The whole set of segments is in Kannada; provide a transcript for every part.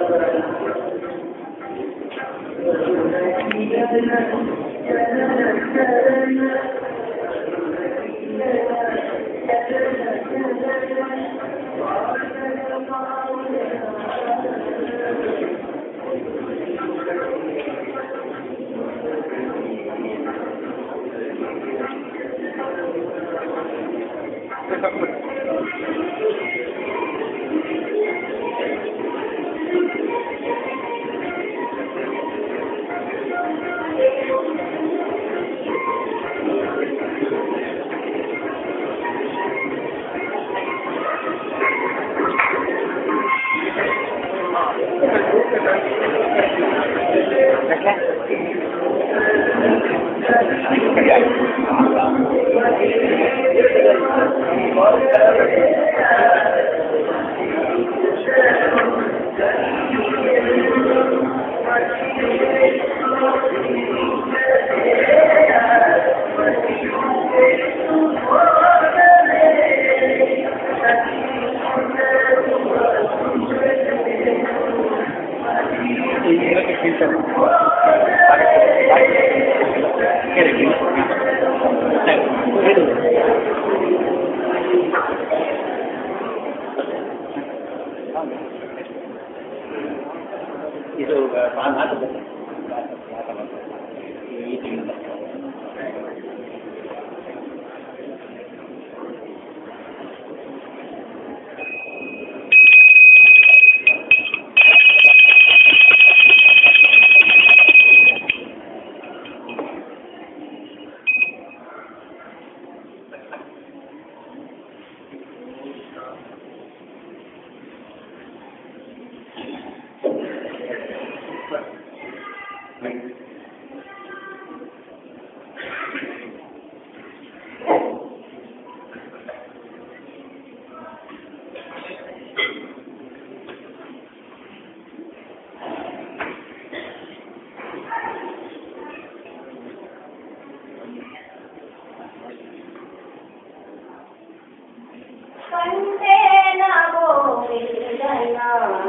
ಇದು ನಾಲ್ಕು ಈ ತಿಂಗಳ ಕಂಡೇನ ಗೋವಿಂದನ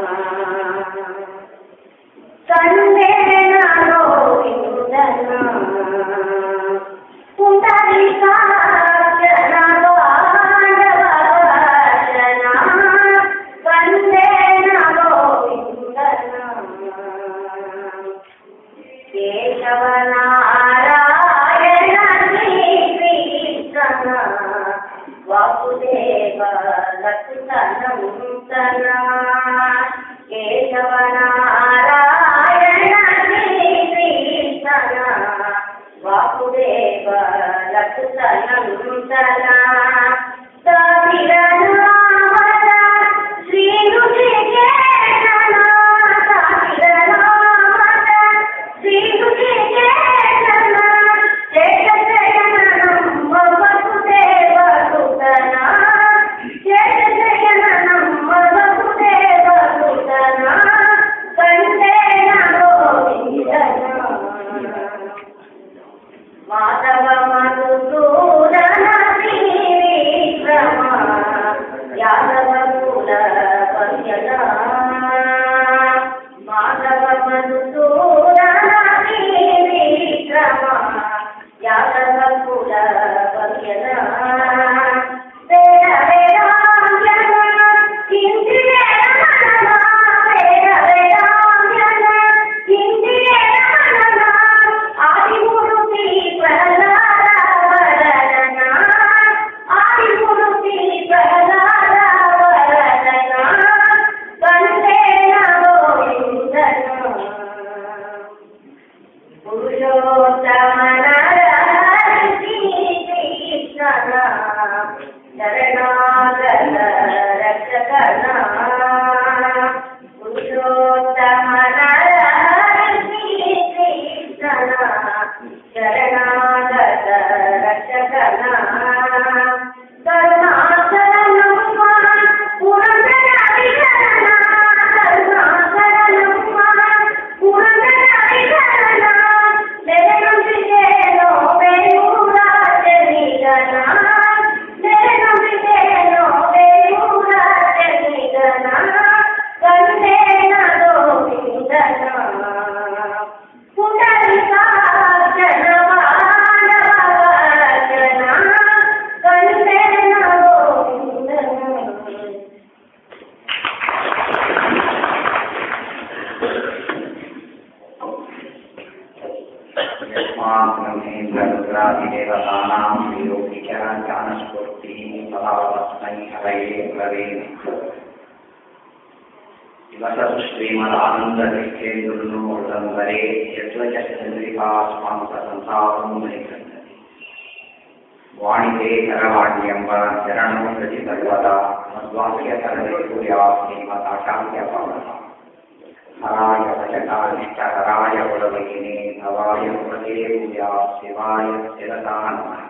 ಕಂಡೇನ ಗೋವಿಂದನ ಪುಂಡರೀಕಾಕ್ಷನ ವಾಂಡವಚನ ಕಂಡೇನ ಗೋವಿಂದನ ಕೇಶವನಾರಾಯಣ ಶ್ರೀಕೃಷ್ಣನ ವಾಸುದೇವ ಲಕ್ಷ್ಮಣಂತನ ಕೇಶವನಾರಾಯಣ ಶ್ರೀಕೃಷ್ಣನ ವಾಸುದೇವ ಲಕ್ಷ್ಮಣಂತನ ಸಾವಿರನಾಮದ ಶ್ರೀ ಋಷಿಕೇಶನ ಸಾವಿರನಾಮದ ಶ್ರೀ ಋಷಿಕೇಶನ ಜಯಜಯನಂ ವಸುದೇವ ಸುತನ ಜಯಜಯನಂ ವಸುದೇವ ಸುತನ ब्रह्मादिदेवतानां योगिच ज्ञानस्फूर्तिः सदा तस्मै हरये गुरवे वसतु श्रीमदानन्दनिष्ठेन्दुर्नोदम्बरे यद्वचन्द्रिका स्वान्तसंसारं मणिकन्दति वाणिते करवाण्यम्ब चरणं प्रति सर्वदा मद्वाक्य सर्वे सूर्या श्रीमताशान्त्यपवनः हराय भजकानिष्ठहराय पुरवैने भवाय प्रदेव्या शिवाय शिरसा नमः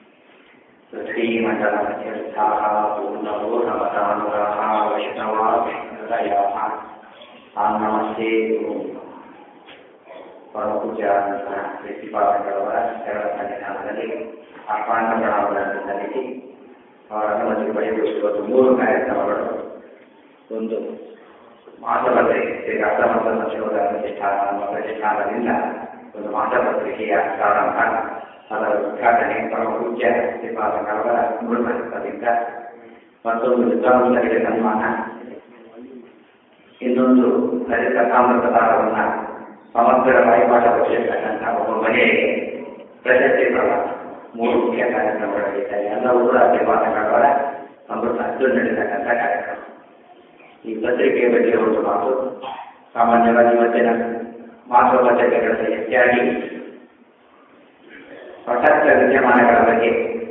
पृथ्वीमण्डलमध्यस्थाः पूर्णपूर्णवतानुगाः वैष्णवा विष्णुदयाः तान् नमस्ते ಗುರು ಪರಮಪೂಜ್ಯ ಶ್ರೀಪಾದಂಗಳವರ ಶರಣ ಸನ್ನಿಧಾನದಲ್ಲಿ ಆಹ್ವಾನ ಪ್ರಣಾಮಗಳನ್ನು ಸಲ್ಲಿಸಿ ಅವರ ಅನುಮತಿ ಪಡೆಯುವುದು ಮೂರು ಕಾರ್ಯಕ್ರಮಗಳು ಒಂದು ಮಾಸಪತ್ರಿಕೆ ಅರ್ಥಮಂತ ಸಂಶೋಧನಾ ಪ್ರತಿಷ್ಠಾನ ನಮ್ಮ ಪ್ರತಿಷ್ಠಾನದಿಂದ ಒಂದು ಮಾಸಪತ್ರಿಕೆಯ ಪ್ರಾರಂಭ ಅದರ ಉದ್ಘಾಟನೆ ಪರಮ ಪೂಜ್ಯ ಶ್ರೀಪಾದಂಗಳವರ ಮೃತದಿಂದ ಮತ್ತೊಂದು ವಿದ್ವಾಂಸರಿಗೆ ಸನ್ಮಾನ ಇನ್ನೊಂದು ಲಲಿತ ಸಾಮರ್ಥ್ಯವನ್ನು ಸಮಗ್ರ ಬಾಯಿಪಾಠ ಬರೆಸಿರ್ತಕ್ಕಂಥ ಒಬ್ಬ ಮಹಿಳೆಗೆ ಪ್ರಶಸ್ತಿ ಪ್ರವಾಸ ಮೂರು ಮುಖ್ಯ ಕಾರ್ಯಕ್ರಮಗಳಿದ್ದಾವೆ ಎಲ್ಲವೂ ಕೂಡ ಶ್ರೀಪಾದಂಗಳವರ ಅಮೃತ ಹತ್ತು ನಡೆತಕ್ಕಂಥ ಕಾರ್ಯಕ್ರಮ ಈ ಪತ್ರಿಕೆಯ ಬಗ್ಗೆ ಒಂದು ಮಾತು ಸಾಮಾನ್ಯವಾಗಿ ಇವತ್ತಿನ ಮಾತೃ ಪತ್ರಿಕೆಗಳಲ್ಲಿ ಹೆಚ್ಚಾಗಿ ಪ್ರಸಕ್ತ ವಿದ್ಯಮಾನಗಳ ಬಗ್ಗೆ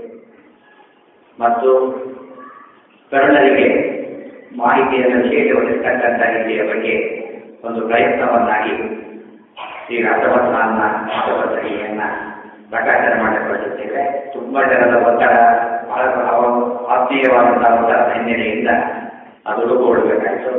ಮತ್ತು ತರುಣರಿಗೆ ಮಾಹಿತಿಯನ್ನು ವಿಶೇಷಗೊಳಿಸತಕ್ಕಂಥ ರೀತಿಯ ಬಗ್ಗೆ ಒಂದು ಪ್ರಯತ್ನವನ್ನಾಗಿ ಈ ರಾಷ್ಟ್ರವತ್ನ ಮಾತುಪತ್ರಿಕೆಯನ್ನ ಪ್ರಕಾಶನ ಮಾಡಿಕೊಳ್ಳುತ್ತೇವೆ ತುಂಬ ಜನರ ಒತ್ತಡ ಬಹಳ ಆತ್ಮೀಯವಾದಂತಹ ಒತ್ತಡದ ಹಿನ್ನೆಲೆಯಿಂದ ಅದು ರೂಪುಗೊಳ್ಳಬೇಕಾಯಿತು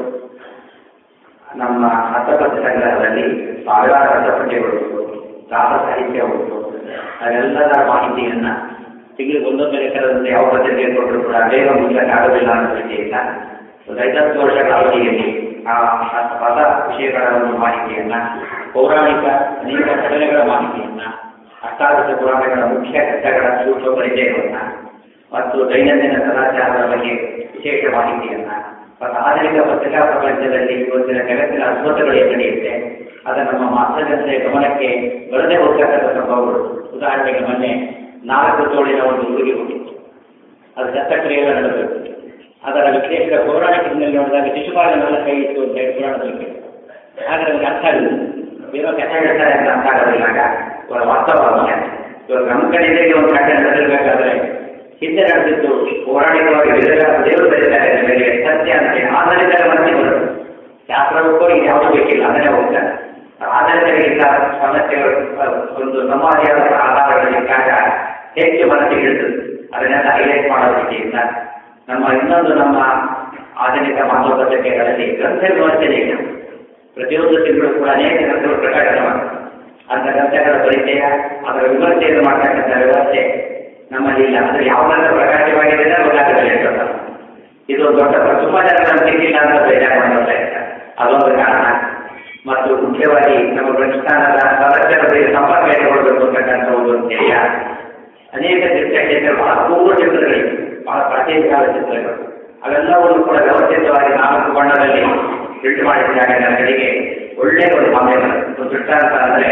ನಮ್ಮ ಹಸ್ತಪತ್ರ ಸಂಗ್ರಹದಲ್ಲಿ ಸಾವಿರಾರು ಹಸ್ತಪಟ್ಟಿಗಳು ಉಂಟು ದಾಸ ಸಾಹಿತ್ಯ ಉಂಟು ಅದೆಲ್ಲದರ ಮಾಹಿತಿಯನ್ನ ತಿಂಗಳಿಗೆ ಒಂದೊಂದು ಲೆಕ್ಕದಂತೆ ಯಾವ ಪತ್ರಿಕೆ ಕೊಟ್ಟರು ಕೂಡ ಬೇಗ ಮುಗಿಸಕ್ಕೆ ಆಗೋದಿಲ್ಲ ಅನ್ನೋ ಸ್ಥಿತಿಯಿಂದ ಒಂದು ಐವತ್ತು ವರ್ಷಗಳ ಅವಧಿಯಲ್ಲಿ ಆ ಪದ ವಿಷಯಗಳ ಒಂದು ಮಾಹಿತಿಯನ್ನ ಪೌರಾಣಿಕ ಅನೇಕ ಘಟನೆಗಳ ಮಾಹಿತಿಯನ್ನ ಅಷ್ಟಾದಶ ಪುರಾಣಗಳ ಮುಖ್ಯ ಘಟ್ಟಗಳ ಸೂಕ್ಷ್ಮ ಪರಿಚಯವನ್ನ ಮತ್ತು ದೈನಂದಿನ ಸದಾಚಾರದ ಬಗ್ಗೆ ವಿಶೇಷ ಮಾಹಿತಿಯನ್ನ ಮತ್ತು ಆಧುನಿಕ ಪತ್ರಿಕಾ ಪ್ರಪಂಚದಲ್ಲಿ ಇವತ್ತಿನ ಜಗತ್ತಿನ ಅದ್ಭುತಗಳು ಏನು ನಡೆಯುತ್ತೆ ಅದನ್ನು ನಮ್ಮ ಮಾತೃ ಜನತೆಯ ಗಮನಕ್ಕೆ ಬರದೇ ಹೋಗ್ತಕ್ಕಂಥ ಸಂಭವಗಳು ಉದಾಹರಣೆಗೆ ಮೊನ್ನೆ ನಾಲ್ಕು ತೋಳಿನ ಒಂದು ಹುಡುಗಿ ಹುಟ್ಟಿತ್ತು ಅದು ಶಸ್ತ್ರಕ್ರಿಯೆಗಳು ನಡೆದದ್ದು ಅದರ ವಿಶೇಷ ಪೌರಾಣಿಕ ಹಿನ್ನೆಲೆ ನೋಡಿದಾಗ ಶಿಶುಪಾಲನೆಲ್ಲ ಕೈ ಇತ್ತು ಅಂತ ಹೇಳಿ ಪುರಾಣದಲ್ಲಿ ಹಾಗೆ ನಮಗೆ ಅರ್ಥ ಆಗಲಿಲ್ಲ ಬೇರೆ ಕಥೆ ಹೇಳ್ತಾರೆ ಅಂತ ಅರ್ಥ ಆಗೋದಿಲ್ಲ ಇವಾಗ ವಾಸ್ತವವಾಗಿ ಇವಾಗ ನಮ್ಮ ಕಡೆಗೆ ಒಂದು ಕಥೆ ನಡೆದಿರಬೇಕಾದ್ರೆ ಹಿಂದೆ ನಡೆದಿದ್ದು ಪೌರಾಣಿಕವಾಗಿ ವೇದಗಳ ದೇವರು ಬರೀತಾರೆ ನಿಮಗೆ ಸತ್ಯ ಅಂತ ಆಧಾರಿತ ಮತ್ತೆ ಬರೋದು ಶಾಸ್ತ್ರಕ್ಕೂ ಈಗ ಯಾವುದು ಬೇಕಿಲ್ಲ ಅದನ್ನೇ ಹೋಗ್ತಾರೆ ಆಧಾರಿತಗಳಿಂದ ಸಮಸ್ಯೆಗಳು ಒಂದು ಸಮಾಧಿಯಾದ ಆಧಾರಗಳಿದ್ದಾಗ ಹೆಚ್ಚು ಮನಸ್ಸಿಗೆ ಇಳಿಸುತ್ತೆ ಅದನ್ನೆಲ್ಲ ಹೈಲೈಟ್ ಮಾಡೋ ರೀತಿಯಿಂದ ನಮ್ಮ ಇನ್ನೊಂದು ನಮ್ಮ ಆಧುನಿಕ ಮಾತುಕತೆಗಳಲ್ಲಿ ಗ್ರಂಥ ವಿಮರ್ಶನೆ ಇಲ್ಲ ಪ್ರತಿಯೊಂದು ತಿಂಗಳು ಕೂಡ ಅನೇಕ ಗ್ರಂಥಗಳು ಪ್ರಕಟಣೆ ಮಾಡ್ತಾರೆ ಅಂತ ಗ್ರಂಥಗಳ ಪರಿಚಯ ಅದರ ವಿಮರ್ಶೆಯನ್ನು ಮಾಡ್ತಕ್ಕಂಥ ವ್ಯವಸ್ಥೆ ನಮ್ಮಲ್ಲಿ ಇಲ್ಲ ಅಂದ್ರೆ ಯಾವ ಗ್ರಂಥ ಪ್ರಕಾಶವಾಗಿದೆ ಗೊತ್ತಾಗಲಿಲ್ಲ ಇದು ದೊಡ್ಡ ತುಂಬಾ ಜನ ನಮ್ಗೆ ಸಿಕ್ಕಿಲ್ಲ ಅಂತ ಬೇಜಾರು ಮಾಡ್ತಾ ಇರ್ತಾರೆ ಅದೊಂದು ಕಾರಣ ಮತ್ತು ಮುಖ್ಯವಾಗಿ ನಮ್ಮ ಪ್ರತಿಷ್ಠಾನದ ಸದಸ್ಯರ ಬಗ್ಗೆ ಸಂಪರ್ಕ ಇಟ್ಟುಕೊಳ್ಬೇಕು ಅಂತಕ್ಕಂಥ ಒಂದು ಧ್ಯೇಯ ಅನೇಕ ಚಿತ್ರಕ್ಷೇತ್ರ ಬಹಳ ಪೂರ್ವ ಚಿತ್ರಗಳಿವೆ ಬಹಳ ಪ್ರಾಚೀನ ಕಾಲ ಚಿತ್ರಗಳು ಅವೆಲ್ಲವನ್ನು ಕೂಡ ವ್ಯವಸ್ಥಿತವಾಗಿ ನಾಲ್ಕು ಬಣ್ಣದಲ್ಲಿ ಪ್ರಿಂಟ್ ಮಾಡಿಸಿದಾಗ ಜನಗಳಿಗೆ ಒಳ್ಳೆಯ ಒಂದು ಭಾವನೆ ಒಂದು ದೃಷ್ಟಾಂತ ಅಂದ್ರೆ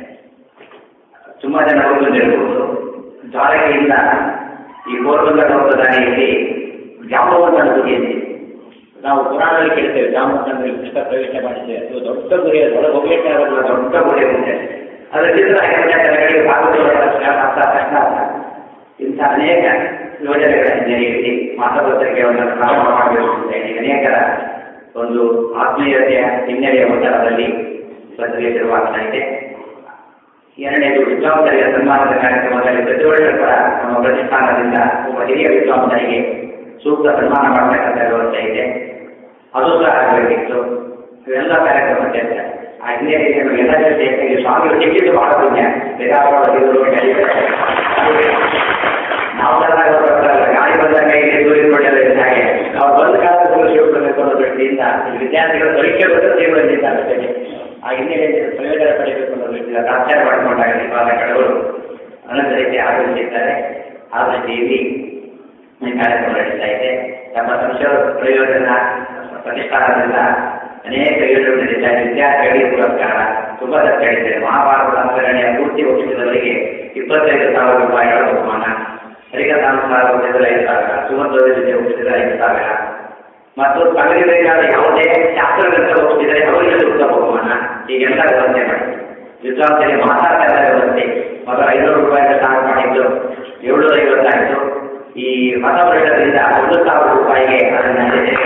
ತುಂಬಾ ಜನ ಹೋಗುತ್ತಿರಬಹುದು ದ್ವಾರಕೆಯಿಂದ ಈ ಗೋರ್ಬಂದ ಹೋಗುವ ದಾರಿಯಲ್ಲಿ ಜಾಂಬವಂತ ನದಿ ಇದೆ ನಾವು ಪುರಾಣದಲ್ಲಿ ಕೇಳ್ತೇವೆ ಜಾಂಬವಂತನಲ್ಲಿ ಕೃಷ್ಣ ಪ್ರವೇಶ ಮಾಡಿದ್ದೇವೆ ಅದು ದೊಡ್ಡ ಗುರಿ ಅದು ಒಳಗೆ ಹೋಗ್ಲಿಕ್ಕೆ ಆಗೋದಿಲ್ಲ ದೊಡ್ಡ ಗುರಿ ಇದೆ ಅದರ ಚಿತ್ರ ಜನಗಳಿಗೆ ಭಾಗವತ ಕಷ್ಟ ಇಂಥ ಅನೇಕ ಯೋಜನೆಗಳ ಹಿನ್ನೆಲೆಯಲ್ಲಿ ಮಾತೃಪತ್ರಿಕೆಯನ್ನು ಪ್ರಾರಂಭ ಮಾಡಬೇಕು ಅಂತ ಹೇಳಿ ಅನೇಕರ ಒಂದು ಆತ್ಮೀಯತೆಯ ಹಿನ್ನೆಲೆಯ ಒತ್ತಡದಲ್ಲಿ ಪತ್ರಿಕೆ ಶುರುವಾಗ್ತಾ ಇದೆ ಎರಡನೇದು ವಿದ್ವಾಂಸರಿಗೆ ಸನ್ಮಾನದ ಕಾರ್ಯಕ್ರಮದಲ್ಲಿ ಪ್ರತಿ ವರ್ಷ ಕೂಡ ನಮ್ಮ ಪ್ರತಿಷ್ಠಾನದಿಂದ ಒಬ್ಬ ಹಿರಿಯ ವಿದ್ವಾಂಸರಿಗೆ ಸೂಕ್ತ ಸನ್ಮಾನ ಮಾಡತಕ್ಕಂಥ ವ್ಯವಸ್ಥೆ ಇದೆ ಅದು ಸಹ ಆಗಬೇಕಿತ್ತು ಇವೆಲ್ಲ ಕಾರ್ಯಕ್ರಮ ಚರ್ಚೆ ಆ ಹಿನ್ನೆಲೆಯಲ್ಲಿ ಎಲ್ಲ ಚರ್ಚೆಯಾಗಿ ಸ್ವಾಮಿಗಳು ಸಿಕ್ಕಿದ್ದು ಬಹಳ ಪುಣ್ಯ ಬೇರಾವರು ನಾವು ಗಾಳಿ ಬಂದಾಗ ಇಲ್ಲಿ ದೂರಿಕೊಳ್ಳಲು ಹಾಗೆ ನಾವು ಬಂದ ಕಾಲದಲ್ಲಿ ಶಿವಪಡಬೇಕು ಅನ್ನೋ ದೃಷ್ಟಿಯಿಂದ ವಿದ್ಯಾರ್ಥಿಗಳ ಪರೀಕ್ಷೆ ಬಂದು ಜೀವನದಿಂದಾಗುತ್ತದೆ ಆ ಹಿನ್ನೆಲೆಯಲ್ಲಿ ಪ್ರಯೋಜನ ಪಡೆಯಬೇಕು ಅನ್ನೋ ದೃಷ್ಟಿಯಿಂದ ತಾತ್ಸಾರ ಮಾಡಿಕೊಂಡಾಗ ನಿರ್ಮಾಣಗಳು ಅನಂತ ರೀತಿ ಆಗಮಿಸಿದ್ದಾರೆ ಆ ದೃಷ್ಟಿಯಲ್ಲಿ ಈ ಕಾರ್ಯಕ್ರಮ ನಡೀತಾ ಇದೆ ನಮ್ಮ ಸಂಶೋಧ ಪ್ರಯೋಜನ ಪ್ರತಿಷ್ಠಾನದಿಂದ ಅನೇಕ ಯೋಜನೆಗಳು ನಡೀತಾ ಇದೆ ವಿದ್ಯಾರ್ಥಿಗಳಿಗೆ ಪುರಸ್ಕಾರ ತುಂಬಾ ಚರ್ಚೆ ನಡೀತಿದೆ ಮಹಾಭಾರತ ಸಂಸ್ಕರಣೆಯ ಪೂರ್ತಿ ಒಪ್ಪಿಸಿದವರಿಗೆ ಇಪ್ಪತ್ತೈದು ಸಾವಿರ ರೂಪಾಯಿಗಳ ಬಹುಮಾನ ಹರಿಕಥಾನುಸಾರ ಒಪ್ಪಿಸಿದರೆ ಐದು ಸಾವಿರ ಸುಮಧ್ವ ಜೊತೆ ಒಪ್ಪಿಸಿದರೆ ಐದು ಸಾವಿರ ಮತ್ತು ತಗಲಿಬೇಕಾದ ಯಾವುದೇ ಶಾಸ್ತ್ರಗ್ರಂಥ ಒಪ್ಪಿಸಿದರೆ ಅವರಿಗೆ ಸೂಕ್ತ ಬಹುಮಾನ ಹೀಗೆಲ್ಲ ವ್ಯವಸ್ಥೆ ಮಾಡಿ ವಿದ್ವಾಂಸರಿಗೆ ಮಾತಾಡ್ತಾ ವ್ಯವಸ್ಥೆ ಮೊದಲು ಐನೂರು ರೂಪಾಯಿಗೆ ಸ್ಟಾರ್ಟ್ ಮಾಡಿದ್ದು ಏಳ್ನೂರ ಐವತ್ತಾಯಿತು ಈ ಮತ ವರ್ಷದಿಂದ ಒಂದು ಸಾವಿರ ರೂಪಾಯಿಗೆ ಅದನ್ನು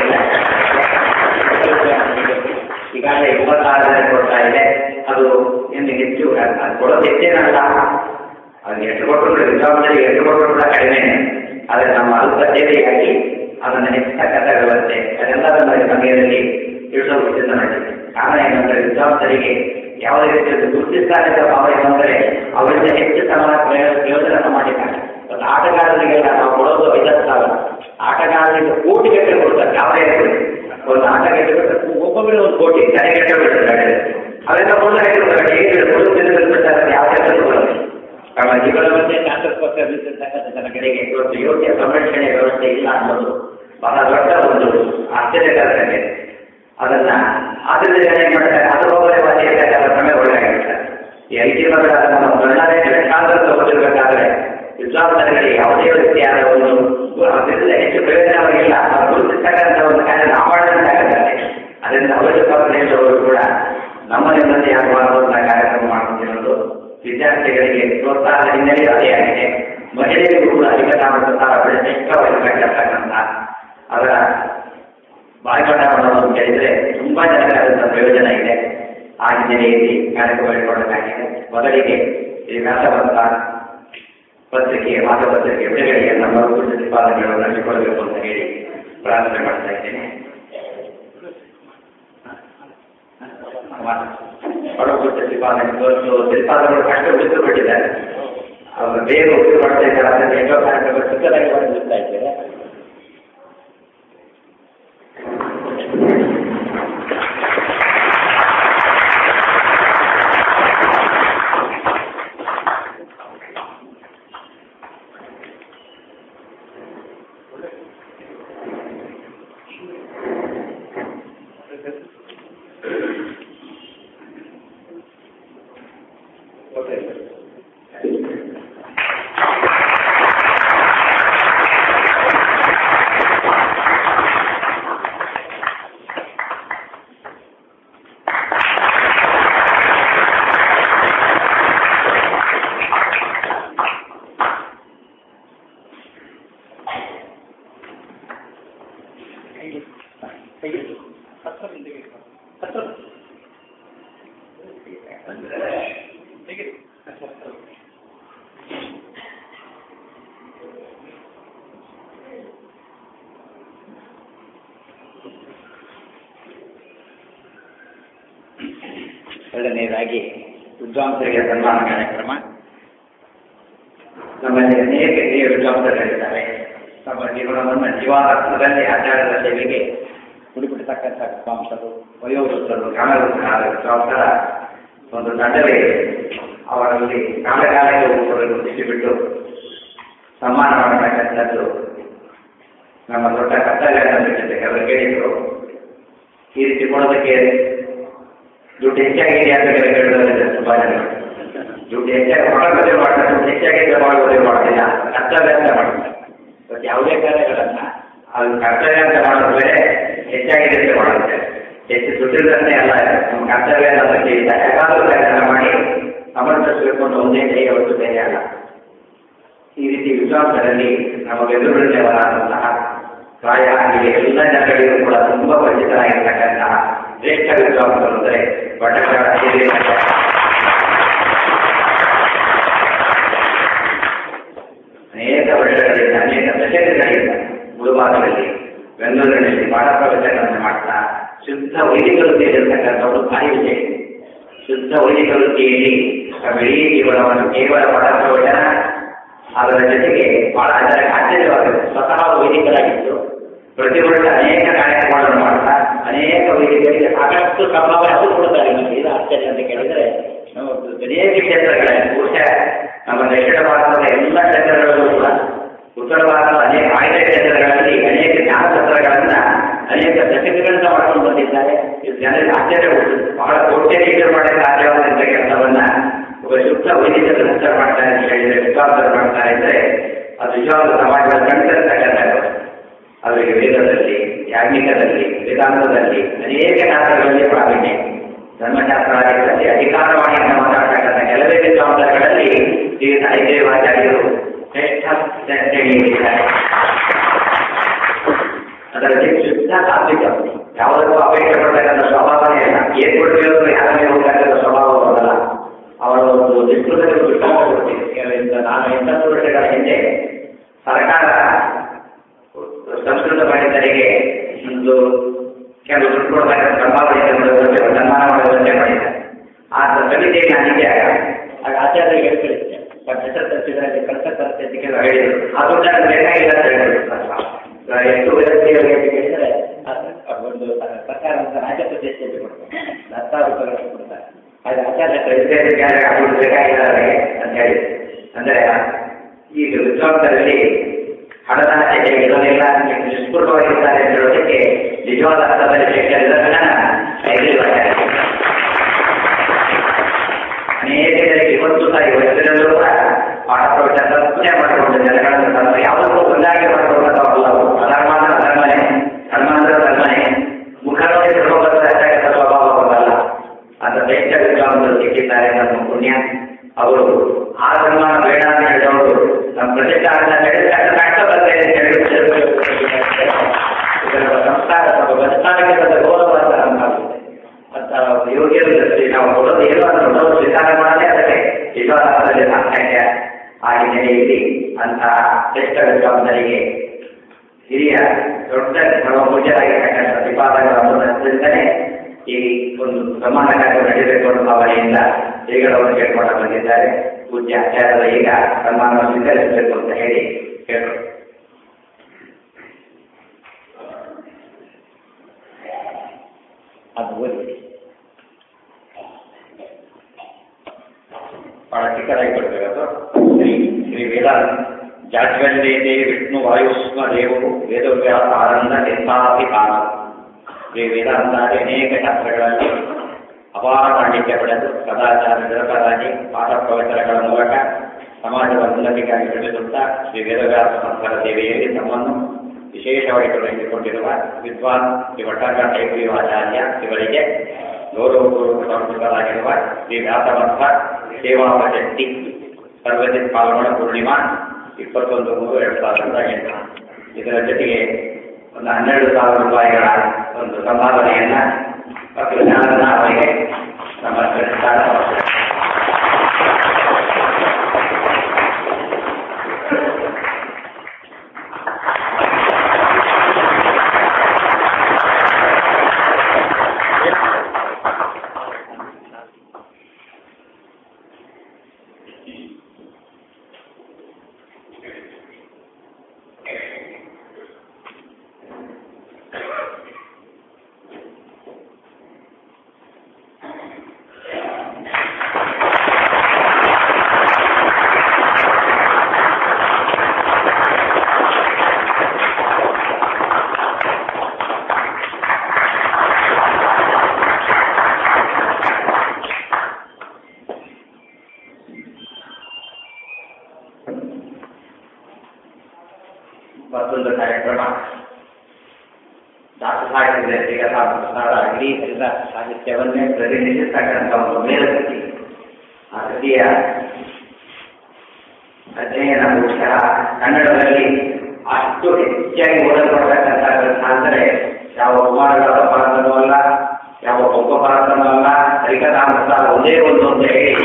ಈಗಾಗಲೇ ಇಪ್ಪತ್ತಾರು ಜನ ಕೊಡ್ತಾ ಇದೆ ಅದು ಇನ್ನು ಹೆಚ್ಚು ಅದು ಕೊಡೋದು ಹೆಚ್ಚೇನಲ್ಲ ಅದು ಎಷ್ಟು ಕೊಟ್ಟರು ವಿದ್ವಾಂಸರಿಗೆ ಎಷ್ಟು ಕೊಟ್ಟರು ಕೂಡ ಕಡಿಮೆ ಆದರೆ ನಮ್ಮ ಅಲ್ಪ ಸೇವೆಯಾಗಿ ಅದನ್ನು ಹೆಚ್ಚತಕ್ಕಂಥ ವ್ಯವಸ್ಥೆ ಅದೆಲ್ಲದನ್ನು ಈ ಸಮಯದಲ್ಲಿ ತಿಳಿಸೋದು ಸಿದ್ಧ ಮಾಡಿದೆ ಕಾರಣ ಏನಂದರೆ ವಿದ್ವಾಂಸರಿಗೆ ಯಾವುದೇ ರೀತಿಯಲ್ಲಿ ಗುರುತಿಸ್ತಾರಿದ್ದ ಭಾವ ಏನಂದರೆ ಅವರಿಂದ ಹೆಚ್ಚು ಸಮಾನ ಪ್ರಯೋಜನ ಮಾಡಿದ್ದಾರೆ ಮತ್ತು ಆಟಗಾರರಿಗೆಲ್ಲ ನಾವು ಕೊಡೋದು ಐವತ್ತು ಸಾವಿರ ಆಟಗಾರರಿಗೆ ಕೋಟಿಗಟ್ಟಲೆ ಕೊಡ್ತಾರೆ ಯಾವುದೇ ಇರಲಿ ಒಂದು ಆಟ ಗೆದ್ದು ಒಬ್ಬೊಬ್ಬರಿಗೆ ಒಂದು ಕೋಟಿ ಜನ ಗೆಟ್ಟು ಬಿಡ್ತಾರೆ ಅವೆಲ್ಲ ಕೊಡ್ತಾರೆ ಹೇಗೆ ಕೊಡುತ್ತಿದ್ದಾರೆ ಯಾವುದೇ ಬರೋದು ನಮ್ಮ ಜೀವನ ಮತ್ತೆ ಶಾಸ್ತ್ರಸ್ಪರ್ಶ ಬೀಸಿರ್ತಕ್ಕಂಥ ಜನಗಳಿಗೆ ಇವತ್ತು ಯೋಗ್ಯ ಸಂರಕ್ಷಣೆ ವ್ಯವಸ್ಥೆ ಇಲ್ಲ ಅನ್ನೋದು ಬಹಳ ದೊಡ್ಡ ಒಂದು ಆಶ್ಚರ್ಯಕರ ಸಂಗತಿ ಅದನ್ನ ಆದ್ರಿಂದ ಜನ ಏನ್ ಮಾಡ್ತಾರೆ ಅದ್ರ ಹೋಗಲೇ ವಾಸಿ ಇರ್ತಕ್ಕಂಥ ಸಮಯ ಒಳ್ಳೆಯಾಗಿರ್ತಾರೆ ಈ ಐತಿಹ್ಯಗಳ ನಮ್ಮ ಗಣ್ಣರೇ ಲೆಕ್ಕಾಂತರ ಓದಿರ್ಬೇಕಾದ್ರೆ ವಿದ್ವಾಂಸರಿಗೆ ಯಾವುದೇ ರೀತಿಯಾದ ಒಂದು ಅದರಿಂದ ಹೆಚ್ಚು ಪ್ರಯೋಜನವಾಗಿಲ್ಲ ಅದು ಗುರುತಿಸ್ತಕ್ಕಂಥ ಒಂದು ಕಾರ್ಯ ನಾವು ಮಾಡಬೇಕಾಗುತ್ತೆ ಅದರಿಂದ ಅವಶ್ಯಕತೆಯವರು ಕೂಡ ನಮ್ಮ ನೆಮ್ಮದಿ ಆಗಬಾರದು ಅಂತ ಕಾರ್ಯಕ್ರಮ ಮಾಡ್ತಿರೋದು ವಿದ್ಯಾರ್ಥಿಗಳಿಗೆ ಪ್ರೋತ್ಸಾಹದ ಹಿನ್ನೆಲೆ ಅದೇ ಆಗಿದೆ ಮಹಿಳೆಯರಿಗೂ ಕೂಡ ಅಧಿಕತಾಮೃತ ಬೆಳೆಸಿರ್ತಕ್ಕಂಥ ಅದರ ಬಾಯ್ಪಾಠ ಮಾಡೋದು ಅಂತ ಹೇಳಿದ್ರೆ ತುಂಬಾ ಜನರಿಗೆ ಅದರಿಂದ ಪ್ರಯೋಜನ ಇದೆ ಆ ಹಿನ್ನೆಲೆಯಲ್ಲಿ ಕಾರ್ಯಕ್ರಮ ಇಟ್ಕೊಳ್ಳಬೇಕಾಗಿದೆ ಮೊದಲಿಗೆ ಈ ವ್ಯಾಸವಂತ ಪತ್ರಿಕೆ ಮಾತಪತ್ರಿಕೆ ಬಿಡುಗಡೆಗೆ ನಮ್ಮ ಪ್ರತಿಪಾದನೆಗಳನ್ನು ನಡೆಸಿಕೊಳ್ಳಬೇಕು ಅಂತ ಹೇಳಿ ಪ್ರಾರ್ಥನೆ ಮಾಡ್ತಾ ಇದ್ದೇನೆ ಬಡವರು ಪ್ರತಿಪಾದನೆ ಇವತ್ತು ಪ್ರತಿಪಾದನೆಗಳು ಕಷ್ಟ ಬಿಟ್ಟು ಬಿಟ್ಟಿದ್ದಾರೆ ಅವರು ಬೇಗ ಉಪಯೋಗ ಮಾಡ್ತಾ ಇದ್ದಾರೆ ಅದನ್ನು ಎಷ್ಟೋ ಕಾರ್ಯಕ್ರಮ ಚಿಕ್ಕದಾಗಿ ಮಾಡಿರ್ತಾ ಇದ್ದಾರೆ ಎರಡನೇದಾಗಿ ವಿದ್ವಾಂಸರಿಗೆ ಸನ್ಮಾನ ಕಾರ್ಯಕ್ರಮ ನಮ್ಮಲ್ಲಿ ಅನೇಕ ಹಿರಿಯ ವಿದ್ವಾಂಸರಿದ್ದಾರೆ ನಮ್ಮ ಜೀವನವನ್ನು ಜೀವಾರ್ಥದಲ್ಲಿ ಆಚಾರದ ಸೇವೆಗೆ ಮುಡಿಪಿಡ್ತಕ್ಕಂಥ ವಿದ್ವಾಂಸರು ವಯೋವೃತ್ತರು ಕಾಲವೃತ್ತರಾದ ವಿದ್ವಾಂಸರ ಒಂದು ತಂಡವೇ ಅವರಲ್ಲಿ ಕಾಲಕಾಲಕ್ಕೆ ಒಬ್ಬರು ಗುರುತಿಸಿಬಿಟ್ಟು ಸನ್ಮಾನ ಮಾಡತಕ್ಕಂಥದ್ದು ನಮ್ಮ ದೊಡ್ಡ ಕರ್ತವ್ಯ ಅಂತ ಅವರು ಕೇಳಿದ್ರು ಈ ರೀತಿ ಕೊಡೋದಕ್ಕೆ ದುಡ್ಡು ಹೆಚ್ಚಾಗಿದೆ ಅಂತ ಹೇಳಿದ್ರೆ ತುಂಬಾ ಜನ ದುಡ್ಡು ಹೆಚ್ಚಾಗಿ ಮಾಡೋದೇ ಮಾಡ್ತಾರೆ ದುಡ್ಡು ಹೆಚ್ಚಾಗಿದೆ ಮಾಡೋದೇ ಮಾಡ್ತಿಲ್ಲ ಕರ್ತವ್ಯ ಅಂತ ಮಾಡ್ತಾರೆ ಬಟ್ ಯಾವುದೇ ಕಾರ್ಯಗಳನ್ನ ಅದು ಕರ್ತವ್ಯ ಅಂತ ಮಾಡೋದು ಬೇರೆ ಹೆಚ್ಚಾಗಿದೆ ಅಂತ ಮಾಡುತ್ತೆ ಹೆಚ್ಚು ದುಡ್ಡಿಲ್ಲದಂತೆ ಅಲ್ಲ ನಮ್ಮ ಕರ್ತವ್ಯ ಅಂತ ಕೇಳಿದ ಯಾಕಾದ್ರೂ ಕಾರ್ಯನ ಮಾಡಿ ಸಮರ್ಪಿಸಬೇಕು ಅನ್ನೋ ಒಂದೇ ಧ್ಯೇಯ ಹೊರತು ಬೇರೆ ಅಲ್ಲ ಈ ರೀತಿ ವಿಶ್ವಾಸದಲ್ಲಿ ನಮ್ಮ ಬೆಂಗಳೂರಿನವರಾದಂತಹ ಪ್ರಾಯ ಹಾಗೆ ಎಲ್ಲ ಜನಗಳಿಗೂ ಕೂಡ ತುಂಬಾ ಪರಿಚಿತರಾಗಿರ್ತಕ್ಕಂತಹ ಶ್ರೇಷ್ಠ ವಿದ್ವಾಂಸರು ಅಂದರೆ ಬಟಗಳ ಅನೇಕ ವರ್ಷಗಳಿಂದ ಅನೇಕ ದಶಕಗಳಿಂದ ಮುಳುಬಾಗದಲ್ಲಿ ಬೆಂಗಳೂರಿನಲ್ಲಿ ಪಾಠ ಪ್ರವಚನವನ್ನು ಮಾಡ್ತಾ ಶುದ್ಧ ವೈದಿಕರು ಸೇರಿರ್ತಕ್ಕಂಥವರು ಭಾರಿ ವಿಜಯ ಶುದ್ಧ ವೈದಿಕ ವೃತ್ತಿಯಲ್ಲಿ ತಮ್ಮ ಇಡೀ ಜೀವನವನ್ನು ಕೇವಲ ಪಾಠ ಪ್ರವಚನ ಅದರ ಜೊತೆಗೆ ಬಹಳ ಜನರಿಗೆ ಆಶ್ಚರ್ಯವಾಗುತ್ತೆ ಸ್ವತಃ ವೈದಿಕರಾಗಿದ್ದು ಪ್ರತಿ ವರ್ಷ ಅನೇಕ ಕಾರ್ಯಕ್ರಮಗಳನ್ನು ಮಾಡ್ತಾ ಅನೇಕ ವೇದಿಕೆಗಳಿಗೆ ಸಾಕಷ್ಟು ಸಂಭಾವನೆ ಕೊಡ್ತಾರೆ ನಮಗೆ ಇದು ಆಶ್ಚರ್ಯ ಅಂತ ಕೇಳಿದ್ರೆ ನಾವು ಅನೇಕ ಕ್ಷೇತ್ರಗಳಲ್ಲಿ ಬಹುಶಃ ನಮ್ಮ ದಕ್ಷಿಣ ಭಾರತದ ಎಲ್ಲ ಕ್ಷೇತ್ರಗಳಲ್ಲೂ ಕೂಡ ಉತ್ತರ ಭಾರತದ ಅನೇಕ ಆಯ್ದ ಕ್ಷೇತ್ರಗಳಲ್ಲಿ ಅನೇಕ ಜ್ಞಾನಸತ್ರಗಳನ್ನ ಅನೇಕ ದಶಕಗಳಿಂದ ಮಾಡ್ಕೊಂಡು ಬಂದಿದ್ದಾರೆ ಇದು ಜನರಿಗೆ ಆಶ್ಚರ್ಯ ಉಂಟು ಬಹಳ ಕೋಟ್ಯಧೀಶರು ಮಾಡಕ್ಕೆ ಸಾಧ್ಯವಾದಂಥ ಕೆಲಸವನ್ನ ಒಬ್ಬ ಶುದ್ಧ ವೈದಿಕ ಸಂಸ್ಥರು ಮಾಡ್ತಾರೆ ಅಂತ ಹೇಳಿದ್ರೆ ವಿದ್ವಾಂಸರು ಮಾಡ್ತಾರೆ ಅಂದ್ರೆ ಅದು ನಿಜವಾದ ಸಮಾಜದ ಕಣ್ತರ್ತಕ್ಕಂಥ ಅವರಿಗೆ ವೇದದಲ್ಲಿ ಯಾಜ್ಞಿಕದಲ್ಲಿ ವೇದಾಂತದಲ್ಲಿ ಅನೇಕ ಶಾಸ್ತ್ರಗಳಲ್ಲಿ ಪ್ರಾವೀಣ್ಯ ಧರ್ಮಶಾಸ್ತ್ರಾದಿಗಳಲ್ಲಿ ಅಧಿಕಾರವಾಣಿಯಿಂದ ಮಾತಾಡ್ತಕ್ಕಂಥ ಕೆಲವೇ ವಿದ್ವಾಂಸಗಳಲ್ಲಿ ಶ್ರೀ ಸಾಯಿದೇವಾಚಾರ್ಯರು ಶ್ರೇಷ್ಠ ಶ್ರೇಣಿಯಲ್ಲಿದ್ದಾರೆ ಅದರಲ್ಲಿ ಶುದ್ಧ ಸಾತ್ವಿಕ ಯಾವುದಕ್ಕೂ ಅಪೇಕ್ಷೆ ಪಡ್ತಕ್ಕಂಥ ಸ್ವಭಾವನೇ ಇಲ್ಲ ಏನ್ ಕೊಡ್ತೀರೋ ಯಾರ ಮೇಲೆ ಹೋಗ್ತಕ್ಕಂಥ ಸ್ವಭಾವ ಬರಲ್ಲ ಅವರ ಒಂದು ನಿಷ್ಕೃತಕ್ಕೆ ವಿಶ್ವಾಸ ಕೊಡ್ತೀನಿ ಕೆಲವಿಂದ ನಾನು ಎಂಟತ್ತು ವರ್ಷಗಳ ಹಿಂದೆ ಸರ್ಕಾರ ಸಂಸ್ಕೃತ ಪಂಡಿತರಿಗೆ ಒಂದು ಕೆಲವು ದುಡ್ಡು ಕೊಡ್ತಕ್ಕಂಥ ಸಂಭಾವನೆಯನ್ನು ವ್ಯವಸ್ಥೆ ಸನ್ಮಾನ ಮಾಡುವ ವ್ಯವಸ್ಥೆ ಮಾಡಿದ್ದಾರೆ ಆ ಸಮಿತಿ ನಾನಿದ್ದಾಗ ಆಗ ಆಚಾರ್ಯರಿಗೆ ಹೇಳ್ತಿದ್ದೆ ಬಟ್ ಹೆಸರು ತರಿಸಿದ್ರೆ ಕಷ್ಟ ಪರಿಸ್ಥಿತಿ ಕೆಲವು ಹೇಳಿದರು ಆ ದುಡ್ಡು ನನಗೆ ಬೇಕಾಗಿಲ್ಲ ಅಂತ ಹೇಳಿದ್ರು ಎಷ್ಟು ವ್ಯವಸ್ಥೆಯಲ್ಲಿ ಅಂತ ಕೇಳಿದರೆ ಅದು ಒಂದು ಸರ್ಕಾರ ಅಂತ ರಾಜ್ಯ ಪ್ರತಿಷ್ಠೆಯಲ್ಲಿ ಕೊಡ್ತಾರೆ ಹತ್ತಾರು ರೂಪಾಯಿಗಳು ಕೊಡ್ತಾರೆ ಅದು ಆಚಾರ್ಯ ಹತ್ರ ಇದ್ದೇ ಇದ್ದಾರೆ ಅದು ಬೇಕಾಗಿಲ್ಲ ಅವರಿಗೆ ಅಂತ ಹೇಳಿ ಅಂದರೆ ಈಗ ವಿದ್ವಾಂಸರಲ್ಲಿ ಹಣದಾಸೆ ಇರೋದಿಲ್ಲ ನಿಷ್ಪುಟವಾಗಿರ್ತಾರೆ ಅಂತ ಹೇಳೋದಕ್ಕೆ ನಿಜವಾದ ಅರ್ಥದಲ್ಲಿ ಶೇಖರಿಸಿದ ಅನೇಕ ಜನರಿಗೆ ಇವತ್ತು ಸಹ ಇವತ್ತಿನಲ್ಲೂ ಕೂಡ ಪಾಠ ಪ್ರವಚನ ತಪ್ಪನೆ ಮಾಡಿಕೊಂಡು ಜನಗಳನ್ನು ತಂದು ಯಾವುದಕ್ಕೂ ಒಂದಾಗಿ ಮಾಡಿಕೊಂಡಲ್ಲ ಅವು ಅಧರ್ಮ ಅಂದ್ರೆ ಅಧರ್ಮನೆ ಧರ್ಮ ಅಂದ್ರೆ ಧರ್ಮನೆ ಮುಖ ನೋಡಿ ಧರ್ಮಬದ್ಧ ಸ್ವಭಾವ ಬಂದಲ್ಲ ಅಂತ ದೈತ್ಯ ವಿದ್ವಾಂಸರು ಸಿಕ್ಕಿದ್ದಾರೆ ನಮ್ಮ ಪುಣ್ಯ ಅವರು ಆ ಧರ್ಮ ಬೇಡ ಅಂತ ಹೇಳಿದವರು ನಮ್ಮ ಪ್ರತಿಷ್ಠಾನ ಹೇಳಿದ್ರೆ ಕಷ್ಟ ಬರ್ತದೆ ಅಂತ ಹೇಳಿ ಇದರ ಸಂಸ್ಕಾರ ನಮ್ಮ ಬದುಕಾಣಿಕೆ ಬಂದ ಗೌರವ ಅಂತ ನಮ್ಗಾಗುತ್ತೆ ಅಂತ ಯೋಗ್ಯರಲ್ಲಿ ನಾವು ಕೊಡೋದು ಏನೋ ಅಂತ ದೊಡ್ಡವರು ಸ್ವೀಕಾರ ಮಾಡದೆ ಅದಕ್ಕೆ ವಿಶ್ವಾಸದಲ್ಲಿ ಸಾರ್ಥಕ್ಯ ಆ ಹಿನ್ನೆಲೆಯಲ್ಲಿ ಅಂತ ಶ್ರೇಷ್ಠ ವಿದ್ವಾಂಸರಿಗೆ ಹಿರಿಯ ದೊಡ್ಡ ನಮ್ಮ ಪೂಜ್ಯರಾಗಿರ್ತಕ್ಕಂಥ ಪ್ರತಿಪಾದಕರನ್ನು ನಡೆಸಿದರೆ ಈ ಒಂದು ಸಮಾನ ಕಾರ್ಯ ನಡೆಯಬೇಕು ಅನ್ನೋ ಭಾವನೆಯಿಂದ ಶ್ರೀಗಳವರು ಕೇಳ್ಕೊಂಡು ಬಂದಿದ್ದಾರೆ ಪೂಜ್ಯ ಆಚಾರ್ಯರ ಈಗ ಸನ್ಮಾನವನ್ನು ಸ್ವೀಕರಿಸಬೇಕು ಅಂತ ಹೇಳಿ ಕೇಳೋದು ಅದು ಓದಿ ಬಹಳ ಚಿಕ್ಕದಾಗಿ ಕೊಡ್ಬೇಕು ಶ್ರೀ ಶ್ರೀ ವೇದಾಂತ ಜಾಜ್ವಲ್ಲೇತೆ ವಿಷ್ಣು ವಾಯುಸ್ಮ ದೇವರು ವೇದವ್ಯಾಸ ಆನಂದ ಚಿಂತಾಪಿತಾನ ಶ್ರೀ ವೇದಾಂತಾದಿ ಅನೇಕ ಶಾಸ್ತ್ರಗಳಲ್ಲಿ ಅಪಾರ ಪಾಂಡಿತ್ಯ ಪಡೆದು ಸದಾಚಾರ ನಿರತರಾಗಿ ಪಾಠ ಪ್ರವಚನಗಳ ಮೂಲಕ ಸಮಾಜದ ಉನ್ನತಿಗಾಗಿ ಶ್ರಮಿಸುತ್ತಾ ಶ್ರೀ ವೇದವ್ಯಾಸ ಸಂಸ್ಥರ ಸೇವೆಯಲ್ಲಿ ತಮ್ಮನ್ನು ವಿಶೇಷವಾಗಿ ತೊಡಗಿಸಿಕೊಂಡಿರುವ ವಿದ್ವಾನ್ ಶ್ರೀ ಭಟ್ಟಾರ ಶೈಗ್ರೀವಾಚಾರ್ಯ ಇವರಿಗೆ ಗೌರವಪೂರ್ವಕ ಸಂಸ್ಕೃತರಾಗಿರುವ ಶ್ರೀ ವ್ಯಾಸಮರ್ಥ ಸೇವಾ ಪ್ರಶಸ್ತಿ ಸರ್ವಜಿತ್ ಪಾಲ್ಗೊಳ್ಳ ಪೂರ್ಣಿಮಾ ಇಪ್ಪತ್ತೊಂದು ಮೂರು ಎರಡು ಸಾವಿರದ ಎಂಟು ಇದರ ಜೊತೆಗೆ ಒಂದು ಹನ್ನೆರಡು ಸಾವಿರ ರೂಪಾಯಿಗಳ ಒಂದು ಸಂಭಾವನೆಯನ್ನ ಮತ್ತು ಜ್ಞಾನದ ಅವರಿಗೆ ಸಮರ್ಪಿಸುತ್ತಾರೆ ಮತ್ತೊಂದು ಕಾರ್ಯಕ್ರಮ ದಾಸ ಸಾಹಿತ್ಯದ ಶ್ರೀಗತ ಪ್ರಸಾದ ಇಡೀ ಎಲ್ಲ ಸಾಹಿತ್ಯವನ್ನೇ ಪ್ರತಿನಿಧಿಸ್ತಕ್ಕಂಥ ಒಂದು ಮೇಲುಗತಿ ಆ ಕೃತಿಯ ಅಧ್ಯಯನ ಬಹುಶಃ ಕನ್ನಡದಲ್ಲಿ ಅಷ್ಟು ಹೆಚ್ಚಾಗಿ ಓದಲ್ಪಡ್ತಕ್ಕಂಥ ಗ್ರಂಥ ಅಂದರೆ ಯಾವ ಕುಮಾರಗಳ ಪರತನೂ ಅಲ್ಲ ಯಾವ ಒಬ್ಬ ಪರತನೂ ಅಲ್ಲ ಹರಿಕಥಾಮೃತ ಒಂದೇ ಒಂದು ಅಂತ ಹೇಳಿ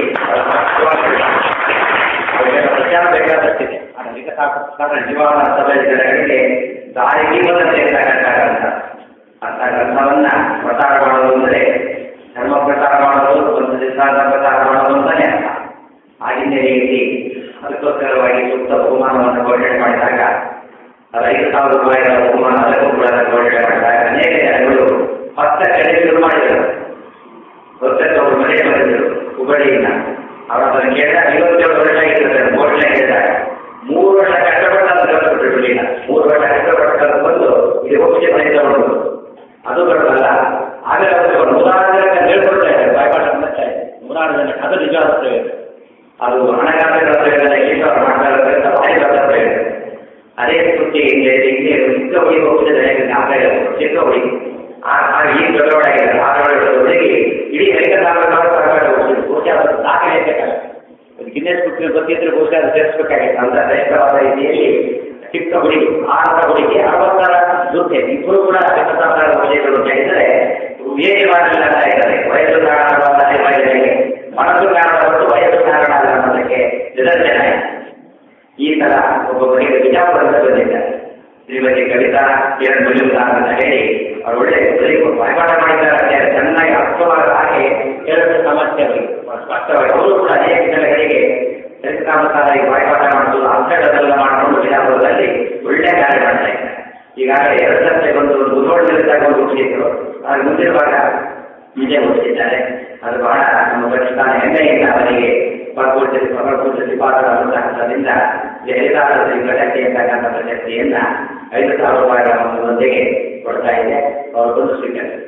ಅವರಿಗೆ ಪ್ರಚಾರ ಬೇಕಾದಷ್ಟಿದೆ ಆ ಹರಿಕಥಾಮೃತ ನಿಜವಾದ ಅರ್ಥದಲ್ಲಿ ಜನಗಳಿಗೆ ದಾರಿಗೆ ಸೇರ್ತಕ್ಕಂಥ ಗ್ರಂಥ ಅಂತ ಗ್ರಂಥವನ್ನ ಪ್ರಚಾರ ಮಾಡೋದು ಅಂದರೆ ಧರ್ಮ ಪ್ರಚಾರ ಮಾಡೋದು ಒಂದು ಸಿದ್ಧಾಂತ ಪ್ರಚಾರ ಮಾಡೋದು ಅಂತಾನೆ ಅರ್ಥ ಆ ಹಿನ್ನೆಲೆಯಲ್ಲಿ ಅದಕ್ಕೋಸ್ಕರವಾಗಿ ಸೂಕ್ತ ಬಹುಮಾನವನ್ನು ಘೋಷಣೆ ಮಾಡಿದಾಗ ಅದು ಐದು ಸಾವಿರ ರೂಪಾಯಿಗಳ ಬಹುಮಾನ ಅದಕ್ಕೂ ಕೂಡ ಘೋಷಣೆ ಮಾಡಿದಾಗ ಅನೇಕ ಜನಗಳು ಹತ್ತ ಕಡೆ ಶುರು ಮಾಡಿದರು ಹೊತ್ತವರು ಮನೆ ಬಂದಿದ್ರು ಹುಬ್ಬಳ್ಳಿಯಿಂದ ಅವರು ಅದನ್ನು ಕೇಳಿದಾಗ ಐವತ್ತೇಳು ವರ್ಷ ಆಗಿರ್ತಾರೆ ಘೋಷಣೆ ಹೇಳಿದಾಗ ಮೂರು ವರ್ಷ ಕಷ್ಟಪಟ್ಟು ಅದನ್ನು ಬಿಡಲಿಲ್ಲ ಮೂರು ವರ್ಷ ಕಷ್ಟಪಟ್ಟು ಬಂದು ಇದು ಹೋಗಿ ಮನೆ ತಗೊಂಡು ಅದು ಬರೋದಲ್ಲ ಆಮೇಲೆ ಅವರು ನೂರಾರು ಜನಕ್ಕೆ ಹೇಳ್ಕೊಡ್ತಾ ಇದ್ದಾರೆ ಬಾಯ್ಪಾಠ ಮಾಡ್ತಾ ಇದ್ದಾರೆ ನೂರಾರು ಜನಕ್ಕೆ ಅದು ನಿಜವಾದ ಪ್ರಯೋಗ ಅದು ಹಣಕಾಸಿನ ಪ್ರಯೋಜನ ಈಶ್ವರ ಮಾಡ್ತಾ ಇರೋದ್ರಿಂದ ಬಾಯಿಗಾದ ಪ್ರಯೋಜನ ಅದೇ ಸುದ್ದಿ ಹಿಂದೆ ಹಿಂದೆ ಚಿಕ್ಕ ಹುಡುಗಿ ಹೋಗ್ತಿದ್ರೆ ಜ್ಞಾಪಕ ಇರೋದು ಚಿಕ್ಕ ಹುಡುಗಿ ಆ ಆ ಈ ದೊಡ್ಡವಳಾಗಿದೆ ಆ ದೊಡ್ಡ ಹುಡುಗಿ ಇಡೀ ಕೈಗಾರ ಬಹುಶಃ ಅದು ದಾಖಲೆ ಬೇಕಾಗುತ್ತೆ ಒಂದು ಗಿನ್ನೆಸ್ ಬುಕ್ಕಿನ ಗೊತ್ತಿದ್ರೆ ಬಹುಶಃ ಅದು ಸೇರಿಸಬೇಕಾಗಿತ್ತು ಅಂತ ಶ್ರೇಷ್ಠವಾದ ರೀತಿಯಲ್ಲಿ ಚಿಕ್ಕ ಹುಡುಗಿ ಆರ ಹುಡುಗಿ ಅರವತ್ತರ ಜೊತೆ ಇಬ್ಬರು ಕೂಡ ಚಿಕ್ಕಸಾರ ವಿಷಯಗಳು ಅಂತ ಹೇಳಿದರೆ ಹೇಗೆ ಮಾಡಲಿಲ್ಲ ಅಂತ ಇದ್ದಾರೆ ವಯಸ್ಸು ಕಾರಣವಾದ ಮಹಿಳೆಯರಿಗೆ ಮನಸ್ಸು ಕಾರಣ ಹೊರತು ವಯಸ್ಸು ಕಾರಣ ಅಲ್ಲ ಅನ್ನೋದಕ್ಕೆ ನಿದರ್ಶನ ಇದೆ. ಈ ತರ ಒಬ್ಬೊಬ್ಬರಿಗೆ ಬಿಜಾಪುರದ ಬಂದಿದ್ದಾರೆ ಶ್ರೀಮತಿ ಕವಿತಾ ಕಿರಣ್ ಮುಜುಮ್ದಾರ್ ಅಂತ ಹೇಳಿ ಅವರು ಒಳ್ಳೆ ಬಾಯ್ಪಾಠ ಮಾಡಿದ್ದಾರೆ ಅಂತ ಹೇಳಿ ಚೆನ್ನಾಗಿ ಅರ್ಥವಾದ ಹಾಗೆ ಕೆಲವು ಸಮಸ್ಯೆ ಅವರಿಗೆ ಸ್ಪಷ್ಟವಾಗಿ ಅವರು ಕೂಡ ಅನೇಕ ಜನಗಳಿಗೆ ಚರಿತ್ರಾನುಸಾರ ಬಾಯ್ಪಾಠ ಮಾಡೋದು ಅಂಶಗಳೆಲ್ಲ ಮಾಡಿಕೊಂಡು ಬಿಜಾಪುರದಲ್ಲಿ ಒಳ್ಳೆ ಕಾರ್ಯ ಮಾಡ್ತಾ ಇದ್ದಾರೆ ಈಗಾಗಲೇ ಎರಡು ಸರ್ತಿ ಒಂದು ಮುನ್ನೋಟದಲ್ಲಿದ್ದಾಗ ಒಂದು ಮುಗಿಸಿದ್ರು ಅದು ಮುಂದಿರುವಾಗ ನಿಜ ಮುಗಿಸಿದ್ದಾರೆ ಅದು ಬಹಳ ನಮ್ಮ ಪಾಕಿಸ್ತಾನ ಹೆಮ್ಮೆಯಿಂದ ಅವರಿಗೆ ಪರಪೂರ್ತಿ ಪರಪೂರ್ತಿ ಪಾತ್ರ ಅನ್ನುವಂಥದ್ದಿಂದ ಜಯಲಲಿತಾ ಘಟಕ್ಕೆ ಅಂತಕ್ಕಂಥ ಪ್ರಶಸ್ತಿಯನ್ನ ಐದು ಸಾವಿರ ರೂಪಾಯಿಗಳ ಮೊತ್ತದೊಂದಿಗೆ ಕೊಡ್ತಾ ಇದೆ ಅವರು ಬಂದು ಸ್ವೀಕರಿಸಿದ್ದಾರೆ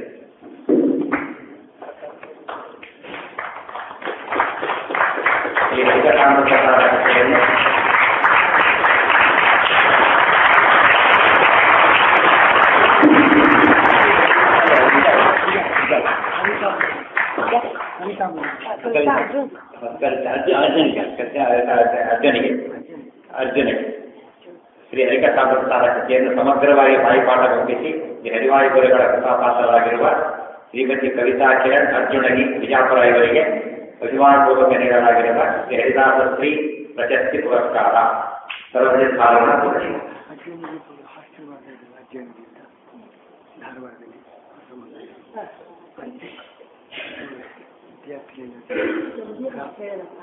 ಈ ವೆಂಕಟರಾಮಚಂದ್ರ ಪ್ರಶಸ್ತಿಯನ್ನು ಅರ್ಜುನಿಗೆ ಅರ್ಜುನಿಗೆ ಅರ್ಜುನಿಗೆ ಶ್ರೀ ಹರಿಕಥಾ ಪ್ರಸಾರ ಕೃತಿಯನ್ನು ಸಮಗ್ರವಾಗಿ ಬಾಯಿಪಾಠ ಒಪ್ಪಿಸಿ ಶ್ರೀ ಹರಿವಾಯು ಗುರುಗಳ ಕೃಪಾಪಾತ್ರರಾಗಿರುವ ಶ್ರೀಮತಿ ಕವಿತಾ ಕಿರಣ್ ಅರ್ಜುನಗಿ ವಿಜಾಪುರ ಇವರಿಗೆ ಅಭಿಮಾನಪೂರ್ವಕ ನೀಡಲಾಗಿರುವ ಶ್ರೀ ಹರಿದಾಸ ಶ್ರೀ ಪ್ರಶಸ್ತಿ ಪುರಸ್ಕಾರ ಸರ್ವಜನ ಸಾಲನ ಪೂರ್ಣಿ ಅಜ್ಜನಿಗೆ ಆಶೀರ್ವಾದಗಳು ಅಜ್ಜನಿಗಿಂತ ಧಾರವಾಡದಲ್ಲಿ ವಿದ್ಯಾರ್ಥಿಗಳು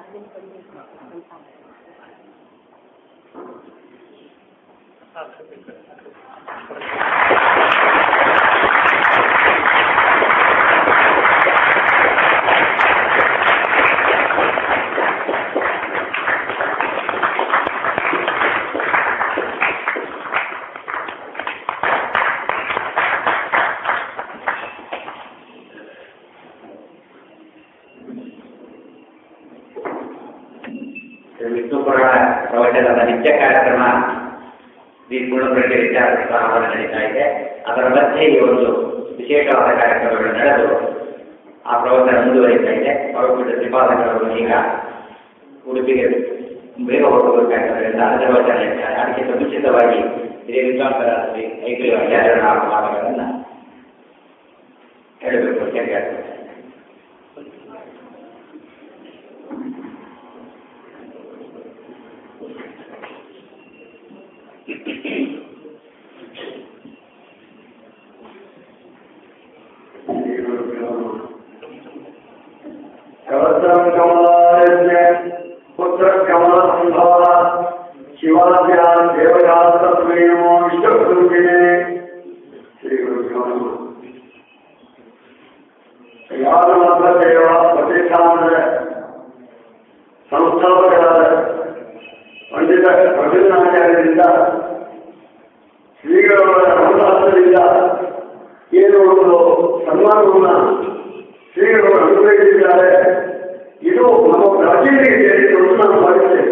ವಿಷ್ಣು ಪುರಾಣ ಪ್ರವಚನದ ನಿತ್ಯ ಕಾರ್ಯಕ್ರಮ ಶ್ರೀ ಪೂರ್ಣಪ್ರಜ್ಞೆ ವಿಚಾರ ಪ್ರಸಾರವನ್ನು ನಡೀತಾ ಇದೆ ಅದರ ಮಧ್ಯೆ ಈ ಒಂದು ವಿಶೇಷವಾದ ಕಾರ್ಯಕ್ರಮಗಳು ನಡೆದು ಆ ಪ್ರವಚನ ಮುಂದುವರಿತಾ ಇದೆ ಪರಪುಟ್ಟ ತ್ರಿಪಾದಕರವರು ಈಗ ಉಡುಪಿಗೆ ಬೇಗ ಹೋಗಬೇಕಾಗಿರೋದ್ರಿಂದ ಅದರ ವಚನ ಹೇಳ್ತಾರೆ ಅದಕ್ಕಿಂತ ಮುಂಚಿತವಾಗಿ ಹಿರಿಯ ವಿದ್ವಾಂಸರಾದ ಶ್ರೀ ಐಕ್ಯ ಯಾರನ್ನ ಮಾತುಗಳನ್ನು ಹೇಳಬೇಕು ಅಂತ ಕೇಳ್ತಾರೆ कवचं कमलायज्ञ पुत्रकमलसम्भव शिवाभ्यां देवयास्तस्मै नमो विष्णुगुरुजिने श्रीगुरुभ्यो नमः ಯಾದಮತದೇವ ಪ್ರತಿಷ್ಠಾನದ ಸಂಸ್ಥಾಪಕರಾದ ಪಂಡಿತ ರವೀಂದ್ರನಾಚಾರ್ಯರಿಂದ ಶ್ರೀಗಳವರ ಅನುದಾನದಿಂದ ಏನು ಒಂದು ಸನ್ಮಾನವನ್ನ ಶ್ರೀಗಳು ಅನುಗ್ರಹಿಸಿದ್ದಾರೆ ಇದು ನಮ್ಮ ಪ್ರಾಚೀನರಿಗೆ ಸೇರಿದ್ದು ನಾನು ಭಾವಿಸ್ತೇನೆ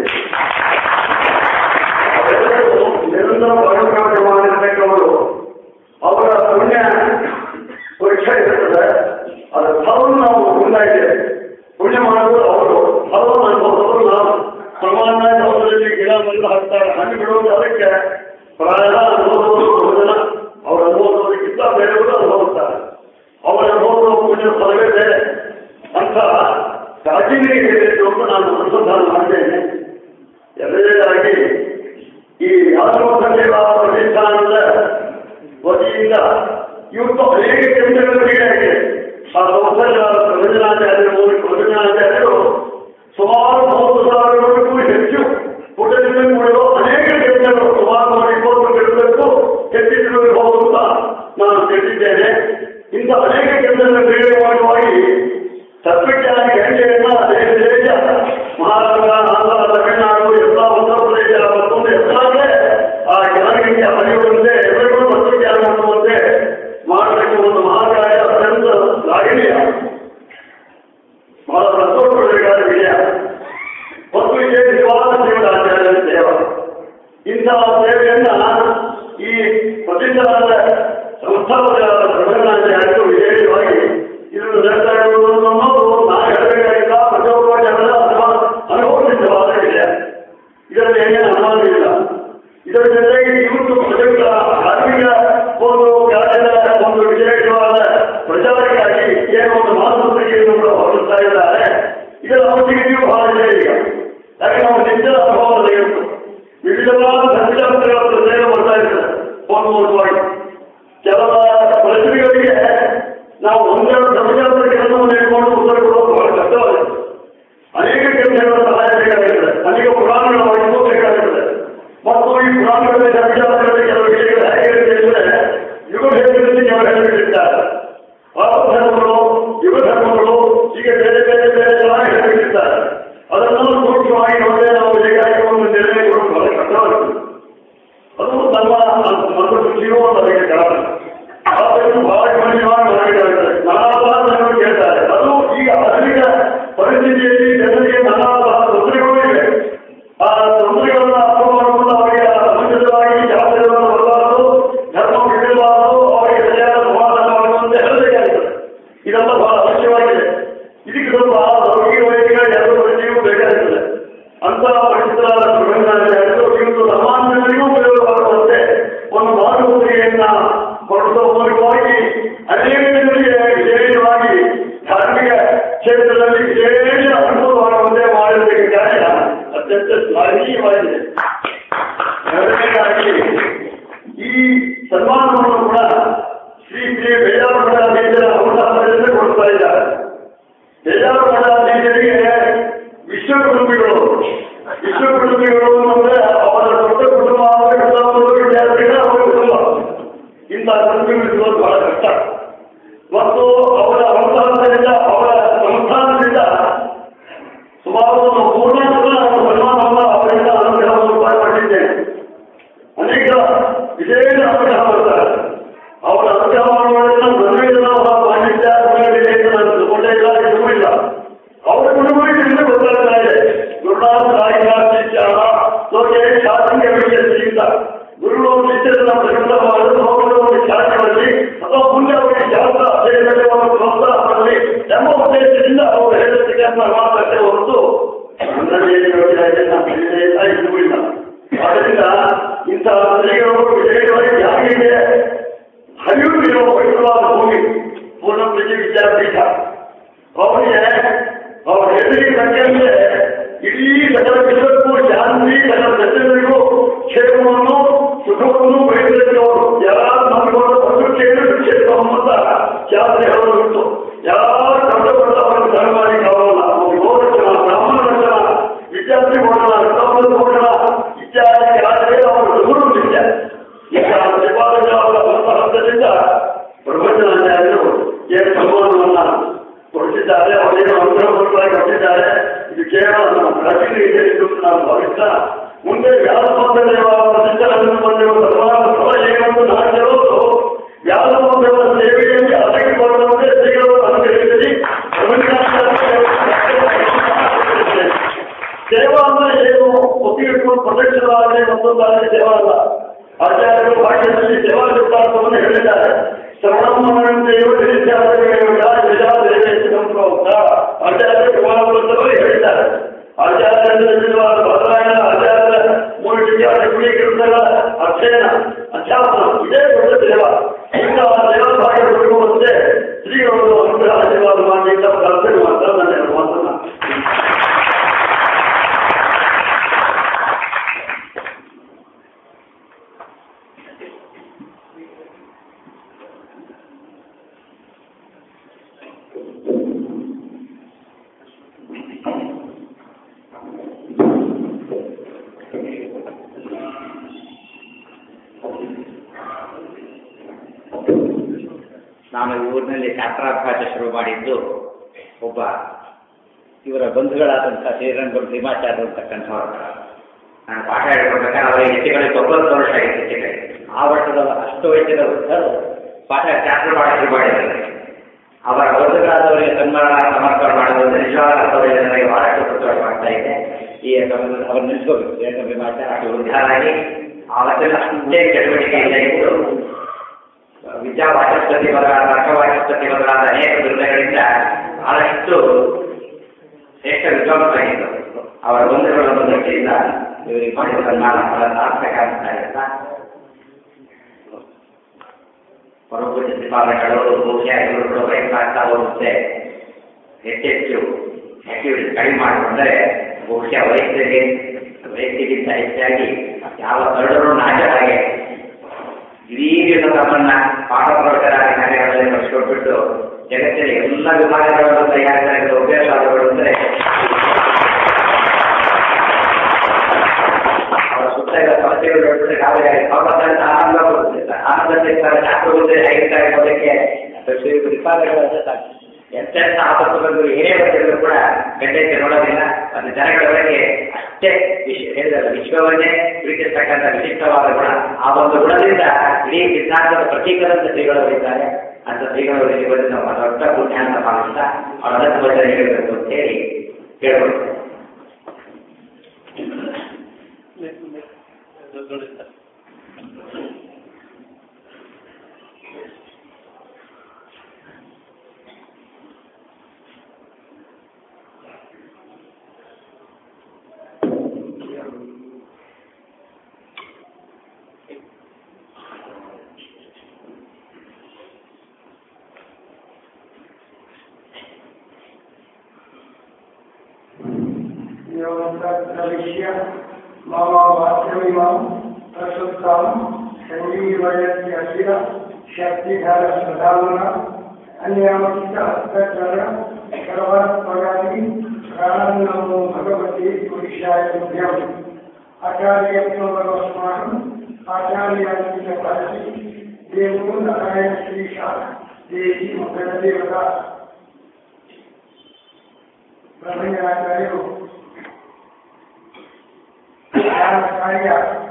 ಅವರೆಲ್ಲರೂ ನಿರಂತರ ಪರಮಾರ್ಥ ಮಾಡಿರ್ತಕ್ಕವರು ಅವರ ಪುಣ್ಯ ಪರೀಕ್ಷೆ ಇರುತ್ತದೆ ಅದರ ಫಲವನ್ನು ನಾವು ಮುಂದಾಗಿದ್ದೇವೆ ಪುಣ್ಯ ಮಾಡೋದು ಅವರು ಫಲವನ್ನು ಅನುಭವಿಸೋದು ನಾವು ಸಮಾನ ಜವಾಬ್ದಾರಿ ಗಿಡ ಮರಳು ಹಾಕ್ತಾರೆ ಹಣ್ಣು ಬಿಡುವುದು ಅದಕ್ಕೆ ಪ್ರಾಯ ಅನುಭವಿಸೋದು ಬಹುಜನ ಅವರು ಅನುಭವಿಸೋದಕ್ಕಿಂತ ಬೇರೆಯವರು ಅನುಭವಿಸ್ತಾರೆ ಅವರ ಅನುಭವದ ಪುಣ್ಯ ಫಲವೇ ಬೇರೆ ಅಂತ ಪ್ರಾಚೀನರಿಗೆ ಹೇಳಿದ್ದು ಅಂತ ನಾನು ಅನುಸಂಧಾನ ಮಾಡಿದ್ದೇನೆ ಎರಡನೇದಾಗಿ ಈ ಆತ್ಮಸಂದೇವ ಪ್ರತಿಷ್ಠಾನದ ವತಿಯಿಂದ ಇವತ್ತು ಅನೇಕ ಕೆಲಸಗಳು ನೀಡಾಗಿದೆ ಆ ಸಂಸ್ಥೆಯ ಪ್ರವಚನಾಚಾರ್ಯರು ಪ್ರವಚನಾಚಾರ್ಯರು ಸುಮಾರು ಮೂವತ್ತು ಸಾವಿರಕ್ಕೂ ಹೆಚ್ಚು ಪುಟದಿಂದ ಮಾಡುವ ಅನೇಕ ಕೆಲಸಗಳು ಸುಮಾರು ನೂರ ಇಪ್ಪತ್ತು ಕೆಲಸಕ್ಕೂ ಹೆಚ್ಚಿಸಿರಬಹುದು ಅಂತ ನಾನು ತಿಳಿದಿದ್ದೇನೆ ಇಂಥ ಅನೇಕ ಕೆಲಸಗಳ ಪ್ರೇರಣವಾಗಿ ತತ್ವಜ್ಞಾನ ಗಂಟೆಯನ್ನ ದೇಶ ದೇಶ ಮಹಾರಾಷ್ಟ್ರ ಆಂಧ್ರ ತಮಿಳುನಾಡು ಎಲ್ಲ ಉತ್ತರ ಪ್ರದೇಶ ಮತ್ತೊಂದು ಎಲ್ಲ ಕಡೆ ಆ ಜ್ಞಾನಗಳಿಗೆ ಹರಿಯುವಂತೆ ಎಲ್ಲರಿಗೂ ತತ್ವಜ್ಞಾನ ಮಾಡುವಂತೆ ಮಾಡಲಿಕ್ಕೆ ಒಂದು ಮಹಾಕಾರ್ಯ ಕೊಡ್ತಾ ಇದ್ದಾರೆ ಇದರ ಅವಧಿಗೆಯೂ ಬಹಳ ಇದೆ ಈಗ ಯಾಕೆ ನಾವು ನಿತ್ಯ ಅನುಭವದಲ್ಲಿ ಇರುತ್ತೆ ವಿವಿಧವಾದ ಸಂಚಾರಗಳ ಸೇವೆ ಬರ್ತಾ ಇರ್ತದೆ ಮೂಲಭೂತವಾಗಿ ಕೆಲವ ಪ್ರಶ್ನೆಗಳಿಗೆ ನಾವು ಒಂದೆರಡು ಸಂಚಾರದ ಕೆಲಸವನ್ನು ಇಟ್ಕೊಂಡು ಉತ್ತರ ಕೊಡೋದು ಬಹಳ ಕಷ್ಟವಾಗಿದೆ ಅನೇಕ ಕೆಲಸಗಳ ಸಹಾಯ ಬೇಕಾಗಿರ್ತದೆ ಅನೇಕ ಪುರಾಣಗಳ ಅರಿವು ಬೇಕಾಗಿರ್ತದೆ ಮತ್ತು ಈ ಪುರಾಣಗಳಲ್ಲಿ ಸಂಚಾರಗಳಲ್ಲಿ ಕೆಲವು ವಿಷಯಗಳು ಹೇಗೆ ಅಂದರೆ ಯುಗ ಭೇದದಲ್ಲಿ ಕೆಲವು ಹೇಳಿಬಿಟ್ಟಿದ್ದಾರೆ ಧರ್ಮಗಳು ಯುಗ ಧರ್ಮಗಳು ಹೀಗೆ ಬೇರೆ ಬೇರೆ ಬೇರೆ ಚೆನ್ನಾಗಿ ಹೇಳಿಬಿಟ್ಟಿದ್ದಾರೆ ಅದನ್ನು ಸೂಕ್ಷ್ಮವಾಗಿ ನೋಡಿದ್ರೆ ನಾವು ಹೇಗಾಗಿ ಒಂದು ನಿರ್ಣಯ ಕೊಡೋದು ಬಹಳ ಕಷ್ಟವಾಗ್ತದೆ ಅದು ನಮ್ಮ ಒಂದು ಜೀವನ ಅದಕ್ಕೆ ಕಾರಣ ಆದಷ್ಟು ಬಹಳ ಗಮನವಾಗಿ ಮಾಡಬೇಕಾಗುತ್ತದೆ ನಾನಾಭಾಸವನ್ನು ಕೇಳ್ತಾರೆ ಅದು ಈಗ ಆಧುನಿಕ ಪರಿಸ್ಥಿತಿಯಲ್ಲಿ ಜನರಿಗೆ ನಾನಾಭಾಸ ತೊಂದರೆಗಳು ಇವೆ ಆ ತೊಂದರೆಗಳನ್ನು ಅರ್ಥ ಮಾಡಿಕೊಂಡು ಅವರಿಗೆ ಸಮಂಜಸವಾಗಿ ಜಾತಿಗಳನ್ನು ಬರಬಾರದು ಧರ್ಮ ಬಿಡಬಾರದು ಅವರಿಗೆ ಸರಿಯಾದ ಸಮಾಧಾನ ಮಾಡುವಂತೆ ಹೇಳಬೇಕಾಗುತ್ತದೆ ಇದೆಲ್ಲ ಬಹಳ ಅವಶ್ಯವಾಗಿದೆ ಇದಕ್ಕೆ ಸ್ವಲ್ಪ ಲೌಕಿಕ ವೈದ್ಯಗಳ ಎರಡು ಪರಿಚಯವೂ ಬೇಕಾಗುತ್ತದೆ ಅಂತ ಪಂಡಿತರಾದ ಪ್ರಬಂಧಗಳು ಇವತ್ತು ಸಾಮಾನ್ಯ ಜನರಿಗೂ ಉಪಯೋಗವಾಗುವಂತೆ ಒಂದು ಮಾತುಕತೆಯನ್ನ ಹೊರಡುವ ಮೂಲಕವಾಗಿ ಅನೇಕ ಜನರಿಗೆ ವಿಶೇಷವಾಗಿ ಧಾರ್ಮಿಕ ಕ್ಷೇತ್ರದಲ್ಲಿ ವಿಶೇಷ ಅನುಭವವಾಗುವಂತೆ ಮಾಡಿರಬೇಕು ಕಾರ್ಯ ಅತ್ಯಂತ ಶ್ಲಾಘನೀಯವಾಗಿದೆ ಎರಡನೇದಾಗಿ ಈ ಸನ್ಮಾನವನ್ನು ಕೂಡ ಶ್ರೀ ಶ್ರೀ ವೇದಾಂತರ ಅವಕಾಶದಿಂದ ಕೊಡ್ತಾ ಇದ್ದಾರೆ ಬೇಜಾರುಗಳಿಗೆ ವಿಶ್ವಕುಟುಂಬಿಗಳು ವಿಶ್ವಕುಟುಂಬಿಗಳು ಅಂದ್ರೆ ಅವರ ದೊಡ್ಡ ಕುಟುಂಬ ಅಂದ್ರೆ ಕುಟುಂಬದ ವಿದ್ಯಾರ್ಥಿಗಳ ಅವರ ಕುಟುಂಬ ಇಂತಹ ಕುಟುಂಬಗಳು ಬಹಳ ಕಷ್ಟ ಮತ್ತು ಅವರ ಅವಕಾಶದಿಂದ ಅವರ ಸಂಸ್ಥಾನದಿಂದ ಸುಮಾರು ಒಂದು ಮೂರ್ನಾಲ್ಕು ನಾನು ಸನ್ಮಾನವನ್ನು ಅವರಿಂದ ಅನುಗ್ರಹವನ್ನು ಮಾಡಿದ್ದೇನೆ ಅನೇಕ ವಿಶೇಷ ಅನುಗ್ರಹ ಮಾಡ್ತಾರೆ ಅವರ ಅನುಗ್ರಹ ಮಾಡುವುದರಿಂದ ನನಗೆ ಅವರ ಪಾಂಡಿತ್ಯ ಗುಣಗಳಿದೆ ಅಂತ ನಾನು ತಿಳ್ಕೊಂಡೇ ಇಲ್ಲ ಇದೂ ಇಲ್ಲ ಅವರ ಗುಣಗಳಿಂದ ಗೊತ್ತಾಗ್ತಾ ಇದೆ ಗುರುನಾಥ ರಾಯಿಕಾಚಾರ ಲೋಕೆ ಶಾಸನಿಕ ವಿಷಯದಿಂದ ಗುರುಗಳು ನಿತ್ಯದ ಪ್ರಕಟವಾದ ಲೋಕದ ಶಾಸ್ತ್ರದಲ್ಲಿ ಅಥವಾ ಮುಂದೆ ಅವರಿಗೆ ಶಾಸ್ತ್ರ ಅಧ್ಯಯನವನ್ನು ಪ್ರೋತ್ಸಾಹ ಮಾಡಲಿ ಎಂಬ ಉದ್ದೇಶದಿಂದ ಅವರು ಹೇಳೋದಕ್ಕೆ ಅಂತ ಮಾತಾಡ್ತೇವೆ ಹೊರತು ನನ್ನಲ್ಲಿ ಏನು ಯೋಚನೆ ಇದೆ ನಾನು ತಿಳಿದೇ ಇಲ್ಲ ಇದೂ ಇಲ್ಲ ಆದ್ದರಿಂದ ಇಂತಹ ಸ್ತ್ರೀಗಳು ವಿಶೇಷವಾಗಿ ಯಾರಿಗೆ ಹರಿವು ಇರುವ ಪವಿತ್ರವಾದ ಭೂಮಿ ಪೂರ್ಣಪ್ರತಿ ವಿದ್ಯಾಪೀಠ ಅವರಿಗೆ ಅವರ ಹೆಸರಿಗೆ ತಕ್ಕಂತೆ ಇಡೀ ಸಕಲ ವಿಶ್ವಕ್ಕೂ ಶಾಂತಿ ಸಕಲ ಜನರಿಗೂ ಕ್ಷೇಮವನ್ನು ಸುಖವನ್ನು ಬಯಸಲಿಕ್ಕೆ ಅವರು ಯಾರು ನಮ್ಮಗಳ ಪ್ರಕೃತಿಯನ್ನು ಕ್ಷೇತ್ರವನ್ನು ಅಂತ ಶಾಸ್ತ್ರ ಹೇಳೋದಿತ್ತು ಯಾರು ಕಷ್ಟಪಟ್ಟ ಅವರಿಗೆ ಧರ್ಮಾಗಿ ಕಾವಲ್ಲ ಅವರು ಗೋರಕ್ಷಣ ಬ್ರಾಹ್ಮಣ ರಕ್ಷಣ ವಿದ್ಯಾರ್ಥಿ ಬೋಧನ ರಕ್ತಪದ ಬೋಧನ ಇತ್ಯಾದಿ ಆದರೆ ಅವರು ಗುರು ವಿದ್ಯೆ ಈಗ ಶ್ರೀಪಾದಗಳ ಅವರ ಹಂತದಿಂದ ಪ್ರಪಂಚನಾಚಾರ್ಯರು ಏನು ಸನ್ಮಾನವನ್ನ ಕೊಡಿಸಿದ್ದಾರೆ ಅವರೇನು ಅನುಗ್ರಹವಾಗಿ ಕೊಟ್ಟಿದ್ದಾರೆ ಇದು ಕೇವಲ ನಮ್ಮ ಪ್ರತಿನಿಧಿ ಇದೆ ಎಂದು ನಾನು ಭಾವಿಸ್ತಾ ಮುಂದೆ ವ್ಯಾಸಪಂಥದೇವರ ಸಂಚಲನವನ್ನು ಬಂದಿರುವ ಸನ್ಮಾನ ಫಲ ಏನೆಂದು ನಾನು ಹೇಳೋದು ವ್ಯಾಸಪಂಥದ ಸೇವೆಯಲ್ಲಿ ಅದಕ್ಕೆ ಬರುವಂತೆ ಶ್ರೀಗಳು ಅನುಗ್ರಹಿಸಿ ಸೇವಾ ಅಂದ್ರೆ ಏನು ಒಪ್ಪಿಗೆಟ್ಕೊಂಡು ಪ್ರದಕ್ಷಿಣವಾಗಲಿ ಮತ್ತೊಂದಾಗಲಿ ಸೇವಾ ಅಲ್ಲ ಆಚಾರ್ಯರು ಭಾಷೆಯಲ್ಲಿ ಸೇವಾ ಸಿದ್ಧಾಂತವನ್ನು ಹೇಳಿದ್ದಾರೆ ಶ್ರವಣಮನಂತೆಯು ಆಚಾರ್ಯ ಕುಮಾರವೃತ್ತವರು ಹೇಳಿದ್ದಾರೆ ಆಚಾರ್ಯವಾದ ಬದಲಾಯಣ ಆಚಾರ್ಯ ಮೂರು ವಿಚಾರ ಗುಣೀಕರಣಗಳ ಅಧ್ಯಯನ ಅಧ್ಯಾಪನ ಇದೇ ದೊಡ್ಡ ಸೇವಾ ಇಂತಹ ಸೇವಾ ಭಾಗ್ಯ ಕೊಡುವಂತೆ ಶ್ರೀಗಳು ಅನುಗ್ರಹ ಆಶೀರ್ವಾದ ಮಾಡಿ ಅಂತ ಪ್ರಾರ್ಥನೆ ಮಾಡ್ತಾ ನನ್ನ ಮಾತನ್ನ ನಾನು ಈ ಊರಿನಲ್ಲಿ ಶಾಸ್ತ್ರಾಭ್ಯಾಸ ಶುರು ಮಾಡಿದ್ದು ಒಬ್ಬ ಇವರ ಬಂಧುಗಳಾದಂಥ ಶ್ರೀರಂಗರು ಭೀಮಾಚಾರ್ಯರು ಅಂತಕ್ಕಂಥವ್ರು ನಾನು ಪಾಠ ಹೇಳ್ಕೊಡ್ಬೇಕಾದ್ರೆ ಅವರಿಗೆ ಹೆಚ್ಚುಗಳಿಗೆ ತೊಂಬತ್ತು ವರ್ಷ ಆಗಿತ್ತು ಹೆಚ್ಚುಗಳಿಗೆ ಆ ವರ್ಷದ ಅಷ್ಟು ವಯಸ್ಸಿನ ವೃದ್ಧರು ಪಾಠ ಶಾಸ್ತ್ರ ಪಾಠ ಶುರು ಮಾಡಿದ್ದಾರೆ ಅವರ ಬಂಧುಗಳಾದವರಿಗೆ ಸನ್ಮಾನ ಸಮರ್ಪಣೆ ಮಾಡುವುದು ನಿಜವಾದ ಅರ್ಥದಲ್ಲಿ ನನಗೆ ಬಹಳಷ್ಟು ಸಂತೋಷ ಆಗ್ತಾ ಇದೆ ಈ ಸಂಬಂಧ ಅವರು ನಿಲ್ಲಿಸಬೇಕು ಶ್ರೀರಂಗ ಭೀಮಾಚಾರ್ಯ ಅಷ್ಟು ವೃದ್ಧರಾಗಿ ಅವತ್ತೆಲ್ಲ ಅಷ್ಟೇ ಚಟುವಟಿಕೆಯಿಂದ ಇದ್ದು ವಿದ್ಯಾ ವಾಚಸ್ಪತಿ ಮೊದಲಾದ ತರ್ಕ ವಾಚಸ್ಪತಿ ಮೊದಲಾದ ಅನೇಕ ಬಿರುದುಗಳಿಂದ ಬಹಳಷ್ಟು ಶ್ರೇಷ್ಠ ವಿದ್ವಾಂಸರಾಗಿದ್ದರು ಅವರ ಬಂಧುಗಳ ದೃಷ್ಟಿಯಿಂದ ಇವರಿಗೆ ಮಾಡಿದ ಸನ್ಮಾನ ಬಹಳ ಸಾರ್ಥಕ ಅಂತ ಹೇಳ್ತಾ ಪರಪೂಜ ಶ್ರೀಪಾದಗಳು ಬಹುಶಃ ಇವರು ವಯಸ್ಸಾಗ್ತಾ ಹೋಗುತ್ತೆ ಹೆಚ್ಚೆಚ್ಚು ಆಕ್ಟಿವಿಟಿ ಕಡಿಮೆ ಮಾಡಿಕೊಂಡ್ರೆ ಬಹುಶಃ ವಯಸ್ಸಿಗೆ ವಯಸ್ಸಿಗಿಂತ ಹೆಚ್ಚಾಗಿ ಯಾವ ಕರಡರೂ ನಾಶ ಹಾಗೆ ಇಡೀ ದಿನ ತಮ್ಮನ್ನ ಪಾಠ ಪ್ರವಚನಾದಿ ಕಾರ್ಯಗಳಲ್ಲಿ ಬಳಸ್ಕೊಟ್ಬಿಟ್ಟು ಜಗತ್ತಿನ ಎಲ್ಲ ವಿಭಾಗಗಳನ್ನು ತಯಾರಿಸಿದ ಅಭ್ಯಾಸಗಳು ಅಂದರೆ ಅವರ ಸುತ್ತ ಇರೋ ಸಮಸ್ಯೆಗಳು ನೋಡಿದ್ರೆ ಯಾವುದೇ ಅವರನ್ನ ಆನಂದ ಬರುತ್ತಿಲ್ಲ ಆನಂದ ಸಿಗ್ತಾರೆ ಶಾಸ್ತ್ರಗಳು ಹೇಗಿರ್ತಾರೆ ಅನ್ನೋದಕ್ಕೆ ವಿಭಾಗಗಳು ಸಾಕು ಎಂತೆಂಥ ಆಪತ್ತು ಬಂದರು ಏನೇ ಬಂದಿದ್ರು ಕೂಡ ಗಂಟೆಗೆ ನೋಡೋದಿಲ್ಲ ಮತ್ತು ಜನಗಳ ಬಗ್ಗೆ ಅಷ್ಟೇ ವಿಶ್ವ ಹೇಳಿದಲ್ಲ ವಿಶ್ವವನ್ನೇ ಪ್ರೀತಿಸ್ತಕ್ಕಂಥ ವಿಶಿಷ್ಟವಾದ ಗುಣ ಆ ಒಂದು ಗುಣದಿಂದ ಇಡೀ ಸಿದ್ಧಾಂತದ ಪ್ರತೀಕದಂತ ಶ್ರೀಗಳವರಿದ್ದಾರೆ ಅಂತ ಶ್ರೀಗಳವರಿಗೆ ಬಂದು ನಾವು ದೊಡ್ಡ ಪುಣ್ಯ ಅಂತ ಭಾವಿಸ್ತಾ ಅವರ ಅನಂತ ವಚನ ಹೇಳಬೇಕು ಅಂತ ಹೇಳಿ ಕೇಳ್ಕೊಳ್ತೇವೆ प्रविश्य मम वाक्यमिमं प्रसुप्तं सञ्जीवयस्य शिर शक्तिधरस्वधाम्ना अन्यामस्तहस्तचर सर्वत्वगामि प्राणन्नमो भगवते पुरुषाय तुभ्यम् आचार्यत्वमस्माकम् आचार्यान्ति च परसि देवो नारायण श्रीशा देवी मकरदेवता ಬ್ರಹ್ಮಣ್ಯಾಚಾರ್ಯರು ಧ್ಯಾನ ಕಾರ್ಯ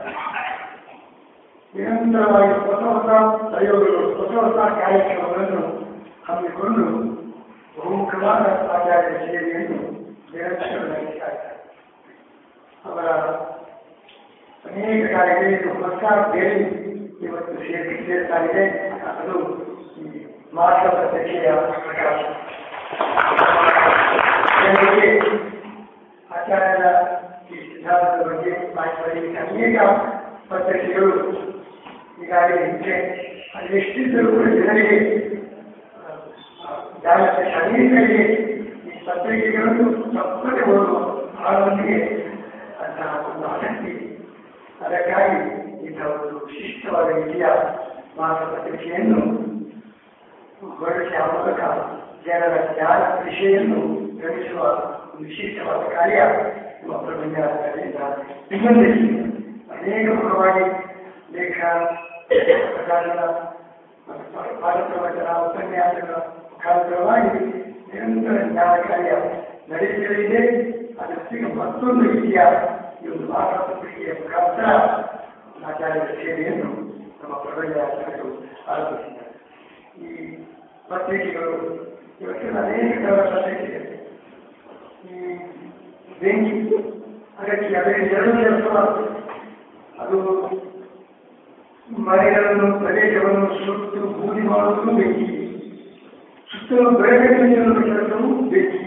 ನಿರಂತರವಾಗಿ ಹೊಸ ಹೊಸ ಪ್ರಯೋಗಗಳು ಹೊಸ ಹೊಸ ಕಾರ್ಯಕ್ರಮಗಳನ್ನು ಹಮ್ಮಿಕೊಂಡು ಬಹುಮುಖವಾದ ಆಚಾರ್ಯ ಸೇವೆಯನ್ನು ನಿರಂತರ ನಡೆಸ್ತಾ ಇದ್ದಾರೆ ಅವರ ಅನೇಕ ಕಾರ್ಯಗಳಿಗೆ ಹೊಸ ಬೇರೆ ಇವತ್ತು ಸೇರಿ ಸೇರ್ತಾ ಇದೆ ಅದು ಈ ಮಾಸ ಪತ್ರಿಕೆಯ ಪ್ರಕಾಶ ಜನರಿಗೆ ಆಚಾರ್ಯರ ಈ ಸಿದ್ಧಾಂತದ ಬಗ್ಗೆ ಮಾಹಿತಿ ಅನೇಕ ಪತ್ರಿಕೆಗಳು ಈಗಾಗಲೇ ಇದ್ದೆ ಅದೆಷ್ಟಿದ್ದರೂ ಕೂಡ ಜನರಿಗೆ ಜಾಗತಿಕ ಅನೇಕರಿಗೆ ಈ ಪತ್ರಿಕೆಗಳನ್ನು ತಪ್ಪದೆ ಓದುವ ಆಳೊಂದಿಗೆ ಅಂತಹ ಒಂದು ಆಸಕ್ತಿ ಅದಕ್ಕಾಗಿ ಇಂಥ ಒಂದು ವಿಶಿಷ್ಟವಾದ ರೀತಿಯ ಮಾಸಪತ್ರಿಕೆಯನ್ನು ಹೊರಡಿಸಿ ಆ ಮೂಲಕ ಜನರ ಜ್ಞಾನ ವಿಷಯನ್ನು ಗ್ರಹಿಸುವ ಒಂದು ವಿಶಿಷ್ಟವಾದ ಕಾರ್ಯ ನಮ್ಮ ಪ್ರಬಂಧಗಳಿಂದ ನಿರ್ಬಂಧಿಸಿ ಅನೇಕ ಪರವಾಗಿ ಲೇಖ ಪ್ರಕಾಶನ ಮತ್ತು ಪಾಠ ಪ್ರವಚನ ಉಪನ್ಯಾಸಗಳ ಮುಖಾಂತರವಾಗಿ ನಿರಂತರ ಜ್ಞಾನ ಕಾರ್ಯ ನಡೆಸಲಿದೆ ಅದಕ್ಕೆ ಮತ್ತೊಂದು ರೀತಿಯ ಈ ಒಂದು ಮಾಸಪತ್ರಿಕೆಯ ಮುಖಾಂತರ ಆಚಾರ್ಯರ ಸೇವೆಯನ್ನು ನಮ್ಮ ಪ್ರಬಂಧಾಚಾರ್ಯರು ಆರಂಭಿಸಿದ್ದಾರೆ ಈ ಪತ್ರಿಕೆಗಳು ಇವತ್ತಿನ ಅನೇಕ ಥರದ ಪತ್ರಿಕೆಗಳು ಈ ಬೆಂಕಿ ಅದಕ್ಕೆ ಅದಕ್ಕೆ ಎರಡು ಕೆಲಸ ಅದು ಮನೆಗಳನ್ನು ಪ್ರದೇಶವನ್ನು ಸುಟ್ಟು ಬೂದಿ ಮಾಡುವುದು ಬೆಂಕಿ ಸುತ್ತಲೂ ಬೆಳಕಿನ ಕೆಲಸವು ಬೆಂಕಿ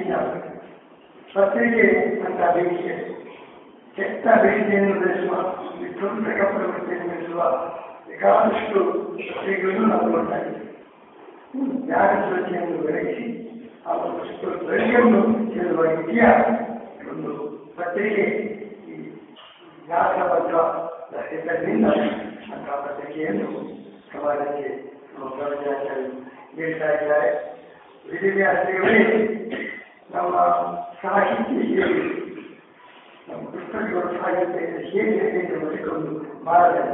ಪತ್ರಿಕೆ ಅಂತ ಬೆಂಕಿ ಕೆಟ್ಟ ಬೆಂಕಿಯನ್ನು ಬೆಳೆಸುವ ವಿಧ್ವಂಸ ಪ್ರವೃತ್ತಿಯನ್ನು ಬೆಳೆಸುವ ಬೇಕಾದಷ್ಟು ಪತ್ರಿಕೆಗಳನ್ನು ನಾವು ನೋಡ್ತಾ ಇದ್ದೀವಿ ಜ್ಞಾನ ಜ್ಯೋತಿಯನ್ನು ಬೆಳಗಿಸಿ ಆ ಒಂದು ಸುತ್ತ ಬೆಳಕನ್ನು ಚೆಲ್ಲುವ ರೀತಿಯ ಒಂದು ಪತ್ರಿಕೆ ಈ ವ್ಯಾಸಬದ್ಧ ಹೆಸರಿನಿಂದ ಅಂತಹ ಪತ್ರಿಕೆಯನ್ನು ಸಮಾಜಕ್ಕೆ ನಮ್ಮ ಪ್ರವಚನಾಚಾರ್ಯರು ನೀಡ್ತಾ ಇದ್ದಾರೆ ವಿದ್ಯಾರ್ಥಿಗಳೇ ನಮ್ಮ ಸಾಹಿತ್ಯ ಹೇಗೆ ನಮ್ಮ ಪುಸ್ತಕಗಳು ಸಾಹಿತ್ಯ ಹೇಗೆ ಎಂಬುದಕ್ಕೆ ಒಂದು ಮಾರ್ಗದರ್ಶನ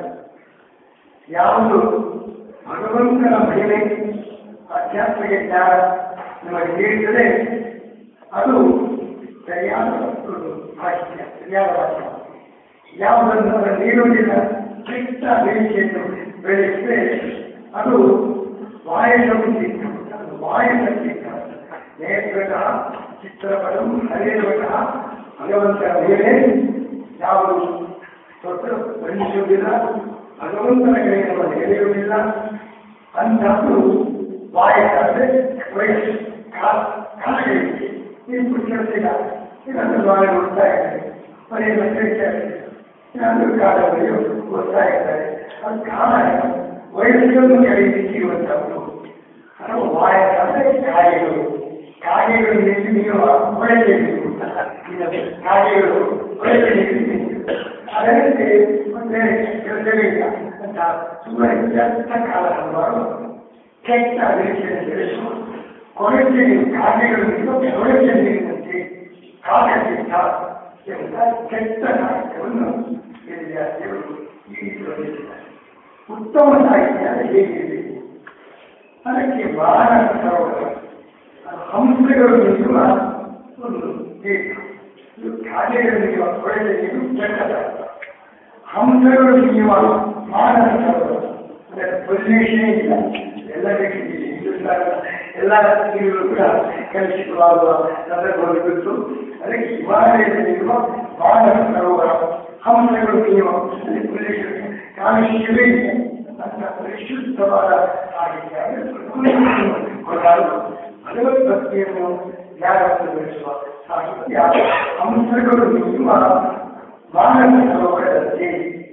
ಯಾವುದು ಭಗವಂತನ ಮಹಿಮೆ ಆಧ್ಯಾತ್ಮಿಕ ಜ್ಞಾನ ನಮಗೆ ನೀಡುತ್ತದೆ ಅದು ಸರಿಯಾದ ಒಂದು ಸಾಹಿತ್ಯ ಸರಿಯಾದ ವಾಕ್ಯ ಯಾವುದನ್ನು ಅದರ ನೀಡುವುದಿಲ್ಲ ಕೆಟ್ಟ ಬೇಡಿಕೆಯನ್ನು ಬೆಳೆಸಿದ್ರೆ ಅದು ವಾಯುಸಂಚಿತ ಅದು ವಾಯುಸಂಚಿತ ನೇತ್ರತಃ ಚಿತ್ರಪಟವು ಹರಿಯುವಂತಹ ಭಗವಂತನ ಮೇಲೆ ಯಾವುದು ಸ್ವಲ್ಪ ಬಂಧಿಸುವುದಿಲ್ಲ ಭಗವಂತನ ಕಡೆಗೆ ನಾವು ಎಳೆಯುವುದಿಲ್ಲ ಅಂತಹದ್ದು ವಾಯಕ ಅಂದ್ರೆ ವಯಸ್ಸು ಕಾಲಗಳಿಗೆ ಈ ಪುಸ್ತಕದ ಇದನ್ನು ಬಾಳೆ ಓದ್ತಾ ಇದ್ದಾರೆ ಮನೆಯನ್ನು ಕೇಳ್ತಾ ಇದ್ದಾರೆ ಇನ್ನೊಂದು ಕಾಲದಲ್ಲಿ ಓದ್ತಾ ಇದ್ದಾರೆ ಅದು ಕಾಲ ವಯಸ್ಸನ್ನು ಕಳೆಯಲಿಕ್ಕಿರುವಂತಹದ್ದು ಅದು ವಾಯಕ ಅಂದ್ರೆ ಕಾಯಿಗಳು ಕಾಯಿ ಕಾಗೆಗಳು ನಿಂತು ನೀವು ಹೊಳೆಯಬೇಕು ಕಾಗೆಗಳು ಹೊಳೆಯಬೇಕು ಅದರಂತೆ ಮತ್ತೆ ಕೆಲಸವಿಲ್ಲ ಅಂತ ಸುಮ್ಮನೆ ವ್ಯರ್ಥ ಕಾಲ ಹಲವಾರು ಕೆಟ್ಟ ಅಭಿರುಚಿಯನ್ನು ಬೆಳೆಸುವ ಕೊಳಚೆ ಕಾಗೆಗಳು ಇನ್ನೊಬ್ಬ ಕೊಳಚೆ ನೀರಿನಂತೆ ಕಾಗದಿಂದ ಎಂಬ ಕೆಟ್ಟ ನಾಟಕವನ್ನು ವೇದವ್ಯಾಸರು ಈ ರೀತಿ ವರ್ಣಿಸಿದ್ದಾರೆ ಉತ್ತಮ ಸಾಹಿತ್ಯ ಹೇಗಿದೆ ಅದಕ್ಕೆ ವಾಹನ ಸರೋವರ ಹಂಸಗಳು ನಿಲ್ಲುವ ಒಂದು ದೇಶ ಇದು ಕಾಗೆಗಳು ನಿಲ್ಲುವ ಕೊಳಚೆ ನೀರು ಕೆಟ್ಟದಾಗ್ತದೆ ಹಂಸಗಳು ನಿಲ್ಲುವ ಮಾನವ ಸರೋವರ ಅದರ ಪೊಲ್ಯೂಷನ್ ಇಲ್ಲ ಎಲ್ಲ ರೀತಿಯಲ್ಲಿ ಹಿಂದೂಸ್ತಾನ ಎಲ್ಲ ನೀರುಗಳು ಕೂಡ ಕಲುಷಿತವಾಗುವ ಸಂದರ್ಭಗಳು ಬಿಟ್ಟು ಅದಕ್ಕೆ ಹಿಮಾಲಯದಲ್ಲಿರುವ ಮಾನವ ಸರೋವರ ಹಂಸಗಳು ನಿಲ್ಲುವ ಅಲ್ಲಿ ಪೊಲ್ಯೂಷನ್ ಕಾಲುಷ್ಯವೇ ಇದೆ ಅಂತ ಪರಿಶುದ್ಧವಾದ ಸಾಹಿತ್ಯ ಕೊಡಲು ಭಗವದ್ಭಕ್ತಿಯನ್ನು ಜ್ಞಾನವನ್ನು ಬೆಳೆಸುವ ಸಾಹಿತ್ಯ ಹಂಸಗಳು ನಿಲ್ಲುವ ಮಾನವ ಸರೋವರದಂತೆ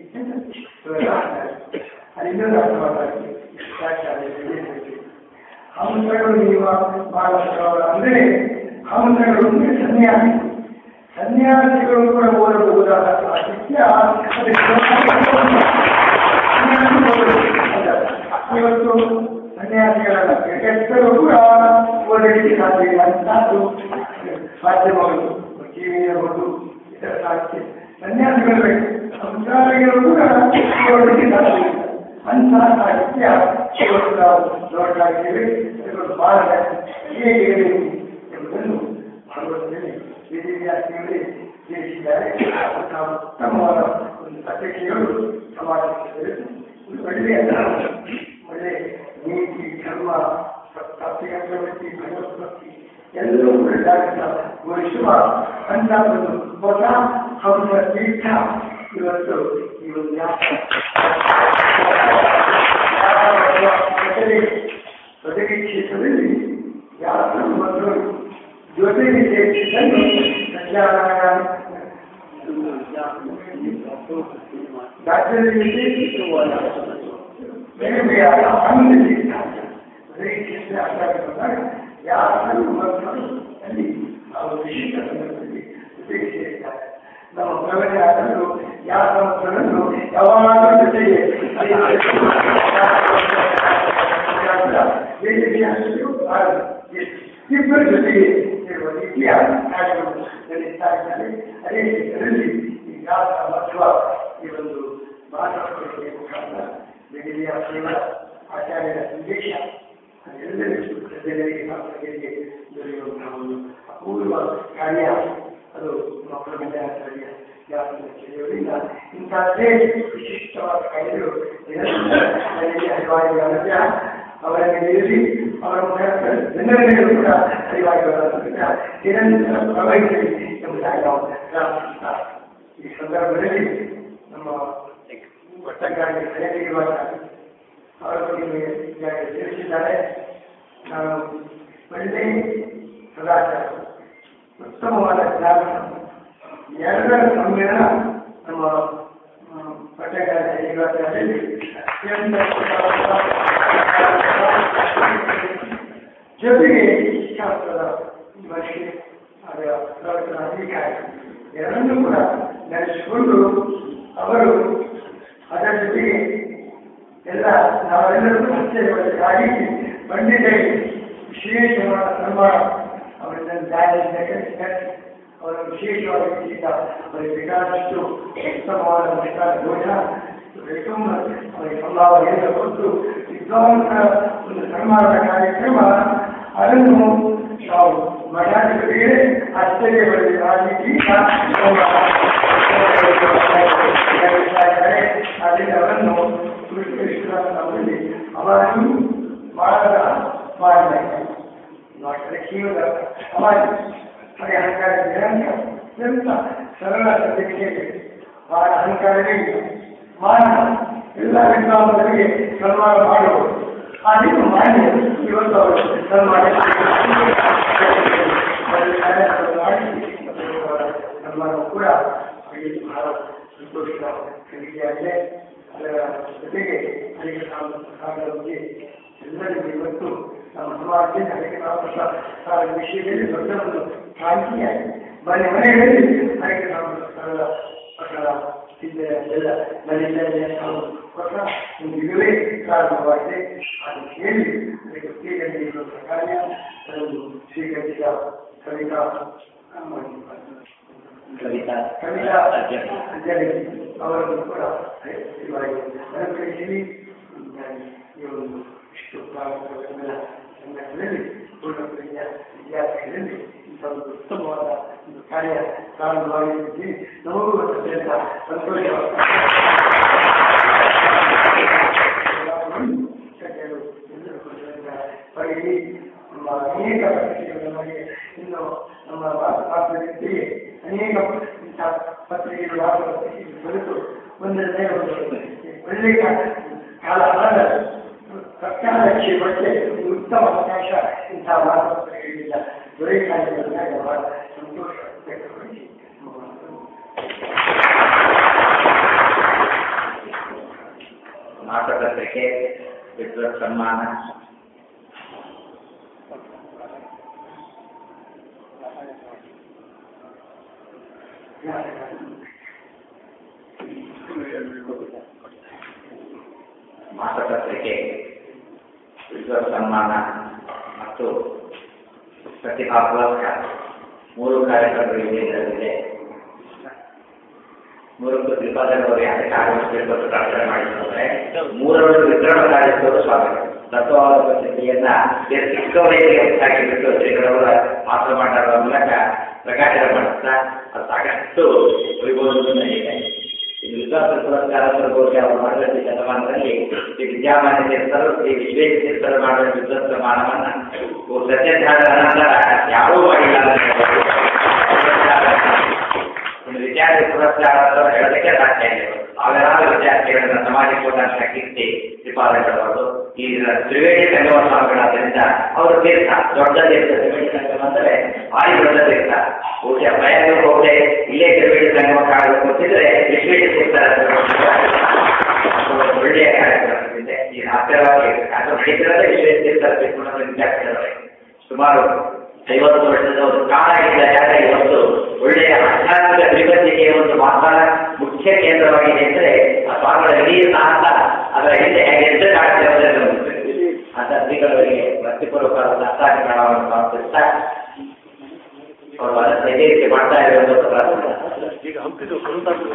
ಅಲ್ಲಿಂದ ಅರ್ಥವಾಗಿದೆ ಹಂಸಗಳು ನಿಲ್ಲುವ ಮಾನವ ಸರೋವರ ಅಂದರೆ ಹಂಸಗಳು ಅಂದರೆ ಸನ್ಯಾಸಿ ಸನ್ಯಾಸಿಗಳು ಕೂಡ ಓದಬಹುದಾದ ಸಾಹಿತ್ಯ ಅದಕ್ಕೆ ಇವತ್ತು ಸನ್ಯಾಸಿಗಳನ್ನ ಕೆಟ್ಟರು ಕೂಡ ಓದಲಿಕ್ಕೆ ಸಾಧ್ಯ ಇಲ್ಲ ಅಂತದ್ದು ಮಾಧ್ಯಮಗಳು ಟಿವಿಯಬಹುದು ಇತರ ಸಾಹಿತ್ಯ ಸನ್ಯಾಸಿಗಳು ಬೇಕು ಸಂಸಾರಿಗಳು ಕೂಡ ಓದಲಿಕ್ಕೆ ಸಾಧ್ಯ ಇಲ್ಲ ಅಂತಹ ಸಾಹಿತ್ಯ ಇವತ್ತು ನಾವು ನೋಡ್ತಾ ಇದ್ದೇವೆ ಇದನ್ನು ಬಹಳ ಹೇಗೆ ಇರಬೇಕು ಎಂಬುದನ್ನು ಭಗವದ್ಗೀತೆ ವೇದಿವ್ಯಾಸಿಗಳೇ ತಿಳಿಸಿದ್ದಾರೆ ಅಂತಹ ಉತ್ತಮವಾದ ಒಂದು ಪತ್ರಿಕೆಗಳು ಸಮಾಜಕ್ಕೆ ಒಂದು ಒಳ್ಳೆಯ ಒಳ್ಳೆ ನೀತಿ ಧರ್ಮ ತಾತ್ವಿಕ ಪ್ರವೃತ್ತಿ ಭಗವದ್ಭಕ್ತಿ ಎಲ್ಲವೂ ಒಳ್ಳೆದಾಗಿದ್ದ ಘೋಷಿಸುವ ಅಂತ ಒಂದು ಹೊಸ ಹಂಸ ತೀರ್ಥ ಇವತ್ತು ಈ ಒಂದು ಬದಲಿ ಕ್ಷೇತ್ರದಲ್ಲಿ ಯಾರು ಮತ್ತು ಜೊತೆಗೆ ಕ್ಷೇತ್ರದಲ್ಲಿ ಸಂಚಾರ ರಾಜ್ಯದಲ್ಲಿ ಬೇರೆ ಬೇರೆ ಆನಂದ ಸಿಗ್ತಾರೆ ಯಾರು ಮತ್ತು ಅಲ್ಲಿ ಅವರು ವಿಶಿಷ್ಟ ಸಂದರ್ಭದಲ್ಲಿ ಜೊತೆಗೆ ಸೇರಿದ್ದಾರೆ ನಮ್ಮ ಪ್ರವಚನ ಆದರೂ ಯಾವ ಸಂಸ್ಥೆಗಳನ್ನು ಯಾವಾಗಲೂ ಜೊತೆಗೆ ಇಬ್ಬರ ಜೊತೆಗೆ ಇರುವ ರೀತಿಯ ಕಾರ್ಯವನ್ನು ನಡೆಸ್ತಾ ಇದ್ದಾರೆ ಅದೇ ಇದರಲ್ಲಿ ಈ ವ್ಯಾಸ ಮಹತ್ವ ಈ ಒಂದು ಮಾತೃಕೆ ಮುಖಾಂತರ ಬೆಳಿಲಿಯ ಸೇವಾ ಆಚಾರ್ಯರ ಸಂದೇಶ ಅದೆಲ್ಲರಿಗೂ ಜನರಿಗೆ ಮಕ್ಕಳಿಗೆ ದೊರೆಯುವಂತಹ ಒಂದು ಅಪೂರ್ವ ಕಾರ್ಯ ಅದು ಮಕ್ಕಳ ವಿದ್ಯಾರ್ಥಿಗಳಿಗೆ ವ್ಯಾಸನ ತಿಳಿಯೋದ್ರಿಂದ ಇಂಥದ್ದೇ ವಿಶಿಷ್ಟವಾದ ಕಾರ್ಯಗಳು ಜನರಿಗೆ ಅರಿವಾಗಿರುವುದರಿಂದ ಅವರನ್ನು ನಿಲ್ಲಿಸಿ ಅವರ ಮುಖಾಂತರ ಜನರಿಗೂ ಕೂಡ ಅರಿವಾಗಿರುವುದರಿಂದ ನಿರಂತರ ಪ್ರವಹಿಸಲಿ ಎಂಬುದಾಗಿ ನಾವು ಪ್ರಾರ್ಥಿಸುತ್ತಾ ಈ ಸಂದರ್ಭದಲ್ಲಿ ನಮ್ಮ ಒಟ್ಟಂಗಾಗಿ ಸರಿಯಾಗಿರುವಾಗ ಅವರ ಬಗ್ಗೆ ಈಗಾಗಲೇ ತಿಳಿಸಿದ್ದಾರೆ ನಾನು ಒಳ್ಳೆ ಸದಾಚಾರ ಉತ್ತಮವಾದ ಜ್ಞಾನ ಎರಡರ ಸಮ್ಮೇಳನ ನಮ್ಮ ಪಟ್ಟಗಾರ ಇಲಾಖೆಯಲ್ಲಿ ಅತ್ಯಂತ ಜೊತೆಗೆ ಶಾಸ್ತ್ರದ ಭಾಷೆ ಅದರ ಪ್ರವಚನ ಅಧಿಕಾರಿ ಎರಡನ್ನೂ ಕೂಡ ನಡೆಸಿಕೊಂಡು ಅವರು ಅದರ ಜೊತೆಗೆ ಎಲ್ಲ ನಾವೆಲ್ಲರೂ ಸತ್ಯವಾಗಿ ಪಂಡಿತರಿಗೆ ವಿಶೇಷವಾದ ಸನ್ಮಾನ ಅವರಿಂದ ದಾರಿ ಅವರ ವಿಶೇಷವಾದ ರೀತಿಯಿಂದ ಅವರಿಗೆ ಬೇಕಾದಷ್ಟು ಉತ್ತಮವಾದ ಬೇಕಾದ ಭೋಜನ ಬೇಕಾದ ಅವರಿಗೆ ಸಂಭಾವನೆಯನ್ನು ಕೊಟ್ಟು ವಿದ್ವಾಂಸರ ಒಂದು ಸನ್ಮಾನದ ಕಾರ್ಯಕ್ರಮ ಅದನ್ನು ನಾವು ಮಠಾಧಿಪತಿಗೆ ಆಶ್ಚರ್ಯ ಪಡೆದ ಆ ರೀತಿ ಅದರಿಂದ ಅವರನ್ನು ಅವರಲ್ಲಿ ಅವರನ್ನು ಮಾಡದ ಮಾಡಬೇಕು ಜೀವದ ಸಮಾಜ ಹಾಗೆ ಅಹಂಕಾರ ನಿರಂತರ ಅತ್ಯಂತ ಸರಳ ಸತ್ಯಕ್ಕೆ ಬಹಳ ಅಹಂಕಾರವೇ ಇಲ್ಲ ಮಾನವ ಎಲ್ಲ ವಿದ್ವಾಂಸರಿಗೆ ಸನ್ಮಾನ ಮಾಡುವುದು ಆ ರೀತಿ ಮಾಡಿ ಇವತ್ತು ಅವರು ಸನ್ಮಾನ ಮಾಡಿ ಸನ್ಮಾನ ಕೂಡ ಅವರಿಗೆ ಬಹಳ ಸಂತೋಷದ ಸಂಗತಿಯಾಗಿದೆ ಅದರ ಜೊತೆಗೆ ಅನೇಕ ಸಾಧನ ಬಗ್ಗೆ ಎಲ್ಲರಿಗೂ ಇವತ್ತು ನಮ್ಮ ಸಮಾಜಕ್ಕೆ ಅದಕ್ಕೆ ನಾವು ಆ ವಿಷಯದಲ್ಲಿ ದೊಡ್ಡ ಒಂದು ಕ್ರಾಂತಿಯಾಗಿ ಮನೆ ಮನೆಗಳಲ್ಲಿ ಅದಕ್ಕೆ ನಾವು ಸರಳ ಸಕಲ ಸಿದ್ಧ ಎಲ್ಲ ನಡೀತಾ ನಾವು ಹೊಸ ಒಂದು ಯುಗವೇ ಪ್ರಾರಂಭವಾಗಿದೆ ಅದು ಹೇಳಿ ಅದಕ್ಕೆ ಸ್ವೀಕರಿಸಿರುವ ಕಾರ್ಯ ಅದನ್ನು ಸ್ವೀಕರಿಸಿದ ಕವಿತಾ ಕವಿತಾ ಕವಿತಾ ಅಧ್ಯಯನ ಅವರನ್ನು ಕೂಡ ಇದುವಾಗಿ ಅನುಕರಿಸಿ ಈ ಒಂದು ಇಷ್ಟು ಪ್ರಾರಂಭಗಳ ಸಂಘಟನೆಯಲ್ಲಿ ಪೂರ್ಣಪ್ರಿಯ ವಿದ್ಯಾರ್ಥಿಗಳಲ್ಲಿ ಇಂಥ ಒಂದು ಉತ್ತಮವಾದ ಒಂದು ಕಾರ್ಯ ಪ್ರಾರಂಭವಾಗಿದ್ದೀವಿ ನಮಗೂ ಅತ್ಯಂತ ಸಂತೋಷ ಎಲ್ಲರೂ ಪಡೆಯಲಿ ನಮ್ಮ ಅನೇಕ ಪತ್ರಿಕೆಗಳು ನಮಗೆ ಇನ್ನು ನಮ್ಮ ವಾರ್ತಾಪತ್ರಿಕೆ ಅನೇಕ ಇಂಥ ಪತ್ರಿಕೆಗಳು ವಾರ್ತಾಪತ್ರಿಕೆಗಳು ಬರೆದು ಒಂದರದೇ ಒಂದು ಒಳ್ಳೆಯ ಕಾಲ ಆದ ಸರ್ಕಾರ ಕ್ಷೇಮಕ್ಕೆ ಒಂದು ಉತ್ತಮ ಅವಕಾಶ ಇಂಥ ವಾರ್ತಾಪತ್ರಿಕೆಗಳಿಂದ ದೊರೆಯುತ್ತಾಯಿರುವುದರಿಂದ ಬಹಳ ಸಂತೋಷ ವ್ಯಕ್ತಪಡಿಸಿ ನಮ್ಮ ಮಾತನ್ನು ಮಾಸಪತ್ರಿಕೆ ವಿದ್ವತ್ ಸನ್ಮಾನ ಮಾಸಪತ್ರಿಕೆ ವಿದ್ವತ್ ಸನ್ಮಾನ ಮತ್ತು ಪ್ರತಿಭಾ ಪುರಸ್ಕಾರ ಮೂರು ಕಾರ್ಯಕ್ರಮಗಳು ಇದರಲ್ಲಿದೆ ಮೂರಕ್ಕೂ ತ್ರಿಪಾದರವರು ಯಾಕೆ ಆಗಮಿಸಬೇಕು ಅಂತ ಪ್ರಾರ್ಥನೆ ಮಾಡಿದ್ದಾರೆ ಮೂರರಲ್ಲಿ ವಿಕ್ರಮ ಕಾರ್ಯಕ್ರಮ ಸ್ವಾಗತ ತತ್ವವಾದ ಪತ್ರಿಕೆಯನ್ನ ಚಿಕ್ಕವರಿಗೆ ಹಾಕಿಬಿಟ್ಟು ಶ್ರೀಗಳವರ ಮಾತ್ರ ಮಾಡೋದ್ರ ಮೂಲಕ ಪ್ರಕಾಶನ ಮಾಡುತ್ತಾ ಅದು ಸಾಕಷ್ಟು ವೈಭವದಿಂದ ಇದೆ ಇದು ವಿಶ್ವಾಸ ಪುರಸ್ಕಾರ ಪ್ರಭುಗೆ ಅವರು ಮಾಡಿದ ಶತಮಾನದಲ್ಲಿ ಶ್ರೀ ವಿದ್ಯಾಮಾನ್ಯ ತೀರ್ಥರು ಶ್ರೀ ವಿಶ್ವೇಶ ತೀರ್ಥರು ಮಾಡಿದ ವಿದ್ವತ್ ಮಾನವನ್ನ ಸತ್ಯಧ್ಯಾನದ ನಂತರ ಯಾರೂ ಮಾಡಿಲ್ಲ ಅಂತ ಹೇಳ್ಬೋದು. ಒಂದು ವಿದ್ಯಾರ್ಥಿ ಪುರಸ್ಕಾರ ಅಂತ ಹೇಳೋದಕ್ಕೆ ಸಾಧ್ಯ ಇದೆ ಸಾವಿರಾರು ವಿದ್ಯಾರ್ಥಿಗಳನ್ನ ಸಮಾಜಕ್ಕೆ ಕೊಟ್ಟಂತ ಕೀರ್ತಿ ಶ್ರೀಪಾದಂಗಳವರು ಈ ತ್ರಿವೇಣಿ ಸಂಗಮ ಸ್ವಾಮಿಗಳಾದ್ರಿಂದ ಅವರು ತೀರ್ಥ ದೊಡ್ಡ ತೀರ್ಥ ತ್ರಿವೇಣಿ ಸಂಗಮ ಅಂದರೆ ಭಾರಿ ದೊಡ್ಡ ತೀರ್ಥ ಬಹುಶಃ ಪ್ರಯತ್ನ ಹೋಗದೆ ಇಲ್ಲೇ ತ್ರಿವೇಣಿ ಸಂಗಮ ಕಾಣಲು ಕೊಟ್ಟಿದ್ರೆ ವಿಶ್ವೇಶ ತೀರ್ಥ ಒಂದು ಒಳ್ಳೆಯ ಕಾರ್ಯಕ್ರಮ ಇದೆ ಈ ಹತ್ತಿರವಾಗಿ ಅದು ನಡೀತಿರೋದೇ ವಿಶ್ವೇಶ ತೀರ್ಥ ತೀರ್ಥ ವಿದ್ಯಾರ್ಥಿಗಳವರೇ ಸುಮಾರು ಐವತ್ತು ವರ್ಷದ ಒಂದು ಕಾಲ ಇದ್ದ ಜಾಗ ಇವತ್ತು ಒಳ್ಳೆಯ ಆಧ್ಯಾತ್ಮಿಕ ತ್ರಿಪತ್ತಿಗೆ ಒಂದು ಮಾತ್ರ ಮುಖ್ಯ ಕೇಂದ್ರವಾಗಿದೆ ಅಂದರೆ ಆ ಸ್ವಾಮಿಗಳ ಇಡೀ ಸಾಹಸ ಅದರ ಹಿಂದೆ ಹೇಗೆ ಎಷ್ಟು ಕಾಣ್ತಿರೋದೇ ಅಂತ ಶ್ರೀಗಳವರಿಗೆ ವೃತ್ತಿಪೂರ್ವಕವಾದ ಅರ್ಥಾಧಿಕಾರವನ್ನು ಸಮರ್ಪಿಸ್ತಾ ಅವರು ಅದನ್ನು ಇದೇ ರೀತಿ ಮಾಡ್ತಾ ಇರುವುದು ಪ್ರಾರ್ಥನೆ ಈಗ ಹಂಪಿದು ಬೃಂದಾಸರು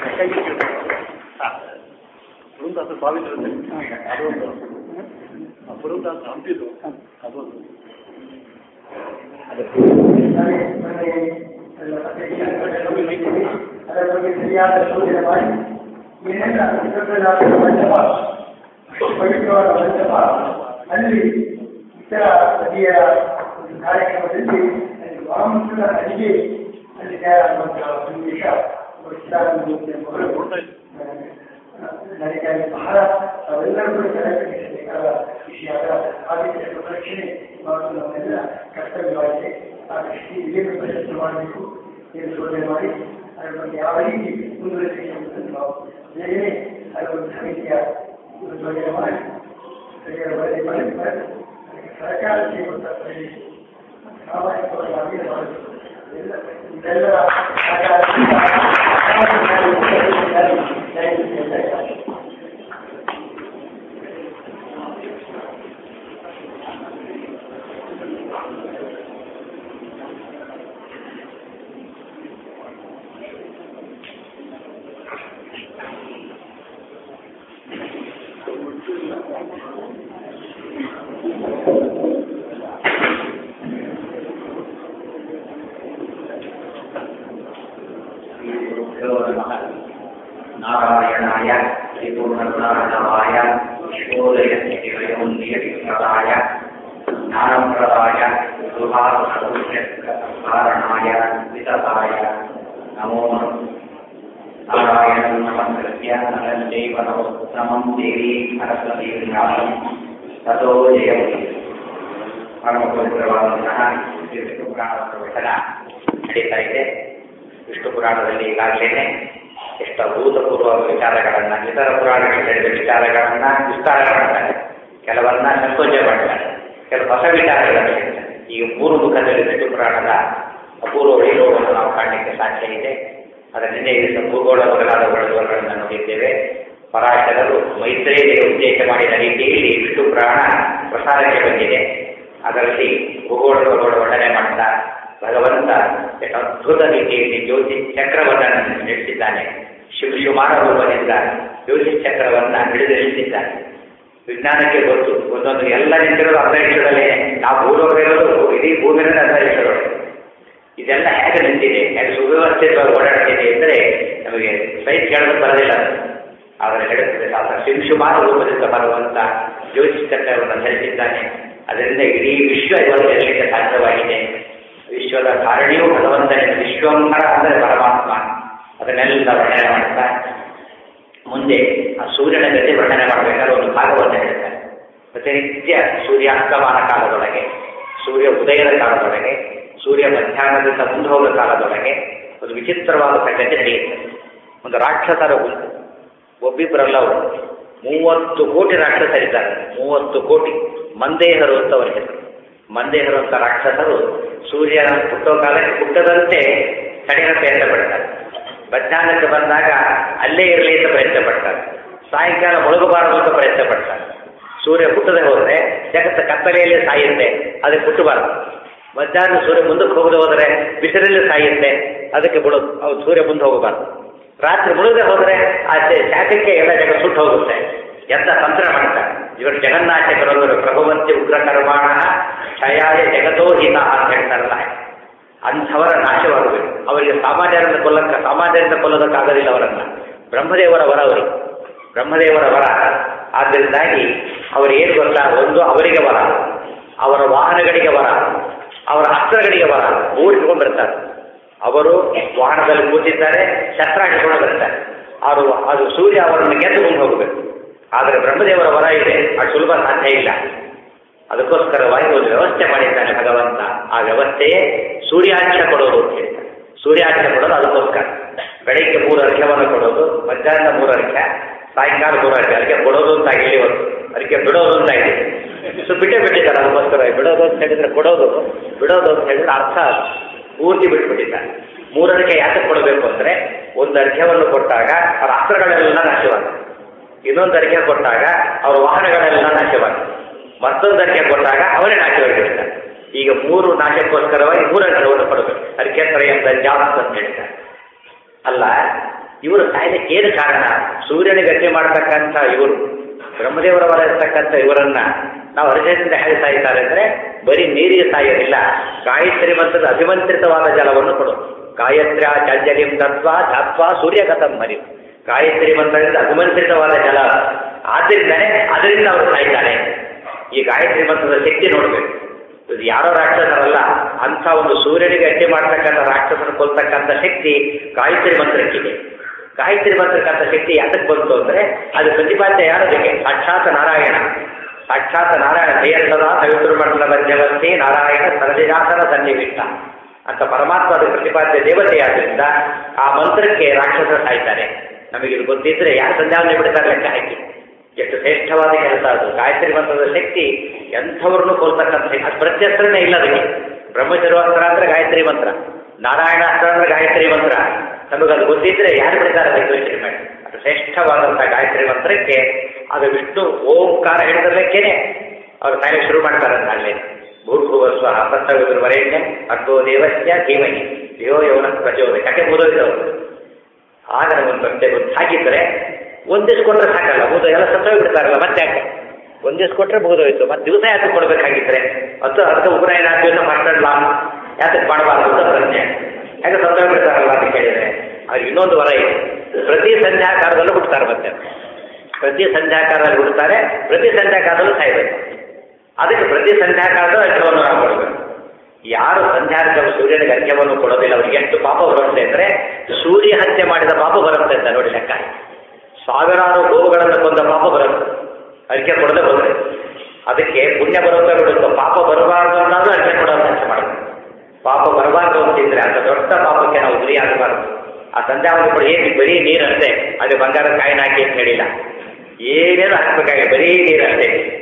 ಬೃಂದಾಸರು ಬಾವಿದಿರುತ್ತೆ ಅದೊಂದು ಆ ಬೃಂದಾಸ ಹಂಪಿದು ಅದೊಂದು ಅದರ ಬಗ್ಗೆ ಸರಿಯಾದ ಶೋಧನೆ ಮಾಡಿ ಏನೆಲ್ಲ ವಿಶ್ವಪ್ರಧಾನ ಮಂಟಪ ಅಷ್ಟು ಪವಿತ್ರವಾದ ಮಂಟಪ ಅಲ್ಲಿ ಇತರ ನದಿಯ ಒಂದು ಕಾರ್ಯಕ್ರಮದಲ್ಲಿ ಅಲ್ಲಿ ವಾಮನ ನದಿಗೆ ಅಲ್ಲಿ ತಯಾರಾಗುವಂತಹ ಸನ್ನಿವೇಶ ಶಿಲಾಮೂರ್ತಿಯ ಮಗಳು ನನಗೆ ಅಲ್ಲಿ ಬಹಳ ಅವೆಲ್ಲರೂ ಕೂಡ ಸೆಲೆಬ್ರೇಷನ್ಬೇಕಾದ ವಿಷಯ ಅದರ ಆದಿತ್ಯ ಪ್ರದಕ್ಷಿಣೆ ಮಾಡುವುದು ನಮ್ಮೆಲ್ಲ ಕರ್ತವ್ಯವಾಗಿದೆ ಆ ದೃಷ್ಟಿ ಏನು ಪ್ರಶಸ್ತಿ ಮಾಡಬೇಕು ಏನು ಶೋಧನೆ ಮಾಡಿ ಅದರ ಬಗ್ಗೆ ಯಾವ ರೀತಿ ಮುಂದುವರಿಸಬೇಕು ಎಂಬುದನ್ನು ನಾವು ಬೇಗನೆ ಅದರ ಒಂದು ಸಮಿತಿಯ ಯೋಜನೆ ಮಾಡಿ ಸರಿಯಾದ ವರದಿ ಮಾಡಿ ಬರೆದು ಅದಕ್ಕೆ ಸರ್ಕಾರ ಸಿಗುವಂತಹ ಪ್ರದೇಶ ಸಾಮಾಜಿಕವಾಗಿ ಅಭಿವೃದ್ಧಿ ಮಾಡಬೇಕು ಎಲ್ಲ ಇದೆಲ್ಲರ ಸಹಕಾರದಿಂದ श्रीगुरुभ्यो नमः नारायणाय श्रीपूर्णगुणार्णवाय विश्वोदयनिलयोन्नियतिप्रदाय ज्ञानप्रदाय सुभाषकारणाय वितताय नमो नमः नारायणं नमस्कृत्य नरं चैव नमोत्तमं देवी सरस्वतीं व्यासं ततो जयमुदीरये ಪರಮ ಪವಿತ್ರವಾದಂತಹ ಶ್ರೀ ವಿಷ್ಣು ಪುರಾಣ ಪ್ರವಚನ ನಡೀತಾ ಇದೆ ವಿಷ್ಣು ಪುರಾಣದಲ್ಲಿ ಈಗಾಗಲೇ ಎಷ್ಟು ಅಭೂತಪೂರ್ವ ವಿಚಾರಗಳನ್ನ ಇತರ ಪುರಾಣಗಳಲ್ಲಿ ಹೇಳಿದ ವಿಚಾರಗಳನ್ನ ವಿಸ್ತಾರ ಮಾಡ್ತಾರೆ ಕೆಲವನ್ನ ಸಂಕೋಚ ಮಾಡ್ತಾರೆ ಕೆಲವು ಹೊಸ ವಿಚಾರಗಳನ್ನು ಹೇಳ್ತಾರೆ ಈಗ ಮೂರು ಮುಖದಲ್ಲಿ ವಿಷ್ಣು ಪುರಾಣದ ಅಪೂರ್ವ ವೈಭವವನ್ನು ನಾವು ಕಾಣಲಿಕ್ಕೆ ಸಾಧ್ಯ ಇದೆ ಅದರ ಹಿಂದೆ ಇದ್ದ ಭೂಗೋಳ ಮೊದಲಾದ ವಿವರಗಳನ್ನು ನೋಡಿದ್ದೇವೆ ಪರಾಶರರು ಮೈತ್ರೇಯರಿಗೆ ಉದ್ದೇಶ ಮಾಡಿದ ರೀತಿಯಲ್ಲಿ ವಿಷ್ಣು ಪುರಾಣ ಪ್ರಸಾರಕ್ಕೆ ಬಂದಿದೆ ಅದರಲ್ಲಿ ಭೂಗೋಳ ಖಗೋಳ ವರ್ಣನೆ ಮಾಡ್ತಾ ಭಗವಂತ ಎಷ್ಟು ಅದ್ಭುತ ರೀತಿಯಲ್ಲಿ ಜ್ಯೋತಿ ಚಕ್ರವನ್ನು ನಡೆಸಿದ್ದಾನೆ ಶಿವಶುಮಾರ ರೂಪದಿಂದ ಜ್ಯೋತಿ ಚಕ್ರವನ್ನ ಹಿಡಿದು ನಿಲ್ಲಿಸಿದ್ದಾನೆ ವಿಜ್ಞಾನಕ್ಕೆ ಗೊತ್ತು ಒಂದೊಂದು ಎಲ್ಲ ನಿಂತಿರೋದು ಅಂತರಿಕ್ಷದಲ್ಲೇ ನಾವು ಭೂಲೋಕ ಇರೋದು ಇಡೀ ಭೂಮಿಯಲ್ಲಿ ಅಂತರಿಕ್ಷದೊಳಗೆ ಇದೆಲ್ಲ ಹೇಗೆ ನಿಂತಿದೆ ಹೇಗೆ ಸುವ್ಯವಸ್ಥಿತವಾಗಿ ಓಡಾಡ್ತಿದೆ ಅಂದರೆ ನಮಗೆ ಸೈಟ್ ಕೇಳಲು ಬರೋದಿಲ್ಲ ಅದು. ಆದರೆ ಹೇಳುತ್ತದೆ ಶಾಸ್ತ್ರ ಶಿಂಶುಮಾರ ರೂಪದಿಂದ ಬರುವಂತ ಜ್ಯೋತಿ ಚಕ್ರವನ್ನು ಧರಿಸಿದ್ದಾನೆ ಅದರಿಂದ ಇಡೀ ವಿಶ್ವ ಇವತ್ತು ಇರಲಿಕ್ಕೆ ಸಾಧ್ಯವಾಗಿದೆ ವಿಶ್ವದ ಕಾರಣಿಯೂ ಭಗವಂತನೇ ವಿಶ್ವಂಭರ ಅಂದರೆ ಪರಮಾತ್ಮ ಅದನ್ನೆಲ್ಲ ವರ್ಣನೆ ಮಾಡ್ತಾ ಮುಂದೆ ಆ ಸೂರ್ಯನ ಗತಿ ವರ್ಣನೆ ಮಾಡಬೇಕಾದ್ರೆ ಒಂದು ಭಾಗವನ್ನು ಹೇಳ್ತಾರೆ ಪ್ರತಿನಿತ್ಯ ಸೂರ್ಯಾಸ್ತಮಾನ ಕಾಲದೊಳಗೆ ಸೂರ್ಯ ಉದಯದ ಕಾಲದೊಳಗೆ ಸೂರ್ಯ ಮಧ್ಯಾಹ್ನದಿಂದ ಮುಂದೆ ಹೋಗುವ ಕಾಲದೊಳಗೆ ಒಂದು ವಿಚಿತ್ರವಾದ ಸಂಗತಿ ನಡೆಯುತ್ತೆ ಒಂದು ರಾಕ್ಷಸರ ಗುಂಪು ಒಬ್ಬಿಬ್ಬರಲ್ಲ ಅವರು ಮೂವತ್ತು ಕೋಟಿ ರಾಕ್ಷಸರಿದ್ದಾರೆ ಮೂವತ್ತು ಕೋಟಿ ಮಂದೇಹರು ಅಂತ ಅವರ ಹೆಸರು ಮಂದೇಹರು ಅಂತ ರಾಕ್ಷಸರು ಸೂರ್ಯನ ಹುಟ್ಟೋ ಕಾಲಕ್ಕೆ ಹುಟ್ಟದಂತೆ ಕಡಿಮೆ ಪ್ರಯತ್ನ ಪಡ್ತಾರೆ ಮಧ್ಯಾಹ್ನಕ್ಕೆ ಬಂದಾಗ ಅಲ್ಲೇ ಇರಲಿ ಅಂತ ಪ್ರಯತ್ನ ಪಡ್ತಾರೆ ಸಾಯಂಕಾಲ ಮುಳುಗಬಾರದು ಅಂತ ಪ್ರಯತ್ನ ಪಡ್ತಾರೆ ಸೂರ್ಯ ಹುಟ್ಟದೆ ಹೋದರೆ ಜಗತ್ತ ಕತ್ತಲೆಯಲ್ಲಿ ಸಾಯುತ್ತೆ ಅದಕ್ಕೆ ಹುಟ್ಟಬಾರದು ಮಧ್ಯಾಹ್ನ ಸೂರ್ಯ ಮುಂದಕ್ಕೆ ಹೋಗದೆ ಹೋದರೆ ಬಿಸಿಲಲ್ಲಿ ಸಾಯುತ್ತೆ ಅದಕ್ಕೆ ಬಿಡೋದು ಅವ್ರು ಸೂರ್ಯ ಮುಂದೆ ಹೋಗಬಾರ್ದು ರಾತ್ರಿ ಮುಳುಗದೆ ಹೋದರೆ ಆ ಶಾಖಕ್ಕೆ ಎಲ್ಲ ಜಗ ಸುಟ್ಟು ಹೋಗುತ್ತೆ ಎಂತ ತಂತ್ರ ಮಾಡ್ತಾರೆ ಇವರು ಜಗನ್ನಾಥಕರವರು ಪ್ರಭುವಂತಿ ಉಗ್ರ ಕರ್ಮಾಣ ಕ್ಷಯಾಯ ಜಗತೋಹಿತ ಅಂತ ಹೇಳ್ತಾರಲ್ಲ ಅಂಥವರ ನಾಶವಾಗಬೇಕು ಅವರಿಗೆ ಸಾಮಾನ್ಯರನ್ನು ಕೊಲ್ಲಕ್ಕ ಸಾಮಾನ್ಯರಿಂದ ಕೊಲ್ಲೋದಕ್ಕಾಗೋದಿಲ್ಲ ಅವರನ್ನ ಬ್ರಹ್ಮದೇವರ ವರ ಅವರಿಗೆ ಬ್ರಹ್ಮದೇವರ ವರ ಆದ್ದರಿಂದಾಗಿ ಅವರು ಏನು ಗೊತ್ತಾ ಒಂದು ಅವರಿಗೆ ವರ ಅವರ ವಾಹನಗಳಿಗೆ ವರ ಅವರ ಅಸ್ತ್ರಗಳಿಗೆ ವರ ಮೂರು ಇಟ್ಕೊಂಡ್ಬರ್ತಾರೆ ಅವರು ವಾಹನದಲ್ಲಿ ಕೂತಿದ್ದಾರೆ ಶಸ್ತ್ರ ಹಿಡ್ಕೊಂಡು ಬರ್ತಾರೆ ಅವರು ಅದು ಸೂರ್ಯ ಅವರನ್ನು ಗೆದ್ದು ಮುಂದೆ ಹೋಗಬೇಕು ಆದರೆ ಬ್ರಹ್ಮದೇವರ ವರ ಇದೆ ಅದು ಸುಲಭ ಸಾಧ್ಯ ಇಲ್ಲ ಅದಕ್ಕೋಸ್ಕರವಾಗಿ ಒಂದು ವ್ಯವಸ್ಥೆ ಮಾಡಿದ್ದಾನೆ ಭಗವಂತ ಆ ವ್ಯವಸ್ಥೆಯೇ ಸೂರ್ಯಾರ್ಘ್ಯ ಕೊಡೋದು ಅಂತ ಹೇಳ್ತಾರೆ ಸೂರ್ಯಾರ್ಘ್ಯ ಕೊಡೋದು ಅದಕ್ಕೋಸ್ಕರ ಬೆಳಿಗ್ಗೆ ಮೂರು ಅರ್ಘ್ಯವನ್ನು ಕೊಡೋದು ಮಧ್ಯಾಹ್ನ ಮೂರು ಅರ್ಘ್ಯ ಸಾಯಂಕಾಲ ಮೂರು ಅರ್ಘ್ಯ ಅದಕ್ಕೆ ಕೊಡೋದು ಅಂತ ಇಲ್ಲಿ ಇವತ್ತು ಅದಕ್ಕೆ ಬಿಡೋದು ಅಂತ ಇದೆ ಸೊ ಬಿಟ್ಟೇ ಬಿಟ್ಟಿದ್ದಾರೆ ಅದಕ್ಕೋಸ್ಕರ ಬಿಡೋದು ಅಂತ ಹೇಳಿದ್ರೆ ಕೊಡೋದು ಬಿಡೋದು ಅಂತ ಹೇಳಿದ್ರೆ ಅರ್ಥ ಅದು. ಪೂರ್ತಿ ಬಿಟ್ಬಿಟ್ಟಿದ್ದಾರೆ ಮೂರರಿಗೆ ಯಾಕೆ ಕೊಡಬೇಕು ಅಂದ್ರೆ ಒಂದು ಅರ್ಘ್ಯವನ್ನು ಕೊಟ್ಟಾಗ ಅವರ ಅಸ್ತ್ರಗಳೆಲ್ಲ ನಾಶವಾಗುತ್ತೆ ಇನ್ನೊಂದು ಅರ್ಘ್ಯ ಕೊಟ್ಟಾಗ ಅವರ ವಾಹನಗಳೆಲ್ಲ ನಾಶವಾಗುತ್ತೆ ಮತ್ತೊಂದು ಅರ್ಘ್ಯ ಕೊಟ್ಟಾಗ ಅವರೇ ನಾಶವಾಗಿರ್ತಾರೆ ಈಗ ಮೂರು ನಾಶಕ್ಕೋಸ್ಕರವಾಗಿ ಮೂರು ಅರ್ಘ್ಯವನ್ನು ಕೊಡಬೇಕು ಅರ್ಘ್ಯ ತ್ರಯಂತ ಜಾಸ್ತಿ ಅಂತ ಹೇಳ್ತಾರೆ ಅಲ್ಲ ಇವರು ಸಾಯಲಿಕ್ಕೆ ಏನು ಕಾರಣ ಸೂರ್ಯನಿಗೆ ಗತಿ ಮಾಡ್ತಕ್ಕಂಥ ಇವರು ಬ್ರಹ್ಮದೇವರ ವರ ಇರ್ತಕ್ಕಂಥ ಇವರನ್ನ ನಾವು ಅರ್ಜೆಂಟಿಂದ ಹೇಗೆ ಸಾಯ್ತಾರೆ ಅಂದ್ರೆ ಬರೀ ನೀರಿಗೆ ಸಾಯೋದಿಲ್ಲ ಗಾಯತ್ರಿ ಮಂತ್ರದ ಅಭಿಮಂತ್ರಿತವಾದ ಜಲವನ್ನು ಕೊಡು ಗಾಯತ್ರಿ ಚಾಂಜಲಿಂ ತತ್ವ ಧಾತ್ವ ಸೂರ್ಯಗತಂ ಹರಿ ಗಾಯತ್ರಿ ಮಂತ್ರದಿಂದ ಅಭಿಮಂತ್ರಿತವಾದ ಜಲ ಆದ್ದರಿಂದನೇ ಅದರಿಂದ ಅವರು ಸಾಯ್ತಾರೆ ಈ ಗಾಯತ್ರಿ ಮಂತ್ರದ ಶಕ್ತಿ ನೋಡಬೇಕು ಇದು ಯಾರೋ ರಾಕ್ಷಸರಲ್ಲ ಅಂಥ ಒಂದು ಸೂರ್ಯನಿಗೆ ಅಡ್ಡಿ ಮಾಡ್ತಕ್ಕಂಥ ರಾಕ್ಷಸನ ಕೊಲ್ತಕ್ಕಂಥ ಶಕ್ತಿ ಗಾಯತ್ರಿ ಮಂತ್ರಕ್ಕಿದೆ ಗಾಯತ್ರಿ ಮಂತ್ರಕ್ಕಂಥ ಶಕ್ತಿ ಯಾತಕ್ಕೆ ಬಂತು ಅಂದ್ರೆ ಅದು ಪ್ರತಿಪಾದ್ಯ ಯಾರದಕ್ಕೆ ಸಾಕ್ಷಾತ್ ನಾರಾಯಣ ಸಾಕ್ಷಾತ್ ನಾರಾಯಣ ದೇಯಸದ ಸವಿತೃಮಂಡಲ ಮಧ್ಯವಸ್ಥೆ ನಾರಾಯಣ ಸರ್ಜಾಸನ ಸನ್ನಿವಿಷ್ಟ ಅಂತ ಪರಮಾತ್ಮ ಅದು ಪ್ರತಿಪಾದ್ಯ ದೇವತೆಯಾದ್ರಿಂದ ಆ ಮಂತ್ರಕ್ಕೆ ರಾಕ್ಷಸ ಸಾಯ್ತಾರೆ ನಮಗೆ ಇದು ಗೊತ್ತಿದ್ರೆ ಯಾರು ಸಂಧ್ಯಾವನೆ ಬಿಡ್ತಾರೆ ಲೆಕ್ಕ ಹಾಕಿ ಎಷ್ಟು ಶ್ರೇಷ್ಠವಾದ ಕೆಲಸ ಅದು ಗಾಯತ್ರಿ ಮಂತ್ರದ ಶಕ್ತಿ ಎಂಥವ್ರನ್ನೂ ಕೊಲ್ತಕ್ಕಂಥ ಶಕ್ತಿ. ಅದು ಪ್ರತ್ಯಸ್ತ್ರನೇ ಇಲ್ಲ ಅದಕ್ಕೆ ಬ್ರಹ್ಮಚರ್ವಾಸ್ತ್ರ ಅಂದ್ರೆ ಗಾಯತ್ರಿ ಮಂತ್ರ ನಾರಾಯಣಾಸ್ತ್ರ ಅಂದ್ರೆ ಗಾಯತ್ರಿ ಮಂತ್ರ ನಮಗೆ ಅದು ಗೊತ್ತಿದ್ರೆ ಯಾರು ಬಿಡ್ತಾರೆ ಅದಕ್ಕೆ ಯೋಚನೆ ಮಾಡಿ ಅದು ಶ್ರೇಷ್ಠವಾದಂಥ ಗಾಯತ್ರಿ ಮಂತ್ರಕ್ಕೆ ಅದು ವಿಷ್ಣು ಓಂಕಾರ ಹಿಡಿದಬೇಕೇನೆ ಅವರು ಸಾಯಲಿಕ್ಕೆ ಶುರು ಮಾಡ್ತಾರಂತ ಅಲ್ಲಿ ಭೂರ್ಭುವ ಸ್ವಹ ತತ್ವವಿದುರ್ವರೇಣ್ಯ ಅಗ್ಗೋ ದೇವಸ್ಯ ಧೀಮಹಿ ಧಿಯೋ ಯವನ ಪ್ರಚೋದ ಯಾಕೆ ಮುದೋದಿದವರು ಆಗ ಒಂದು ಪ್ರಶ್ನೆ ಗೊತ್ತು ಹಾಗಿದ್ರೆ ಒಂದಿವ್ಸ ಕೊಟ್ಟರೆ ಸಾಕಲ್ಲ ಮುದ ಎಲ್ಲ ಸತ್ತೋಗಿ ಬಿಡ್ತಾರಲ್ಲ ಮತ್ತೆ ಯಾಕೆ ಒಂದಿವ್ಸ ಕೊಟ್ಟರೆ ಮುಗಿದೋಯ್ತು ಮತ್ತೆ ದಿವಸ ಯಾಕೆ ಕೊಡ್ಬೇಕಾಗಿದ್ರೆ ಮತ್ತು ಅರ್ಧ ಉಗ್ರಾಯಣ ದಿವಸ ಮಾಡ್ಕೊಳ್ಳ ಯಾತಕ್ಕೆ ಮಾಡಬಾರ್ದು ಅಂತ ಪ್ರಶ್ನೆ ಯಾಕೆ ಸತ್ತೋಗಿ ಬಿಡ್ತಾರಲ್ಲ ಅಂತ ಕೇಳಿದ್ರೆ ಅದು ಇನ್ನೊಂದು ವರ ಇದೆ ಪ್ರತಿ ಸಂಧ್ಯಾಕಾರದಲ್ಲೂ ಹುಡ್ತಾರೆ ಮತ್ತೆ ಪ್ರತಿ ಸಂಧ್ಯಾಕಾರದಲ್ಲಿ ಹುಡ್ತಾರೆ ಪ್ರತಿ ಸಂಧ್ಯಾಕಾರದಲ್ಲೂ ಸಾಯ್ಬೇಕು ಅದಕ್ಕೆ ಪ್ರತಿ ಸಂಧ್ಯಾಕಾಲದ ಅರ್ಘ್ಯವನ್ನು ನಾವು ಕೊಡಬೇಕು ಯಾರು ಸಂಧ್ಯಾರ್ಘ ಸೂರ್ಯನಿಗೆ ಅರ್ಘ್ಯವನ್ನು ಕೊಡೋದಿಲ್ಲ ಅವ್ರಿಗೆ ಎಷ್ಟು ಪಾಪ ಬರುತ್ತೆ ಅಂದ್ರೆ ಸೂರ್ಯ ಹತ್ಯೆ ಮಾಡಿದ ಪಾಪ ಬರುತ್ತೆ ಅಂತ ನೋಡಿ ಲೆಕ್ಕ ಸಾವಿರಾರು ಗೋವುಗಳನ್ನು ಕೊಂದ ಪಾಪ ಬರುತ್ತೆ ಅರ್ಘ್ಯ ಕೊಡದೆ ಬಂದ್ರೆ ಅದಕ್ಕೆ ಪುಣ್ಯ ಬರುತ್ತಾ ಬಿಡುತ್ತೋ ಪಾಪ ಬರಬಾರ್ದು ಅನ್ನೋದು ಅರ್ಘ್ಯ ಕೊಡೋದು ಕೆಲಸ ಮಾಡಬೇಕು ಪಾಪ ಬರಬಾರ್ದು ಅಂತಿದ್ರೆ ಅಂತ ದೊಡ್ಡ ಪಾಪಕ್ಕೆ ನಾವು ಗುರಿಯಾಗಬಾರ್ದು ಆ ಸಂಧ್ಯಾವನೆ ಕೂಡ ಏನು ಬರೀ ನೀರಷ್ಟೇ ಅದು ಬಂಗಾರದ ಕಾಯಿನ ಹಾಕಿ ಅಂತ ಹೇಳಿಲ್ಲ ಏನೇನು ಹಾಕ್ಬೇಕಾಗಿ ಬರೀ ನೀರಷ್ಟೇ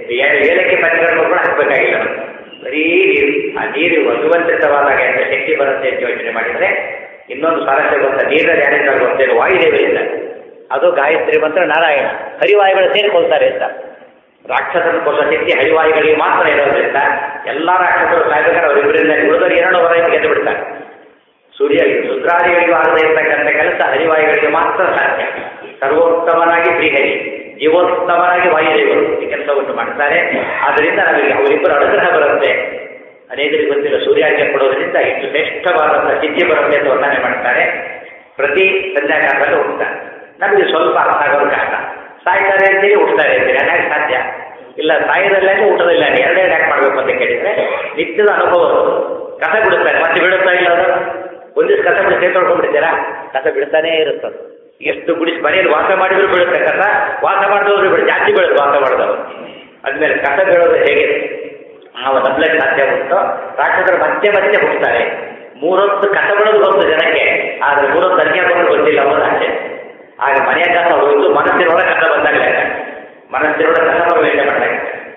ಏ- ಏಲಕ್ಕಿ ಪಂಚಕರ್ಮ ಕೂಡ ಹಾಕಬೇಕಾಗಿಲ್ಲ ಬರೀ ನೀರು ಆ ನೀರು ವಧುವಂತಿತವಾದಾಗ ಎಂತ ಶಕ್ತಿ ಬರುತ್ತೆ ಅಂತ ಯೋಚನೆ ಮಾಡಿದರೆ ಇನ್ನೊಂದು ಸ್ವಾರಸ್ಯ ಗೊತ್ತ ನೀರಲ್ಲಿ ಯಾರಿದ್ದಾರೆ ಗೊತ್ತೇನು ವಾಯುದೇವರಿಂದ ಅದು ಗಾಯತ್ರಿ ಮಂತ್ರ ನಾರಾಯಣ ಹರಿವಾಯುಗಳು ಸೇರಿಕೊಳ್ತಾರೆ ಅಂತ ರಾಕ್ಷಸನ ಕೊಲ್ಲ ಶಕ್ತಿ ಹರಿವಾಯುಗಳಿಗೆ ಮಾತ್ರ ಇರೋದ್ರಿಂದ ಎಲ್ಲ ರಾಕ್ಷಸರು ಸಾಯ್ಬೇಕಾದ್ರೆ ಅವರಿಬ್ಬರಿಂದ ಉಳಿದವರು ಎರಡು ವರೆಗೆ ಗೆದ್ದು ಬಿಡ್ತಾರೆ ಸೂರ್ಯ ರುದ್ರಾದಿಗಳಿಗೂ ಆಗದೆ ಇರ್ತಕ್ಕಂಥ ಕೆಲಸ ಹರಿವಾಯುಗಳಿಗೆ ಮಾತ್ರ ಸಾಧ್ಯ ಸರ್ವೋತ್ತಮನಾಗಿ ಶ್ರೀಹರಿ ಜೀವೋತ್ತಮನಾಗಿ ವಾಯುದೇವರು ಈ ಕೆಲಸವನ್ನು ಮಾಡ್ತಾರೆ ಆದ್ದರಿಂದ ನಮಗೆ ಅವರಿಬ್ಬರ ಅನುಗ್ರಹ ಬರುತ್ತೆ ಅನೇಕರಿಗೆ ಗೊತ್ತಿಲ್ಲ ಸೂರ್ಯಾಜ್ಞೆ ಕೊಡೋದ್ರಿಂದ ಇಷ್ಟು ಶ್ರೇಷ್ಠವಾದಂಥ ಸಿದ್ಧಿ ಬರುತ್ತೆ ಅಂತ ವರ್ಣನೆ ಮಾಡ್ತಾರೆ ಪ್ರತಿ ಸಂಧ್ಯಾಕಾಲದಲ್ಲಿ ಹೋಗ್ತಾರೆ ನಮಗೆ ಸ್ವಲ್ಪ ಅರ್ಥ ಆಗೋದು ಕಷ್ಟ ಸಾಯ್ತಾರೆ ಅಂತೇಳಿ ಹುಡ್ತಾರೆ ಅಂತೀರಿ ಅದ್ಯಾಕೆ ಸಾಧ್ಯ ಇಲ್ಲ ಸಾಯೋದಲ್ಲ ಊಟದಿಲ್ಲ ಎರಡೆರಡು ಯಾಕೆ ಮಾಡಬೇಕು ಅಂತ ಕೇಳಿದ್ರೆ ನಿತ್ಯದ ಅನುಭವ ಅದು. ಕಸ ಬಿಡುತ್ತಾರೆ ಮತ್ತೆ ಬಿಡುತ್ತಾ ಇಲ್ಲ ಅದು ಒಂದಿವ್ಸ ಕಸ ಬಿಡಿ ಕೈ ತೊಳ್ಕೊಂಡ್ಬಿಡ್ತೀರಾ ಕಸ ಬಿಡ್ತಾನೇ ಇರುತ್ತದೆ ಎಷ್ಟು ಗುಡಿಸಿ ಮನೆಯಲ್ಲಿ ವಾಸ ಮಾಡಿದ್ರು ಬೀಳುತ್ತೆ ಕಸ ವಾಸ ಮಾಡಿದವರು ಬಿಡು ಜಾಸ್ತಿ ಬೀಳುತ್ತೆ ವಾಸ ಮಾಡಿದವರು ಅದ್ಮೇಲೆ ಕಸ ಬೀಳೋದು ಹೇಗೆ ನಾವು ನಂಬಲಿಕ್ಕೆ ಸಾಧ್ಯ ಉಂಟು ರಾಕ್ಷಸರು ಮತ್ತೆ ಮತ್ತೆ ಹುಡ್ತಾರೆ ಮೂರೊತ್ತು ಕಸ ಬಿಡೋದು ಗೊತ್ತು ಜನಕ್ಕೆ ಆದರೆ ಮೂರೊತ್ತು ಅರ್ಗೆ ಬಂದು ಗೊತ್ತಿಲ್ಲ ಅನ್ನೋದು ಅಷ್ಟೇ ಆಗ ಮನೆಯ ಕಸ ಹೋಯ್ತು ಮನಸ್ಸಿನೊಳಗೆ ಕಸ ಬಂದಾಗಲೇ ಮನಸ್ಸಿನೊಳಗೆ ಕಸ ಪ್ರವೇಶ ಮಾಡಿದಾಗ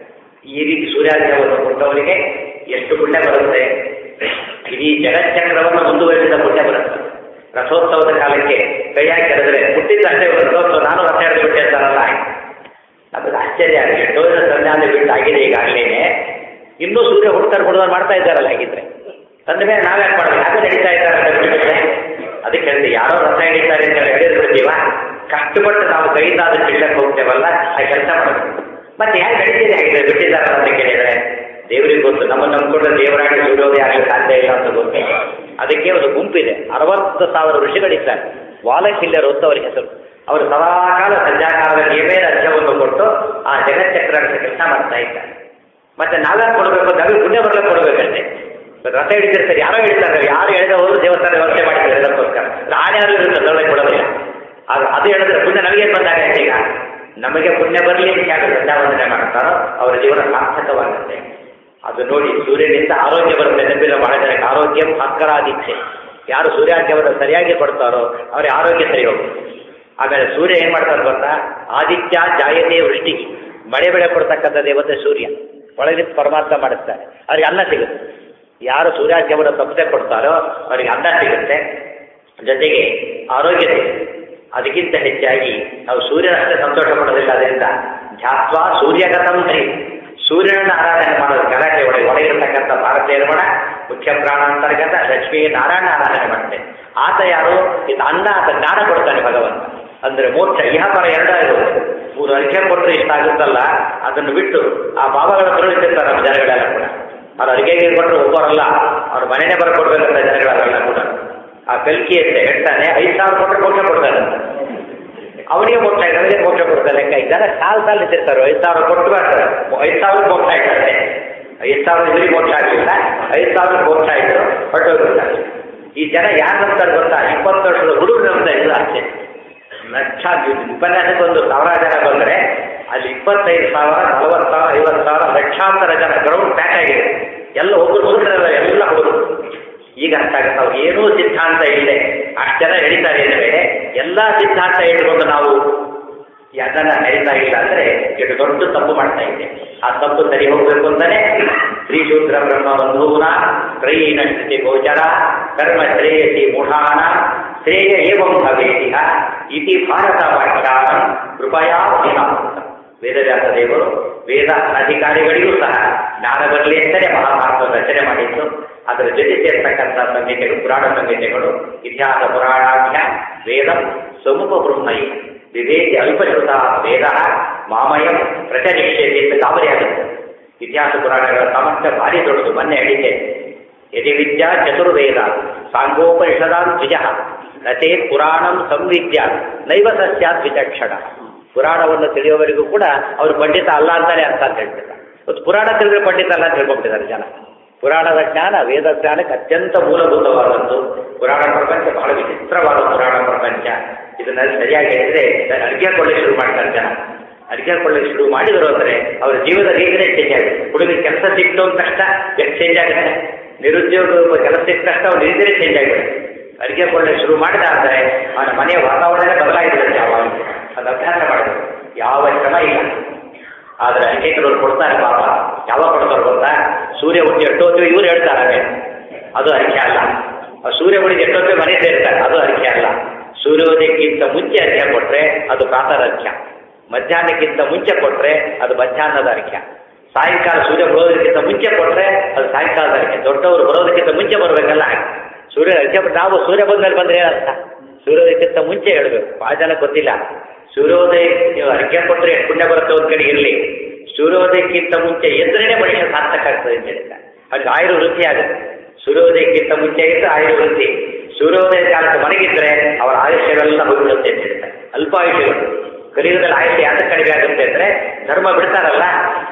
ಈ ರೀತಿ ಸೂರ್ಯಾಜ್ಞವನ್ನು ಕೊಟ್ಟವರಿಗೆ ಎಷ್ಟು ಪುಣ್ಯ ಬರುತ್ತೆ ಇಡೀ ಜಗಚ್ಚಕ್ರವನ್ನು ಮುಂದುವರಿಸಿದ ಪುಣ್ಯ ಬರುತ್ತೆ ರಥೋತ್ಸವದ ಕಾಲಕ್ಕೆ ಕೈಯಾಗಿ ಕೆರೆದ್ರೆ ಹುಟ್ಟಿದ ಅಷ್ಟೇ ರಥೋತ್ಸವ ನಾನು ರಥ ಹಿಡಿದು ಬಿಟ್ಟೆ ಅಂತಾರಲ್ಲ ನಮಗೆ ಆಶ್ಚರ್ಯ ಆಗಿದೆ ಎಷ್ಟೋ ಜನ ಸಂಧಾನ ಬಿಟ್ಟು ಆಗಿದೆ ಈಗಾಗಲೇ ಇನ್ನೂ ಸೂರ್ಯ ಹುಡ್ತಾರೆ ಹುಡುಗರು ಮಾಡ್ತಾ ಇದ್ದಾರಲ್ಲ ಹಾಗಿದ್ರೆ ಅಂದ ಮೇಲೆ ನಾವ್ಯಾಕೆ ಮಾಡೋದು ಯಾಕೆ ನಡೀತಾ ಇದ್ದಾರೆ ಅಂತ ಬಿಟ್ಬಿಟ್ರೆ ಅದಕ್ಕೆ ಹೇಳ್ತೀವಿ ಯಾರೋ ರಥ ಹಿಡಿತಾರೆ ಅಂತ ಹೇಳಿ ಹಿಡಿದು ಬಿಡ್ತೀವ ಕಷ್ಟಪಟ್ಟು ನಾವು ಕೈಯಿಂದ ಅದನ್ನ ಹಿಡ್ಲಕ್ಕೆ ಹೋಗ್ತೇವಲ್ಲ ಆ ಕೆಲಸ ಮಾಡಬೇಕು ಮತ್ತೆ ಯಾಕೆ ನಡೀತಿದೆ ಹಾಗಿದ್ರೆ ಬಿಟ್ಟಿದ್ದಾರಲ್ಲ ಅಂತ ಕೇಳಿದ್ರೆ ದೇವರಿಗೆ ಗೊತ್ತು ನಮ್ಮ ನಂಬ್ಕೊಂಡ ದೇವರಾಗಿ ಸೂರ್ಯೋದಯ ಆಗಲಿ ಸಾಧ್ಯ ಇಲ್ಲ ಅಂತ ಗೊತ್ತು ಅದಕ್ಕೆ ಒಂದು ಗುಂಪಿದೆ ಅರವತ್ತು ಸಾವಿರ ಋಷಿಗಳಿದ್ದಾರೆ ವಾಲಕಿಲ್ಯರು ಅಂತ ಅವರ ಹೆಸರು ಅವರು ಸದಾಕಾಲ ಸಂಧ್ಯಾಕಾಲದಲ್ಲಿ ಏನೇನು ಅರ್ಘ್ಯವನ್ನು ಕೊಟ್ಟು ಆ ಜಗಚ್ಚಕ್ರ ಕೆಲಸ ಮಾಡ್ತಾ ಇದ್ದಾರೆ ಮತ್ತೆ ನಾವ್ಯಾಕೆ ಕೊಡಬೇಕು ನಾವೇ ಪುಣ್ಯ ಬರ್ಲಿಕ್ಕೆ ಕೊಡಬೇಕಷ್ಟೇ ರಥ ಹಿಡಿತಿರ್ತಾರೆ ಯಾರೋ ಹಿಡಿತಾರೆ ಯಾರು ಹೇಳಿದ ಹೋದ್ರು ದೇವಸ್ಥಾನ ವ್ಯವಸ್ಥೆ ಮಾಡಿದ್ದಾರೆ ಅದಕ್ಕೋಸ್ಕರ ಆನೆ ಯಾರು ಇರುತ್ತೆ ತೊಗೊಳಕ್ಕೆ ಕೊಡೋದಿಲ್ಲ ಆಗ ಅದು ಹೇಳಿದ್ರೆ ಪುಣ್ಯ ನಮಗೆ ಬಂದಾಗ ಈಗ ನಮಗೆ ಪುಣ್ಯ ಬರಲಿ ಅಂತ ಯಾರು ಸಂಧ್ಯಾವಂದನೆ ಮಾಡ್ತಾರೋ ಅವರ ಜೀವನ ಸಾರ್ಥಕವಾಗುತ್ತೆ ಅದು ನೋಡಿ ಸೂರ್ಯನಿಂದ ಆರೋಗ್ಯ ಬರುತ್ತೆ ನೆನಪಿಲ್ಲ ಬಹಳ ಜನಕ್ಕೆ ಆರೋಗ್ಯ ಭಾಸ್ಕರಾದಿತ್ಯ ಯಾರು ಸೂರ್ಯಾಜ್ಞವನ್ನು ಸರಿಯಾಗಿ ಕೊಡ್ತಾರೋ ಅವರಿಗೆ ಆರೋಗ್ಯ ಸರಿ ಹೋಗುತ್ತೆ ಆಮೇಲೆ ಸೂರ್ಯ ಏನ್ ಮಾಡ್ತಾರೆ ಗೊತ್ತಾ ಆದಿತ್ಯ ಜಾಯತೆ ವೃಷ್ಟಿ ಮಳೆ ಬೆಳೆ ಕೊಡ್ತಕ್ಕಂಥ ದೇವತೆ ಸೂರ್ಯ ಒಳಗೆ ಪರಮಾತ್ಮ ಮಾಡಿಸ್ತಾರೆ ಅವ್ರಿಗೆ ಅನ್ನ ಸಿಗುತ್ತೆ ಯಾರು ಸೂರ್ಯಾಜ್ಞವನ್ನು ತಪ್ಪದೆ ಕೊಡ್ತಾರೋ ಅವರಿಗೆ ಅನ್ನ ಸಿಗುತ್ತೆ ಜೊತೆಗೆ ಆರೋಗ್ಯ ಸಿಗುತ್ತೆ ಅದಕ್ಕಿಂತ ಹೆಚ್ಚಾಗಿ ನಾವು ಸೂರ್ಯನಷ್ಟೇ ಸಂತೋಷ ಪಡೋದಿಲ್ಲ ಅದರಿಂದ ಧ್ಯಾತ್ವ ಸೂರ್ಯಗತಂ ಹರಿ ಸೂರ್ಯನನ್ನು ಆರಾಧನೆ ಮಾಡೋದು ಗಲಾಟೆ ಒಳಗೆ ಒಳಗಿರ್ತಕ್ಕಂಥ ಭಾರತೀಯ ರಮಣ ಮುಖ್ಯ ಪ್ರಾಣಾಂತರ್ಗತ ಲಕ್ಷ್ಮೀ ನಾರಾಯಣ ಆರಾಧನೆ ಮಾಡುತ್ತೆ ಆತ ಯಾರು ಇದು ಅನ್ನ ಆತ ಜ್ಞಾನ ಕೊಡ್ತಾನೆ ಭಗವಂತ ಅಂದ್ರೆ ಮೋಕ್ಷ ಇಹಪರ ಎರಡೂ ಇರುತ್ತೆ ಮೂರು ಅರಿಕೆ ಕೊಟ್ಟರೆ ಇಷ್ಟ ಆಗುತ್ತಲ್ಲ ಅದನ್ನು ಬಿಟ್ಟು ಆ ಭಾವಗಳ ತಿರುಳಿಸಿರ್ತಾರೆ ನಮ್ಮ ಜನಗಳೆಲ್ಲ ಕೂಡ ಅವ್ರು ಅರಿಕೆಗೆ ಕೊಟ್ಟರೆ ಒಬ್ಬರಲ್ಲ ಅವ್ರ ಮನೆಯೇ ಬರ್ಕೊಡ್ಬೇಕಂತ ಜನಗಳೆಲ್ಲ ಕೂಡ ಆ ಕಲ್ಕಿ ಅಂತ ಹೇಳ್ತಾನೆ ಐದು ಸಾವಿರ ಕೊಟ್ಟರೆ ಮೋಕ್ಷ ಕೊಡ್ತಾನೆ ಅವನಿಗೆ ಮೋಕ್ಷ ಆಯ್ತು ಅವನಿಗೆ ಮೋಕ್ಷ ಕೊಡ್ತಾರೆ ಲೆಕ್ಕ ಇದ್ದಾರೆ ಸಾಲು ಸಾಲು ಇಟ್ಟಿರ್ತಾರೆ ಐದು ಸಾವಿರ ಕೊಟ್ಟು ಬರ್ತಾರೆ ಐದು ಸಾವಿರ ಮೋಕ್ಷ ಆಯ್ತಂತೆ ಐದು ಸಾವಿರ ಇವರಿಗೆ ಮೋಕ್ಷ ಆಗಲಿಲ್ಲ ಐದು ಸಾವಿರ ಮೋಕ್ಷ ಆಯಿತು ಹೊರಟೋಗ್ಬಿಡ್ತಾರೆ ಈ ಜನ ಯಾರು ನಂಬ್ತಾರೆ ಗೊತ್ತಾ ಇಪ್ಪತ್ತು ವರ್ಷದ ಹುಡುಗರು ನಂಬ್ತಾ ಇಲ್ಲ ಅಷ್ಟೇ ಲಕ್ಷ ಉಪನ್ಯಾಸಕ್ಕೆ ಒಂದು ಸಾವಿರ ಜನ ಬಂದರೆ ಅಲ್ಲಿ ಇಪ್ಪತ್ತೈದು ಸಾವಿರ ನಲವತ್ತು ಸಾವಿರ ಐವತ್ತು ಸಾವಿರ ಲಕ್ಷಾಂತರ ಜನ ಗ್ರೌಂಡ್ ಪ್ಯಾಕ್ ಆಗಿದೆ ಎಲ್ಲ ಒಬ್ಬರು ಹುಡುಗರಲ್ಲ ಎಲ್ಲ ಹುಡುಗರು ಈಗ ಅರ್ಥ ಆಗುತ್ತೆ ಅವ್ರು ಏನೂ ಸಿದ್ಧಾಂತ ಇದೆ ಅಷ್ಟು ಜನ ನಡೀತಾರೆ ಅಂದರೆ ಎಲ್ಲ ಸಿದ್ಧಾಂತ ಇಟ್ಕೊಂಡು ನಾವು ಅದನ್ನ ನಡೀತಾ ಇಲ್ಲ ಅಂದ್ರೆ ಎಷ್ಟು ದೊಡ್ಡ ತಪ್ಪು ಮಾಡ್ತಾ ಇದೆ ಆ ತಪ್ಪು ಸರಿ ಹೋಗ್ಬೇಕು ಅಂತಾನೆ ಶ್ರೀಶೂದ್ರ ಬ್ರಹ್ಮ ಬಂಧೂನ ತ್ರಯೀನ ಸ್ಥಿತಿ ಗೋಚರ ಕರ್ಮ ಶ್ರೇಯಸಿ ಮೂಢಾನ ಶ್ರೇಯ ಏವಂ ಭವೇದಿಹ ಇತಿ ಭಾರತ ವಾಕ್ಯಾನ ಕೃಪಯಾ ವಿನಾಮೃತ ವೇದವ್ಯಾಸ ದೇವರು ವೇದ ಅಧಿಕಾರಿಗಳಿಗೂ ಸಹ ಜ್ಞಾನ ಬರಲಿ ಅಂತಲೇ ಮಹಾಭಾರತ ರಚನೆ ಮಾಡಿದ್ದು ಅದರ ಜೊತೆ ಸೇರ್ತಕ್ಕಂಥ ಸಂಹಿತೆಗಳು ಪುರಾಣ ಸಂಹಿತೆಗಳು ಇತಿಹಾಸ ಪುರಾಣಾಖ್ಯ ವೇದ ಸಮೂಪ ಬ್ರಹ್ಮಯಿ ವಿವೇಕಿ ಅಲ್ಪಶ್ರುತ ವೇದ ಮಾಮಯಂ ಪ್ರಚನಿಷ್ಯತೆ ಅಂತ ಗಾಬರಿ ಆಗುತ್ತೆ ಇತಿಹಾಸ ಪುರಾಣಗಳ ಸಾಮರ್ಥ್ಯ ಭಾರಿ ದೊಡ್ಡದು ಮೊನ್ನೆ ಹೇಳಿದ್ದೆ ಯದಿ ವಿದ್ಯಾ ಚತುರ್ವೇದ ಸಾಂಗೋಪನಿಷದಾನ್ ದ್ವಿಜ ನತೇ ಪುರಾಣಂ ಸಂವಿದ್ಯ ನೈವ ಸಸ್ಯಾತ್ ವಿಚಕ್ಷಣ ಪುರಾಣವನ್ನು ತಿಳಿಯುವವರಿಗೂ ಕೂಡ ಅವರು ಪಂಡಿತ ಅಲ್ಲ ಅಂತಾನೆ ಅರ್ಥ ಅಂತ ಹೇಳ್ತಾರೆ ಮತ್ತು ಪುರಾಣ ತಿಳಿದ್ರೆ ಪಂಡಿತ ಅಲ್ಲ ಅಂತ ತಿಳ್ಕೊಂಡ್ಬಿಟ್ಟಿದ್ದಾರೆ ಜನ ಪುರಾಣದ ಜ್ಞಾನ ವೇದ ಜ್ಞಾನಕ್ಕೆ ಅತ್ಯಂತ ಮೂಲಭೂತವಾದದ್ದು ಪುರಾಣ ಪ್ರಪಂಚ ಬಹಳ ವಿಚಿತ್ರವಾದ ಪುರಾಣ ಪ್ರಪಂಚ ಇದನ್ನ ಸರಿಯಾಗಿ ಹೇಳಿದ್ರೆ ಅರ್ಘ್ಯ ಕೊಳ್ಳಿಕ್ಕೆ ಶುರು ಮಾಡ್ತಾರೆ ಜನ ಅರ್ಘ್ಯ ಕೊಳ್ಳಿಕ್ಕೆ ಶುರು ಮಾಡಿದ್ರು ಅಂದರೆ ಅವರ ಜೀವದ ರೀತಿಯೇ ಚೇಂಜ್ ಆಗುತ್ತೆ ಹುಡುಗರಿಗೆ ಕೆಲಸ ಸಿಕ್ತು ಅಂತ ತಕ್ಷಣ ಎಷ್ಟು ಚೇಂಜ್ ಆಗುತ್ತೆ ನಿರುದ್ಯೋಗ ಕೆಲಸ ಸಿಕ್ಕ ತಕ್ಷಣ ಅವ್ರ ರೀತಿಯೇ ಚೇಂಜ್ ಆಗಿಬಿಡುತ್ತೆ ಅಡುಗೆ ಕೊಳ್ಳಿಕ್ಕೆ ಶುರು ಮಾಡಿದ ಅಂದರೆ ಅವನ ಮನೆಯ ವಾತಾವರಣನೇ ಬದಲಾಗಿಬಿಡುತ್ತೆ ಯಾವಾಗ ಅದು ಅಭ್ಯಾಸ ಮಾಡಬೇಕು ಯಾವ ಶ್ರಮ ಇಲ್ಲ ಆದರೆ ಅನೇಕರು ಕೊಡ್ತಾರೆ ಪಾಪ ಯಾವಾಗ ಕೊಡ್ತಾರೆ ಗೊತ್ತಾ ಸೂರ್ಯ ಹುಟ್ಟಿ ಎಷ್ಟೊತ್ತು ಇವ್ರು ಹೇಳ್ತಾರೆ ಅದೇ ಅದು ಅರಿಕೆ ಅಲ್ಲ ಆ ಸೂರ್ಯ ಹುಟ್ಟಿದ ಎಷ್ಟೊತ್ತು ಮನೆ ಸೇರ್ತಾರೆ ಅದು ಅರಿಕೆ ಅಲ್ಲ ಸೂರ್ಯೋದಯಕ್ಕಿಂತ ಮುಂಚೆ ಅರ್ಘ್ಯ ಕೊಟ್ರೆ ಅದು ಪ್ರಾತಃ ಅರ್ಘ್ಯ ಮಧ್ಯಾಹ್ನಕ್ಕಿಂತ ಮುಂಚೆ ಕೊಟ್ರೆ ಅದು ಮಧ್ಯಾಹ್ನದ ಅರ್ಘ್ಯ ಸಾಯಂಕಾಲ ಸೂರ್ಯ ಬರೋದಕ್ಕಿಂತ ಮುಂಚೆ ಕೊಟ್ರೆ ಅದು ಸಾಯಂಕಾಲದ ಅರ್ಘ್ಯ ದೊಡ್ಡವರು ಬರೋದಕ್ಕಿಂತ ಮುಂಚೆ ಬರಬೇಕಲ್ಲ ಸೂರ್ಯ ಅರ್ಘ್ಯ ಬಿಟ್ಟು ನಾವು ಸೂರ್ಯ ಬಂದ ಮೇಲೆ ಬಂದ್ರೆ ಏನರ್ಥ ಸೂರ್ಯೋದಯಕ್ಕಿಂತ ಮುಂಚೆ ಹೇಳಬೇಕು ಭಾಳ ಜನ ಗೊತ್ತಿಲ್ಲ ಸೂರ್ಯೋದಯ ನೀವು ಅರ್ಘ್ಯ ಕೊಟ್ಟರೆ ಪುಣ್ಯ ಬರುತ್ತೆ ಒಂದ್ ಕಡೆ ಇರಲಿ ಸೂರ್ಯೋದಯಕ್ಕಿಂತ ಮುಂಚೆ ಎದ್ರೇನೆ ಮನುಷ್ಯ ಸಾರ್ಥಕ ಆಗ್ತದೆ ಅಂತ ಹೇಳ್ತಾರೆ ಹಾಗೆ ಆಯುರ್ ವೃದ್ಧಿ ಆಗುತ್ತೆ ಸೂರ್ಯೋದಯಕ್ಕಿಂತ ಮುಂಚೆ ಇದ್ರೆ ಆಯುರ್ ವೃದ್ಧಿ ಸೂರ್ಯೋದಯ ಕಾಲಕ್ಕೆ ಮನೆಗಿದ್ರೆ ಅವರ ಆಯುಷ್ಯವೆಲ್ಲ ಹೋಗಿಬಿಡುತ್ತೆ ಅಂತ ಹೇಳ್ತಾರೆ ಅಲ್ಪ ಆಯುಷ್ಯಗಳು ಕಲಿಯುಗದಲ್ಲಿ ಆಯುಷ್ಯ ಯಾಕೆ ಕಡಿಮೆ ಆಗುತ್ತೆ ಅಂದ್ರೆ ಧರ್ಮ ಬಿಡ್ತಾರಲ್ಲ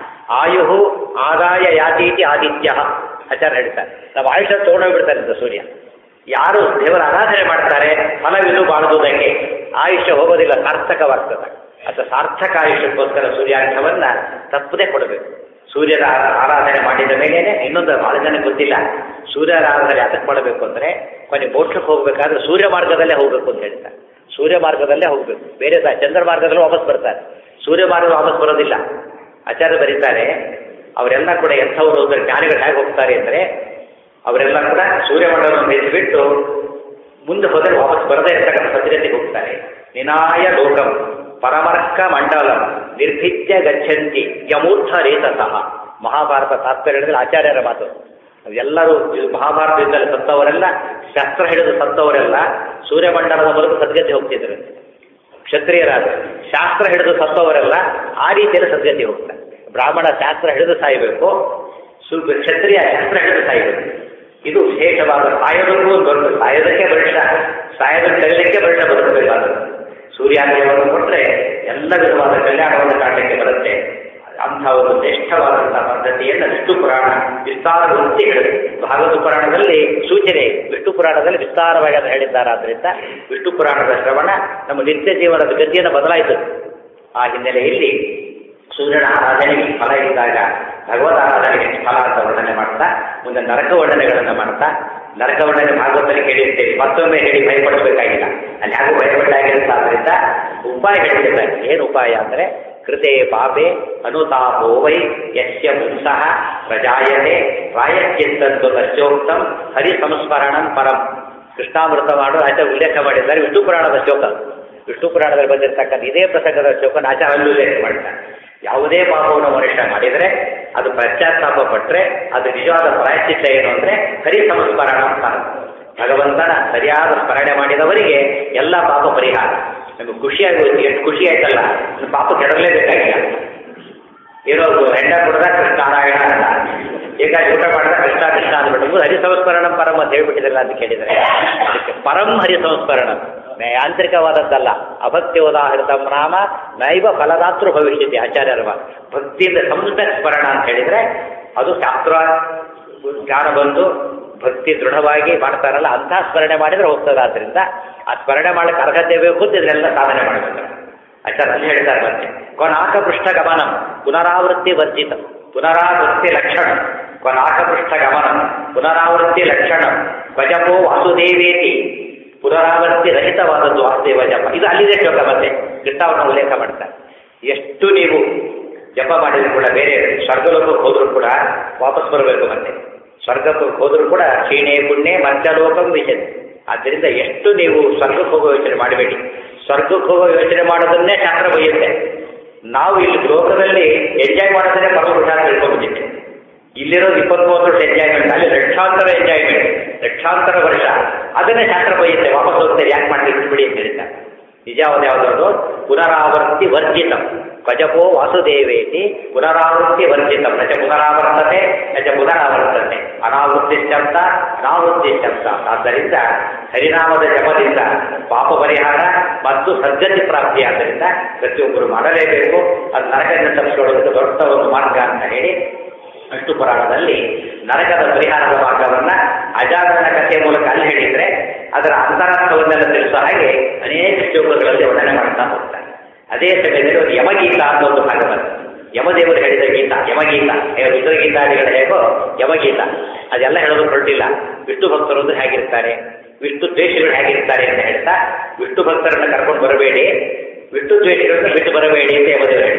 ಆಯುಹು ಆದಾಯ ಯಾತೀತಿ ಆದಿತ್ಯ ಆಚಾರ್ಯ ಹೇಳ್ತಾರೆ ನಮ್ಮ ಆಯುಷ್ಯ ತಗೊಂಡೋಗ್ಬಿಡ್ತಾರೆ ಅಂತ ಸೂರ್ಯ ಯಾರು ದೇವರ ಆರಾಧನೆ ಮಾಡ್ತಾರೆ ಫಲವಿದು ಬಾಳುವುದಕ್ಕೆ ಆಯುಷ್ಯ ಹೋಗೋದಿಲ್ಲ ಸಾರ್ಥಕವಾಗ್ತದೆ ಅಥವಾ ಸಾರ್ಥಕ ಆಯುಷ್ಯಕ್ಕೋಸ್ಕರ ಸೂರ್ಯಾರ್ಘ್ಯವನ್ನ ತಪ್ಪದೆ ಕೊಡಬೇಕು ಸೂರ್ಯರ ಆ- ಆರಾಧನೆ ಮಾಡಿದ ಮೇಲೇನೆ ಇನ್ನೊಂದು ಬಹಳ ಜನ ಗೊತ್ತಿಲ್ಲ ಸೂರ್ಯರ ಆರಾಧನೆ ಯಾತಕ್ಕೆ ಮಾಡಬೇಕು ಅಂದ್ರೆ ಕೊನೆ ಮೋಕ್ಷಕ್ಕೆ ಹೋಗ್ಬೇಕಾದ್ರೆ ಸೂರ್ಯ ಮಾರ್ಗದಲ್ಲೇ ಹೋಗ್ಬೇಕು ಅಂತ ಹೇಳ್ತಾರೆ ಸೂರ್ಯ ಮಾರ್ಗದಲ್ಲೇ ಹೋಗ್ಬೇಕು ಬೇರೆ ದ- ಚಂದ್ರ ಮಾರ್ಗದಲ್ಲಿ ವಾಪಸ್ ಬರ್ತಾರೆ ಸೂರ್ಯ ಮಾರ್ಗ ವಾಪಸ್ ಬರೋದಿಲ್ಲ ಆಚಾರ್ಯ ಬರೀತಾರೆ ಅವರೆಲ್ಲ ಕೂಡ ಎಂಥವ್ರು ಅಂದ್ರೆ ಜ್ಞಾನಿಗಳು ಹೇಗೆ ಹೋಗ್ತಾರೆ ಅಂದರೆ ಅವರೆಲ್ಲ ಕೂಡ ಸೂರ್ಯಮಂಡಲವನ್ನು ಬಿಟ್ಟು ಮುಂದೆ ಹೋದರೆ ವಾಪಸ್ ಬರದೇ ಇರ್ತಕ್ಕಂಥ ಸಜ್ಜತೆಗೆ ಹೋಗ್ತಾರೆ ನಿನಾಯ ಲೋಕಂ ಪರಮರ್ಕ ಮಂಡಲಂ ನಿರ್ಭಿತ್ಯ ಗಚ್ಚಂತಿ ಯಮೂರ್ಧ ರೇತಸಃ ಮಹಾಭಾರತ ತಾತ್ಪರ್ಯದಲ್ಲಿ ಆಚಾರ್ಯರ ಮಾತು ಎಲ್ಲರೂ ಇದು ಮಹಾಭಾರತದಿಂದಲೇ ಸತ್ತವರೆಲ್ಲ ಶಸ್ತ್ರ ಹಿಡಿದು ಸತ್ತವರೆಲ್ಲ ಸೂರ್ಯಮಂಡಲದ ಮೂಲಕ ಸದ್ಗತಿ ಹೋಗ್ತಿದ್ರು ಕ್ಷತ್ರಿಯರಾದ ಶಾಸ್ತ್ರ ಹಿಡಿದು ಸತ್ತವರೆಲ್ಲ ಆ ರೀತಿಯಲ್ಲಿ ಸದ್ಗತಿ ಹೋಗ್ತಾರೆ ಬ್ರಾಹ್ಮಣ ಶಾಸ್ತ್ರ ಹಿಡಿದು ಸಾಯಬೇಕು ಸು ಕ್ಷತ್ರಿಯ ಶಾಸ್ತ್ರ ಹಿಡಿದು ಸಾಯಬೇಕು ಇದು ವಿಶೇಷವಾದ ಸಾಯೋದಕ್ಕೂ ಒಂದು ದೊಡ್ಡ ಸಾಯೋದಕ್ಕೆ ಬರಿಷ್ಠ ಸಾಯದ ಕಲಿಯಲಿಕ್ಕೆ ಬರಿಷ್ಠ ಬದುಕಬೇಕಾದದ್ದು ಸೂರ್ಯಾಗ್ರಹವನ್ನು ಕೊಟ್ಟರೆ ಎಲ್ಲ ವಿಧವಾದ ಕಲ್ಯಾಣವನ್ನು ಕಾಣಲಿಕ್ಕೆ ಬರುತ್ತೆ ಅಂಥ ಒಂದು ಶ್ರೇಷ್ಠವಾದಂತಹ ಪದ್ಧತಿಯನ್ನು ವಿಷ್ಣು ಪುರಾಣ ವಿಸ್ತಾರಗೊಳಿಸಿ ಹೇಳಿದೆ ಭಾಗವತ ಪುರಾಣದಲ್ಲಿ ಸೂಚನೆ ಇದೆ. ವಿಷ್ಣು ಪುರಾಣದಲ್ಲಿ ವಿಸ್ತಾರವಾಗಿ ಅದನ್ನು ಹೇಳಿದ್ದಾರಾದ್ರಿಂದ ವಿಷ್ಣು ಪುರಾಣದ ಶ್ರವಣ ನಮ್ಮ ನಿತ್ಯ ಜೀವನದ ಗತಿಯನ್ನು ಬದಲಾಯಿಸುತ್ತೆ ಆ ಹಿನ್ನೆಲೆಯಲ್ಲಿ ಸೂರ್ಯನ ಆರಾಧನೆಗೆ ಫಲ ಇದ್ದಾಗ ಭಗವತ್ ಆರಾಧನೆಗೆ ಫಲ ಅಂತ ವರ್ಣನೆ ಮಾಡ್ತಾ ಮುಂದೆ ನರಕ ವರ್ಣನೆಗಳನ್ನು ಮಾಡ್ತಾ ನರಕ ವರ್ಣನೆ ಭಾಗವತದಲ್ಲಿ ಹೇಳಿರ್ತೇವೆ ಮತ್ತೊಮ್ಮೆ ಹೇಳಿ ಭಯಪಡಬೇಕಾಗಿಲ್ಲ ಅಲ್ಲಿ ಹಾಗೂ ಭಯಪಟ್ಟಾಗಿರುತ್ತೆ ಆದ್ದರಿಂದ ಉಪಾಯ ಹೇಳಿದ್ದಾರೆ ಏನು ಉಪಾಯ ಅಂದರೆ ಕೃತೆ ಪಾಪೆ ಅನುತಾಪೋ ವೈ ಯಸ್ಯ ಪುಂಸಃ ಪ್ರಜಾಯತೆ ಪ್ರಾಯಶ್ಚಿತ್ತಂತು ತಸ್ಯೋಕ್ತಂ ಹರಿ ಸಂಸ್ಮರಣಂ ಪರಂ ಕೃಷ್ಣಾಮೃತ ಮಾಡು ಆಚಾರ ಉಲ್ಲೇಖ ಮಾಡಿದ್ದಾರೆ ವಿಷ್ಣು ಪುರಾಣದ ಶ್ಲೋಕ ವಿಷ್ಣು ಪುರಾಣದಲ್ಲಿ ಬಂದಿರತಕ್ಕಂಥ ಇದೇ ಪ್ರಸಂಗದ ಶ್ಲೋಕನ ಆಚಾರ ಅಲ್ಲಿ ಉಲ್ಲೇಖ ಮಾಡ್ತಾರೆ ಯಾವುದೇ ಪಾಪವನ್ನು ಮನುಷ್ಯ ಮಾಡಿದರೆ ಅದು ಪಶ್ಚಾತ್ತಾಪ ಪಟ್ಟರೆ ಅದು ನಿಜವಾದ ಪ್ರಾಯಶ್ಚಿತ್ತ ಏನು ಅಂದರೆ ಹರಿ ಸಂಸ್ಮರಣ ಅಂತ ಭಗವಂತನ ಸರಿಯಾದ ಸ್ಮರಣೆ ಮಾಡಿದವರಿಗೆ ಎಲ್ಲ ಪಾಪ ಪರಿಹಾರ ನಮಗೆ ಖುಷಿಯಾಗಿ ಹೋಯ್ತು ಎಷ್ಟು ಖುಷಿ ಆಯ್ತಲ್ಲ ನಮ್ಮ ಪಾಪ ಕೆಡಲೇಬೇಕಾಗಿಲ್ಲ ಇರೋದು ಹೆಂಡ ಕುಡ್ದ ಕೃಷ್ಣ ನಾರಾಯಣ ಅಲ್ಲ ಈಗ ಊಟ ಮಾಡಿದ ಕೃಷ್ಣ ಕೃಷ್ಣ ಅಂದ್ಬಿಟ್ಟು ಹರಿ ಸಂಸ್ಮರಣ ಪರಂ ಅಂತ ಹೇಳ್ಬಿಟ್ಟಿದ್ರಲ್ಲ ಅಂತ ಕೇಳಿದರೆ ಅದಕ್ಕೆ ಪರಂ ಹರಿ ಸಂಸ್ಮರಣ ಯಾಂತ್ರಿಕವಾದದ್ದಲ್ಲ ಅಭಕ್ತಿ ಉದಾಹರಿತ ನಾಮ ನೈವ ಫಲದಾತೃ ಭವಿಷ್ಯತಿ ಆಚಾರ್ಯರ ಮಾತು. ಭಕ್ತಿಯಿಂದ ಸಂಸ್ಕೃತ ಸ್ಮರಣ ಅಂತ ಹೇಳಿದರೆ ಅದು ಶಾಸ್ತ್ರ ಜ್ಞಾನ ಬಂದು ಭಕ್ತಿ ದೃಢವಾಗಿ ಮಾಡ್ತಾರಲ್ಲ ಅಂಥ ಸ್ಮರಣೆ ಮಾಡಿದರೆ ಹೋಗ್ತದೆ ಆದ್ದರಿಂದ ಆ ಸ್ಮರಣೆ ಮಾಡಕ್ಕೆ ಅರ್ಹತೆ ಬೇಕು ಅಂತ ಇದನ್ನೆಲ್ಲ ಸಾಧನೆ ಮಾಡಬೇಕು ಆಚಾರ್ಯ ಅಲ್ಲಿ ಹೇಳ್ತಾರೆ ಮತ್ತೆ ಕೊನಾಕಪೃಷ್ಠ ಗಮನಂ ಪುನರಾವೃತ್ತಿ ವರ್ಜಿತ ಪುನರಾವೃತ್ತಿ ಲಕ್ಷಣ ಕೊನಾಕಪೃಷ್ಠ ಗಮನಂ ಪುನರಾವೃತ್ತಿ ಲಕ್ಷಣ ಭಜಪೋ ವಾಸುದೇವೇತಿ ಪುನರಾವರ್ತಿ ರಹಿತವಾದದ್ದು ವಾಸುದೇವ ಜಪ ಇದು ಅಲ್ಲಿದೆ ಶ್ಲೋಕ ಮತ್ತೆ ಕೃಷ್ಣವನ್ನು ಉಲ್ಲೇಖ ಮಾಡ್ತಾರೆ ಎಷ್ಟು ನೀವು ಜಪ ಮಾಡಿದ್ರು ಕೂಡ ಬೇರೆ ಸ್ವರ್ಗಲೋಕಕ್ಕೆ ಹೋದರೂ ಕೂಡ ವಾಪಸ್ ಬರಬೇಕು ಮತ್ತೆ ಸ್ವರ್ಗಕ್ಕೆ ಹೋದರೂ ಕೂಡ ಕ್ಷೀಣೆ ಪುಣ್ಯ ಮರ್ಚಲೋಕಂ ವಿಷಯ ಆದ್ದರಿಂದ ಎಷ್ಟು ನೀವು ಸ್ವರ್ಗಕ್ಕೆ ಹೋಗೋ ಯೋಚನೆ ಮಾಡಬೇಡಿ ಸ್ವರ್ಗಕ್ಕೆ ಹೋಗೋ ಯೋಚನೆ ಮಾಡೋದನ್ನೇ ಶಾಸ್ತ್ರ ಬೈಯುತ್ತೆ ನಾವು ಇಲ್ಲಿ ಲೋಕದಲ್ಲಿ ಎಂಜಾಯ್ ಮಾಡೋದನ್ನೇ ಪರಮಪುರುಷ ಅಂತ ತಿಳ್ಕೊಂಡ್ಬಿಟ್ಟಿದ್ದೆ ಇಲ್ಲಿರೋದು ಇಪ್ಪತ್ಮೂವತ್ತು ವರ್ಷ ಎಂಜಾಯ್ಮೆಂಟ್ ಅಲ್ಲಿ ಲಕ್ಷಾಂತರ ಎಂಜಾಯ್ಮೆಂಟ್ ಲಕ್ಷಾಂತರ ವರ್ಷ ಅದನ್ನೇ ಶಾಸ್ತ್ರ ಬೈಯುತ್ತೆ ವಾಪಸ್ ಹೋಗ್ತಾರೆ ಯಾಕೆ ಮಾಡ್ಲಿಕ್ಕೆ ಬಿಡಿ ಅಂತ ಹೇಳ್ತಾರೆ ನಿಜವಾದ ಯಾವುದಾದ್ರು ಪುನರಾವರ್ತಿ ವರ್ಜಿತ ಭಜಪೋ ವಾಸುದೇವೇತಿ ಪುನರಾವೃತ್ತಿ ವರ್ಜಿತ ನಚ ಪುನರಾವರ್ತತೆ ನಚ ಪುನರಾವರ್ತತೆ ಅನಾವೃತ್ತಿ ಶಬ್ದ ಅನಾವೃತ್ತಿ ಶಬ್ದ ಆದ್ದರಿಂದ ಹರಿನಾಮದ ಜಪದಿಂದ ಪಾಪ ಪರಿಹಾರ ಮತ್ತು ಸದ್ಗತಿ ಪ್ರಾಪ್ತಿ ಆದ್ದರಿಂದ ಪ್ರತಿಯೊಬ್ಬರು ಮಾಡಲೇಬೇಕು ಅದು ನರಕದಿಂದ ತಪ್ಪಿಸಿಕೊಳ್ಳೋದಕ್ಕೆ ದೊಡ್ಡ ಒಂದು ಮಾರ್ಗ ಅಂತ ಹೇಳಿ ವಿಷ್ಣು ಪುರಾಣದಲ್ಲಿ ನರಕದ ಪರಿಹಾರದ ಮಾರ್ಗವನ್ನ ಅಜಾತನ ಕಥೆಯ ಮೂಲಕ ಅಲ್ಲಿ ಹೇಳಿದ್ರೆ ಅದರ ಅಂತರಾರ್ಥವನ್ನೆಲ್ಲ ತಿಳಿಸೋ ಹಾಗೆ ಅನೇಕ ಶ್ಲೋಕಗಳಲ್ಲಿ ವರ್ಣನೆ ಮಾಡ್ತಾ ಹೋಗ್ತಾರೆ ಅದೇ ಸಮಯದಲ್ಲಿ ಒಂದು ಯಮಗೀತ ಅಂತ ಒಂದು ಭಾಗ ಬರ್ತದೆ ಯಮದೇವರು ಹೇಳಿದ ಗೀತ ಯಮಗೀತ ಹೇಗೆ ರುದ್ರಗೀತಾದಿಗಳು ಹೇಗೋ ಯಮಗೀತ ಅದೆಲ್ಲ ಹೇಳೋದು ಹೊರಟಿಲ್ಲ ವಿಷ್ಣು ಭಕ್ತರು ಅಂದ್ರೆ ಹೇಗಿರ್ತಾರೆ ವಿಷ್ಣು ದ್ವೇಷಗಳು ಹೇಗಿರ್ತಾರೆ ಅಂತ ಹೇಳ್ತಾ ವಿಷ್ಣು ಭಕ್ತರನ್ನ ಕರ್ಕೊಂಡು ಬರಬೇಡಿ ವಿಷ್ಣು ದ್ವೇಷಗಳನ್ನ ಬಿಟ್ಟು ಬರಬೇಡಿ ಅಂತ ಯಮದೇವರು ಹೇಳ್ತಾರೆ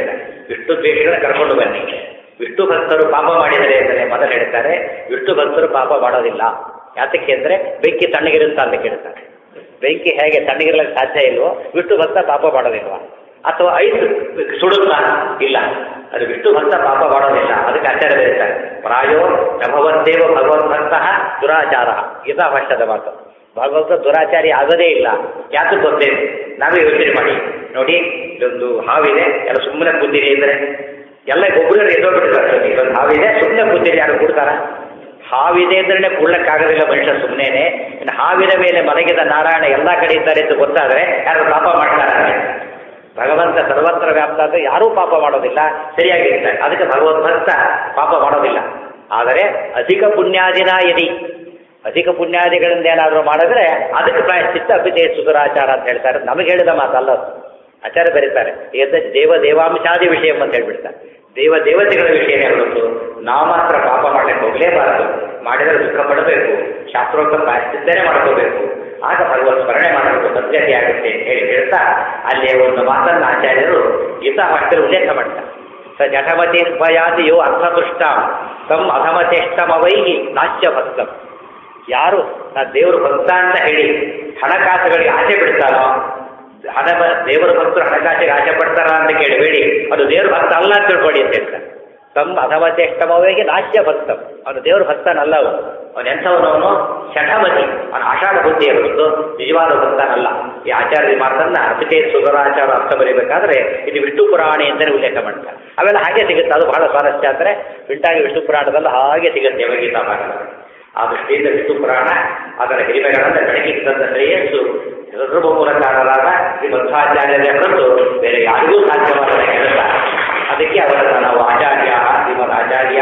ವಿಷ್ಣು ದ್ವೇಷಗಳ ಕರ್ಕೊಂಡು ಬನ್ನಿ ವಿಷ್ಣು ಭಕ್ತರು ಪಾಪ ಮಾಡಿದರೆ ಅಂದರೆ ಮೊದಲು ಹೇಳ್ತಾರೆ ವಿಷ್ಣು ಭಕ್ತರು ಪಾಪ ಮಾಡೋದಿಲ್ಲ ಯಾತಕ್ಕೆ ಅಂದರೆ ಬೆಂಕಿ ತಣ್ಣಗಿರುತ್ತಾ ಅಂತ ಕೇಳ್ತಾರೆ ಬೆಂಕಿ ಹೇಗೆ ತಣ್ಣಗಿರ್ಲಿಕ್ಕೆ ಸಾಧ್ಯ ಇಲ್ವೋ ವಿಷ್ಣು ಭಕ್ತ ಪಾಪ ಮಾಡೋದಿಲ್ವಾ ಅಥವಾ ಐಸ್ ಸುಡುತ್ತಾ ಇಲ್ಲ ಅದು ವಿಷ್ಣು ಭಕ್ತ ಪಾಪ ಮಾಡೋದಿಲ್ಲ ಅದಕ್ಕೆ ಆಚಾರ್ಯ ಬರೀತಾರೆ ಪ್ರಾಯೋ ನಭವಂತೇವ ಭಗವದ್ಭಕ್ತ ದುರಾಚಾರ ಗೀತಾ ಭಾಷ್ಯದ ಮಾತು ಭಗವಂತ ದುರಾಚಾರಿ ಆಗೋದೇ ಇಲ್ಲ ಯಾಕೆ ಗೊತ್ತೇನು ನಾವೇ ಯೋಚನೆ ಮಾಡಿ ನೋಡಿ ಇದೊಂದು ಹಾವಿದೆ ಎಲ್ಲ ಸುಮ್ಮನೆ ಕೂತಿರಿ ಅಂದರೆ ಎಲ್ಲ ಒಬ್ಬರು ಎದ್ದೋಗ್ಬಿಟ್ಟಿದ್ದಾರೆ ಇದೊಂದು ಹಾವಿದೆ ಸುಮ್ಮನೆ ಕೂತಿರಿ ಯಾರು ಕೂಡ್ತಾರ ಹಾವಿದೆ ಅಂದ್ರೆ ಕೂಡ್ಲಕ್ಕಾಗೋದಿಲ್ಲ ಮನುಷ್ಯ ಸುಮ್ಮನೆ ಇನ್ನು ಹಾವಿನ ಮೇಲೆ ಮಲಗಿದ ನಾರಾಯಣ ಎಲ್ಲ ಕಡೆ ಇದ್ದಾರೆ ಅಂತ ಗೊತ್ತಾದ್ರೆ ಯಾರು ಪಾಪ ಮಾಡ್ತಾರೆ ಭಗವಂತ ಸರ್ವತ್ರ ವ್ಯಾಪ್ತ ಅಂದ್ರೆ ಯಾರೂ ಪಾಪ ಮಾಡೋದಿಲ್ಲ ಸರಿಯಾಗಿರ್ತಾರೆ ಅದಕ್ಕೆ ಭಗವದ್ಭಕ್ತ ಪಾಪ ಮಾಡೋದಿಲ್ಲ ಆದರೆ ಅಧಿಕ ಪುಣ್ಯಾದಿನ ಯದಿ ಅಧಿಕ ಪುಣ್ಯಾದಿಗಳಿಂದ ಏನಾದರೂ ಮಾಡಿದ್ರೆ ಅದಕ್ಕೆ ಪ್ರಾಯಶ್ಚಿತ್ತ ಅಭಿಜಯ ಸುಧರಾಚಾರ ಅಂತ ಹೇಳ್ತಾರೆ ನಮಗೆ ಹೇಳಿದ ಮಾತಲ್ಲ ಅದು. ಆಚಾರ್ಯ ಬರೀತಾರೆ ಎದ್ದ ದೇವ ದೇವಾಂಶಾದಿ ವಿಷಯ ಅಂತ ಹೇಳ್ಬಿಡ್ತಾರೆ ದೇವ ದೇವತೆಗಳ ವಿಷಯನೇ ಹೊರತು ನಾವು ಮಾತ್ರ ಪಾಪ ಮಾಡಲಿಕ್ಕೆ ಹೋಗಲೇಬಾರದು ಮಾಡಿದರೆ ದುಃಖ ಪಡಬೇಕು ಶಾಸ್ತ್ರೋಕ್ತ ಪ್ರಾಯಶ್ಚಿತ್ತನೇ ಮಾಡ್ಕೋಬೇಕು ಆಗ ಭಗವತ್ ಸ್ಮರಣೆ ಮಾಡಬೇಕು ಸದ್ಯತೆ ಆಗುತ್ತೆ ಅಂತ ಹೇಳಿ ಹೇಳ್ತಾ ಅಲ್ಲಿ ಒಂದು ಮಾತನ್ನು ಆಚಾರ್ಯರು ಗೀತಾ ಭಾಷೆಯಲ್ಲಿ ಉಲ್ಲೇಖ ಮಾಡ್ತಾರೆ ಸ ಜಠಮತಿ ಭಯಾದಿಯೋ ಅರ್ಥದೃಷ್ಟ ತಮ್ ಅಧಮಚೇಷ್ಟಮವೈಹಿ ನಾಚ್ಯ ಭಕ್ತಂ ಯಾರು ನಾ ದೇವರು ಭಕ್ತ ಅಂತ ಹೇಳಿ ಹಣಕಾಸುಗಳಿಗೆ ಆಸೆ ಬಿಡ್ತಾನೋ ಹಣ ದೇವರ ಭಕ್ತರು ಹಣಕಾಸಿಗೆ ಆಸೆ ಪಡ್ತಾರ ಅಂತ ಕೇಳಬೇಡಿ ಅದು ದೇವ್ರ ಭಕ್ತ ಅಲ್ಲ ಅಂತ ತಿಳ್ಕೊಳ್ಳಿ ಅಂತ ಹೇಳ್ತಾರೆ ತಮ್ಮ ಅಧಮಚೇಷ್ಟಮವೈಗೆ ನಾಚ್ಯ ಭಕ್ತಂ ಅವನು ದೇವ್ರ ಭಕ್ತನಲ್ಲ ಅವನು ಅವನು ಎಂಥವನವನು ಶಠಮತಿ ಅವನು ಆಷಾಢ ಬುದ್ಧಿಯ ಹೊರತು ನಿಜವಾದ ಭಕ್ತನಲ್ಲ ಈ ಆಚಾರ್ಯ ಮಾತನ್ನ ಅದಕ್ಕೆ ಸುಗರಾಚಾರ ಅರ್ಥ ಬರೀಬೇಕಾದ್ರೆ ಇದು ವಿಷ್ಣು ಪುರಾಣಿ ಅಂತಲೇ ಉಲ್ಲೇಖ ಮಾಡ್ತಾರೆ ಅವೆಲ್ಲ ಹಾಗೆ ಸಿಗುತ್ತೆ ಅದು ಬಹಳ ಸ್ವಾರಸ್ಯ ಅಂದರೆ ಬಿಟ್ಟಾಗಿ ವಿಷ್ಣು ಪುರಾಣದಲ್ಲಿ ಹಾಗೆ ಸಿಗುತ್ತೆ ಯೋಗೀತಾ ಭಾಗ ಆ ದೃಷ್ಟಿಯಿಂದ ವಿಷ್ಣು ಪುರಾಣ ಅದರ ಹಿರಿಮೆಗಳನ್ನು ಬೆಳಕಿಗೆ ತಂದ ಶ್ರೇಯಸ್ಸು ಸರ್ವಮೂಲಕಾರರಾದ ಶ್ರೀ ಮಧ್ವಾಚಾರ್ಯರೇ ಹೊರತು ಬೇರೆ ಯಾರಿಗೂ ಸಾಧ್ಯವಾದ ಕೆಲಸ ಅದಕ್ಕೆ ಅವರನ್ನು ನಾವು ಆಚಾರ್ಯ ಶ್ರೀಮದ್ ಆಚಾರ್ಯ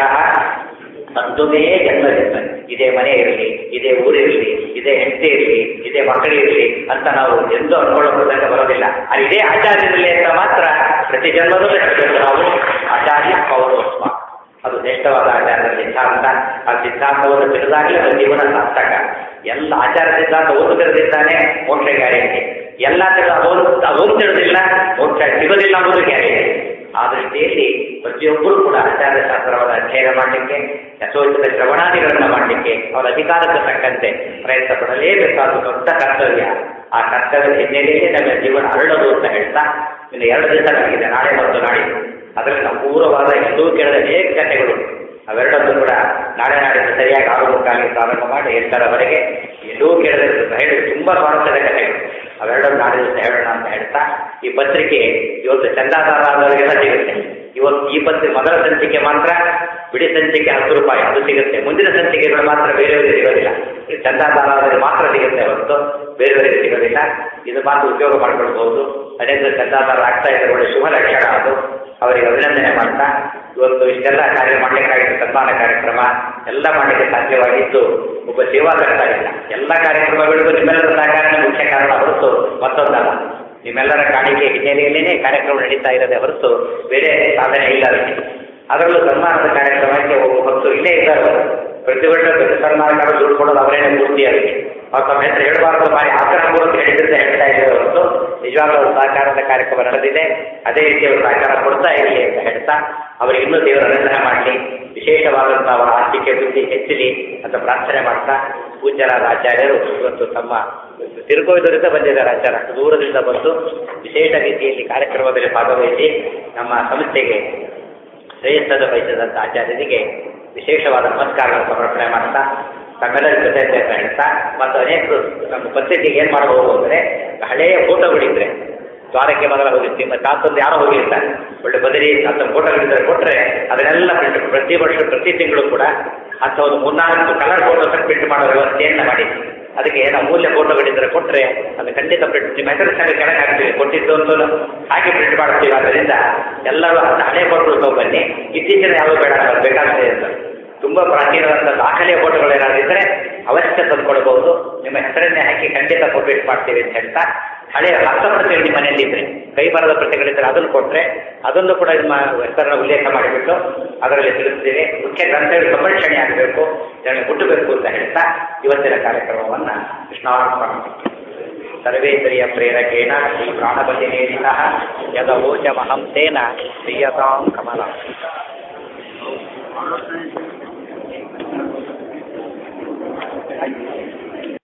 ಸಂತುಮೇ ಜನ್ಮದಿಂದ ಇದೇ ಮನೆ ಇರಲಿ ಇದೇ ಊರಿರಲಿ ಇದೇ ಹೆಂಡತಿ ಇರಲಿ ಇದೇ ಮಕ್ಕಳಿರಲಿ ಅಂತ ನಾವು ಎಂದು ಅನ್ಕೊಳ್ಳೋ ಪ್ರಸಂಗ ಬರೋದಿಲ್ಲ ಅಲ್ಲಿ ಇದೇ ಆಚಾರ್ಯರಲ್ಲಿ ಅಂತ ಮಾತ್ರ ಪ್ರತಿ ಜನ್ಮದಲ್ಲೂ ಹೇಳಬೇಕು ನಾವು ಆಚಾರ್ಯ ಪೌರೋಸ್ಮ ಅದು ಶ್ರೇಷ್ಠವಾದ ಆಚಾರ್ಯರ ಸಿದ್ಧಾಂತ ಆ ಸಿದ್ಧಾಂತವನ್ನು ತಿಳಿದಾಗಲೇ ಒಂದು ಜೀವನ ಸಾರ್ಥಕ ಎಲ್ಲ ಆಚಾರ ಸಿದ್ಧಾಂತ ಓದುತ್ತಿರದಿದ್ದಾನೆ ಮೋಕ್ಷ ಗ್ಯಾರಂಟಿ ಎಲ್ಲ ತಿಳಿದ ಅದೊಂದು ಅದೊಂದು ತಿಳಿದಿಲ್ಲ ಮೋಕ್ಷ ಸಿಗೋದಿಲ್ಲ ಅನ್ನೋದು ಗ್ಯಾರಂಟಿ ಆ ದೃಷ್ಟಿಯಲ್ಲಿ ಪ್ರತಿಯೊಬ್ಬರು ಕೂಡ ಆಚಾರ್ಯ ಶಾಸ್ತ್ರವನ್ನು ಅಧ್ಯಯನ ಮಾಡಲಿಕ್ಕೆ ಯಥೋಚಿತ ಶ್ರವಣಾದಿಗಳನ್ನು ಮಾಡಲಿಕ್ಕೆ ಅವರ ಅಧಿಕಾರಕ್ಕೆ ತಕ್ಕಂತೆ ಪ್ರಯತ್ನ ಪಡಲೇಬೇಕಾದ ದೊಡ್ಡ ಕರ್ತವ್ಯ ಆ ಕರ್ತವ್ಯದ ಹಿನ್ನೆಲೆಯಲ್ಲಿ ನಮ್ಮ ಜೀವನ ಅರಳೋದು ಅಂತ ಹೇಳ್ತಾ ಇನ್ನು ಎರಡು ದಿವಸ ನನಗಿದೆ ನಾಳೆ ಮತ್ತು ನಾಡಿದ್ದು ಅದರಲ್ಲಿ ಅಪೂರ್ವವಾದ ಎಲ್ಲೂ ಕೇಳದ ಅನೇಕ ಕಥೆಗಳು ಅವೆರಡನ್ನು ಕೂಡ ನಾಳೆ ನಾಡಿದ್ದು ಸರಿಯಾಗಿ ಆರು ಮುಕ್ಕಾಲಿಗೆ ಪ್ರಾರಂಭ ಮಾಡಿ ಎಂಟರವರೆಗೆ ಎಲ್ಲೂ ಕೇಳದ ಹೇಳಿ ತುಂಬ ಸ್ವಾರಸ್ಯದ ಕಥೆಗಳು ಅವೆರಡನ್ನು ನಾಳೆ ದಿವಸ ಹೇಳೋಣ ಅಂತ ಹೇಳ್ತಾ ಈ ಪತ್ರಿಕೆ ಇವತ್ತು ಚಂದಾದಾರರಿಗೆಲ್ಲ ಸಿಗುತ್ತೆ ಇವತ್ತು ಈ ಪತ್ರಿಕೆ ಮೊದಲ ಸಂಚಿಕೆ ಮಾತ್ರ ಬಿಡಿ ಸಂಚಿಕೆ ಹತ್ತು ರೂಪಾಯಿ ಅದು ಸಿಗುತ್ತೆ ಮುಂದಿನ ಸಂಚಿಕೆಗಳು ಮಾತ್ರ ಬೇರೆಯವರಿಗೆ ಸಿಗೋದಿಲ್ಲ ಈ ಚಂದಾದಾರರಿಗೆ ಮಾತ್ರ ಸಿಗುತ್ತೆ ಹೊರತು ಬೇರೆಯವರಿಗೆ ಸಿಗೋದಿಲ್ಲ ಇದು ಮಾತ್ರ ಉಪಯೋಗ ಮಾಡ್ಕೊಳ್ಬಹುದು ಅನೇಕ ಚಂದಾದಾರ ಆಗ್ತಾ ಇದ್ದಾರೆ ಒಳ್ಳೆ ಶುಭ ಲಕ್ಷಣ ಅದು ಅವರಿಗೆ ಅಭಿನಂದನೆ ಮಾಡ್ತಾ ಇವತ್ತು ಇಷ್ಟೆಲ್ಲ ಕಾರ್ಯ ಮಾಡಲಿಕ್ಕಾಗಿತ್ತು ಸನ್ಮಾನ ಕಾರ್ಯಕ್ರಮ ಎಲ್ಲ ಮಾಡಲಿಕ್ಕೆ ಸಾಧ್ಯವಾಗಿದ್ದು ಒಬ್ಬ ಸೇವಾಕರ್ತ ಇಲ್ಲ ಎಲ್ಲ ಕಾರ್ಯಕ್ರಮಗಳಿಗೂ ನಿಮ್ಮೆಲ್ಲರ ಸಹಕಾರನೇ ಮುಖ್ಯ ಕಾರಣ ಹೊರತು ಮತ್ತೊಂದಲ್ಲ ನಿಮ್ಮೆಲ್ಲರ ಕಾಣಿಕೆ ಹಿನ್ನೆಲೆಯಲ್ಲೇ ಕಾರ್ಯಕ್ರಮ ನಡೀತಾ ಇರೋದೇ ಹೊರತು ಬೇರೆ ಸಾಧನೆ ಇಲ್ಲ ಅದಕ್ಕೆ ಅದರಲ್ಲೂ ಸನ್ಮಾನದ ಕಾರ್ಯಕ್ರಮಕ್ಕೆ ಒಬ್ಬ ಭಕ್ತರು ಇಲ್ಲೇ ಇದ್ದಾರೆ ಅವರು. ಪ್ರತಿ ವರ್ಷ ಪ್ರತಿ ಸನ್ಮಾನಕಾರ ದುಡ್ಡು ಕೊಡೋದು ಅವರೇನೆ ಪೂರ್ತಿ ಅದಕ್ಕೆ ಅವ್ರು ತಮ್ಮ ಹೆಸರು ಹೇಳಬಾರ್ದು ಬಾರಿ ಆತರ ಮೂಲಕ ಹೇಳಿದ್ರೆ ಹೇಳ್ತಾ ಇದ್ದಾರೆ ಹೊರತು ನಿಜವಾಗ್ಲೂ ಅವ್ರ ಸಹಕಾರದ ಕಾರ್ಯಕ್ರಮ ನಡೆದಿದೆ ಅದೇ ರೀತಿ ಅವರು ಸಹಕಾರ ಕೊಡ್ತಾ ಇರಲಿ ಅಂತ ಹೇಳ್ತಾ ಅವರಿಗೆ ಇನ್ನೂ ದೇವರ ಅನುಗ್ರಹ ಮಾಡಲಿ ವಿಶೇಷವಾದಂಥ ಅವರ ಆರ್ಥಿಕ ಬುದ್ಧಿ ಹೆಚ್ಚಲಿ ಅಂತ ಪ್ರಾರ್ಥನೆ ಮಾಡ್ತಾ ಪೂಜ್ಯರಾದ ಆಚಾರ್ಯರು ಇವತ್ತು ತಮ್ಮ ತಿರುಕೋಯ್ದರಿಂದ ಬಂದಿದ್ದಾರೆ ಆಚಾರ್ಯ ಅಷ್ಟು ದೂರದಿಂದ ಬಂದು ವಿಶೇಷ ರೀತಿಯಲ್ಲಿ ಕಾರ್ಯಕ್ರಮದಲ್ಲಿ ಭಾಗವಹಿಸಿ ನಮ್ಮ ಸಂಸ್ಥೆಗೆ ಶ್ರೇಯಸ್ಸದ ಬಯಸಿದಂಥ ಆಚಾರ್ಯರಿಗೆ ವಿಶೇಷವಾದ ನಮಸ್ಕಾರಗಳನ್ನು ಸಮರ್ಪಣೆ ಮಾಡ್ತಾ ತಮ್ಮೆಲ್ಲರ ಜೊತೆ ಅಂತ ಹೇಳ್ತಾ ಮತ್ತು ಅನೇಕರು ನಮ್ಮ ಪತ್ರಿಕೆಗೆ ಏನು ಮಾಡಬಹುದು ಅಂದರೆ ಹಳೆಯ ಫೋಟೋಗಳಿದ್ರೆ ದ್ವಾರಕ್ಕೆ ಮೊದಲ ಹೋಗಿರ್ತೀವಿ ಮತ್ತು ಆತಂದು ಯಾರೋ ಹೋಗಿರ್ತಾರೆ ಒಳ್ಳೆ ಬದಲಿ ಅಂತ ಫೋಟೋಗಳಿದ್ರೆ ಕೊಟ್ಟರೆ ಅದನ್ನೆಲ್ಲ ಪ್ರಿಂಟ್ ಪ್ರತಿ ವರ್ಷ ಪ್ರತಿ ತಿಂಗಳು ಕೂಡ ಅಂತ ಒಂದು ಮೂರ್ನಾಲ್ಕು ಕಲರ್ ಫೋಟೋಸ್ ಪ್ರಿಂಟ್ ಮಾಡೋ ವ್ಯವಸ್ಥೆಯನ್ನು ಮಾಡಿ ಅದಕ್ಕೆ ಏನೋ ಅಮೂಲ್ಯ ಫೋಟೋಗಳಿದ್ರೆ ಕೊಟ್ಟರೆ ಅದು ಖಂಡಿತ ಪ್ರಿಂಟ್ ನಿಮ್ಮ ಹೆಸರು ಸಹ ಕೆಳಗೆ ಹಾಕ್ತೀವಿ ಕೊಟ್ಟಿದ್ದು ಅಂತ ಹಾಕಿ ಪ್ರಿಂಟ್ ಮಾಡ್ತೀವಿ ಆದ್ದರಿಂದ ಎಲ್ಲರೂ ಅದನ್ನ ಹಳೆ ಫೋಟೋ ತಗೊಂಡ್ಬನ್ನಿ ಇತ್ತೀಚಿನ ಯಾವ ಬೇಡ ಅದು ಬೇಕಾಗ್ತದೆ ಅಂತ ತುಂಬ ಪ್ರಾಚೀನವಾದ ದಾಖಲೆಯ ಫೋಟೋಗಳು ಏನಾದ್ರು ಇದ್ದರೆ ಅವಶ್ಯ ತಂದುಕೊಳ್ಬಹುದು ನಿಮ್ಮ ಹೆಸರನ್ನೇ ಹಾಕಿ ಖಂಡಿತ ಪಬ್ಲಿಷ್ ಮಾಡ್ತೀವಿ ಅಂತ ಹೇಳ್ತಾ ಹಳೆಯ ಹಸ್ತಪ್ರತಿಗಳು ನಿಮ್ಮ ಮನೆಯಲ್ಲಿ ಇದ್ರೆ ಕೈ ಬರದ ಪ್ರತಿಗಳಿದ್ದರೆ ಅದನ್ನು ಕೊಟ್ಟರೆ ಅದನ್ನು ಕೂಡ ನಿಮ್ಮ ಹೆಸರನ್ನ ಉಲ್ಲೇಖ ಮಾಡಿಬಿಟ್ಟು ಅದರಲ್ಲಿ ತಿಳಿಸ್ತೀವಿ ಮುಖ್ಯ ಗ್ರಂಥಗಳು ಸಂರಕ್ಷಣೆ ಆಗಬೇಕು ಇದನ್ನು ಮುಟ್ಟಬೇಕು ಅಂತ ಹೇಳ್ತಾ ಇವತ್ತಿನ ಕಾರ್ಯಕ್ರಮವನ್ನು ಕೃಷ್ಣಾರ್ಪಣ ಸರ್ವೇಂದ್ರಿಯ ಪ್ರೇರಕೇಣ ಶ್ರೀ ಪ್ರಾಣಪತಿನೇರಿತ ಯದವೋಚಮಹಂ ತೇನ ಪ್ರಿಯತಾಂ ಕಮಲ ಆಯ್ತು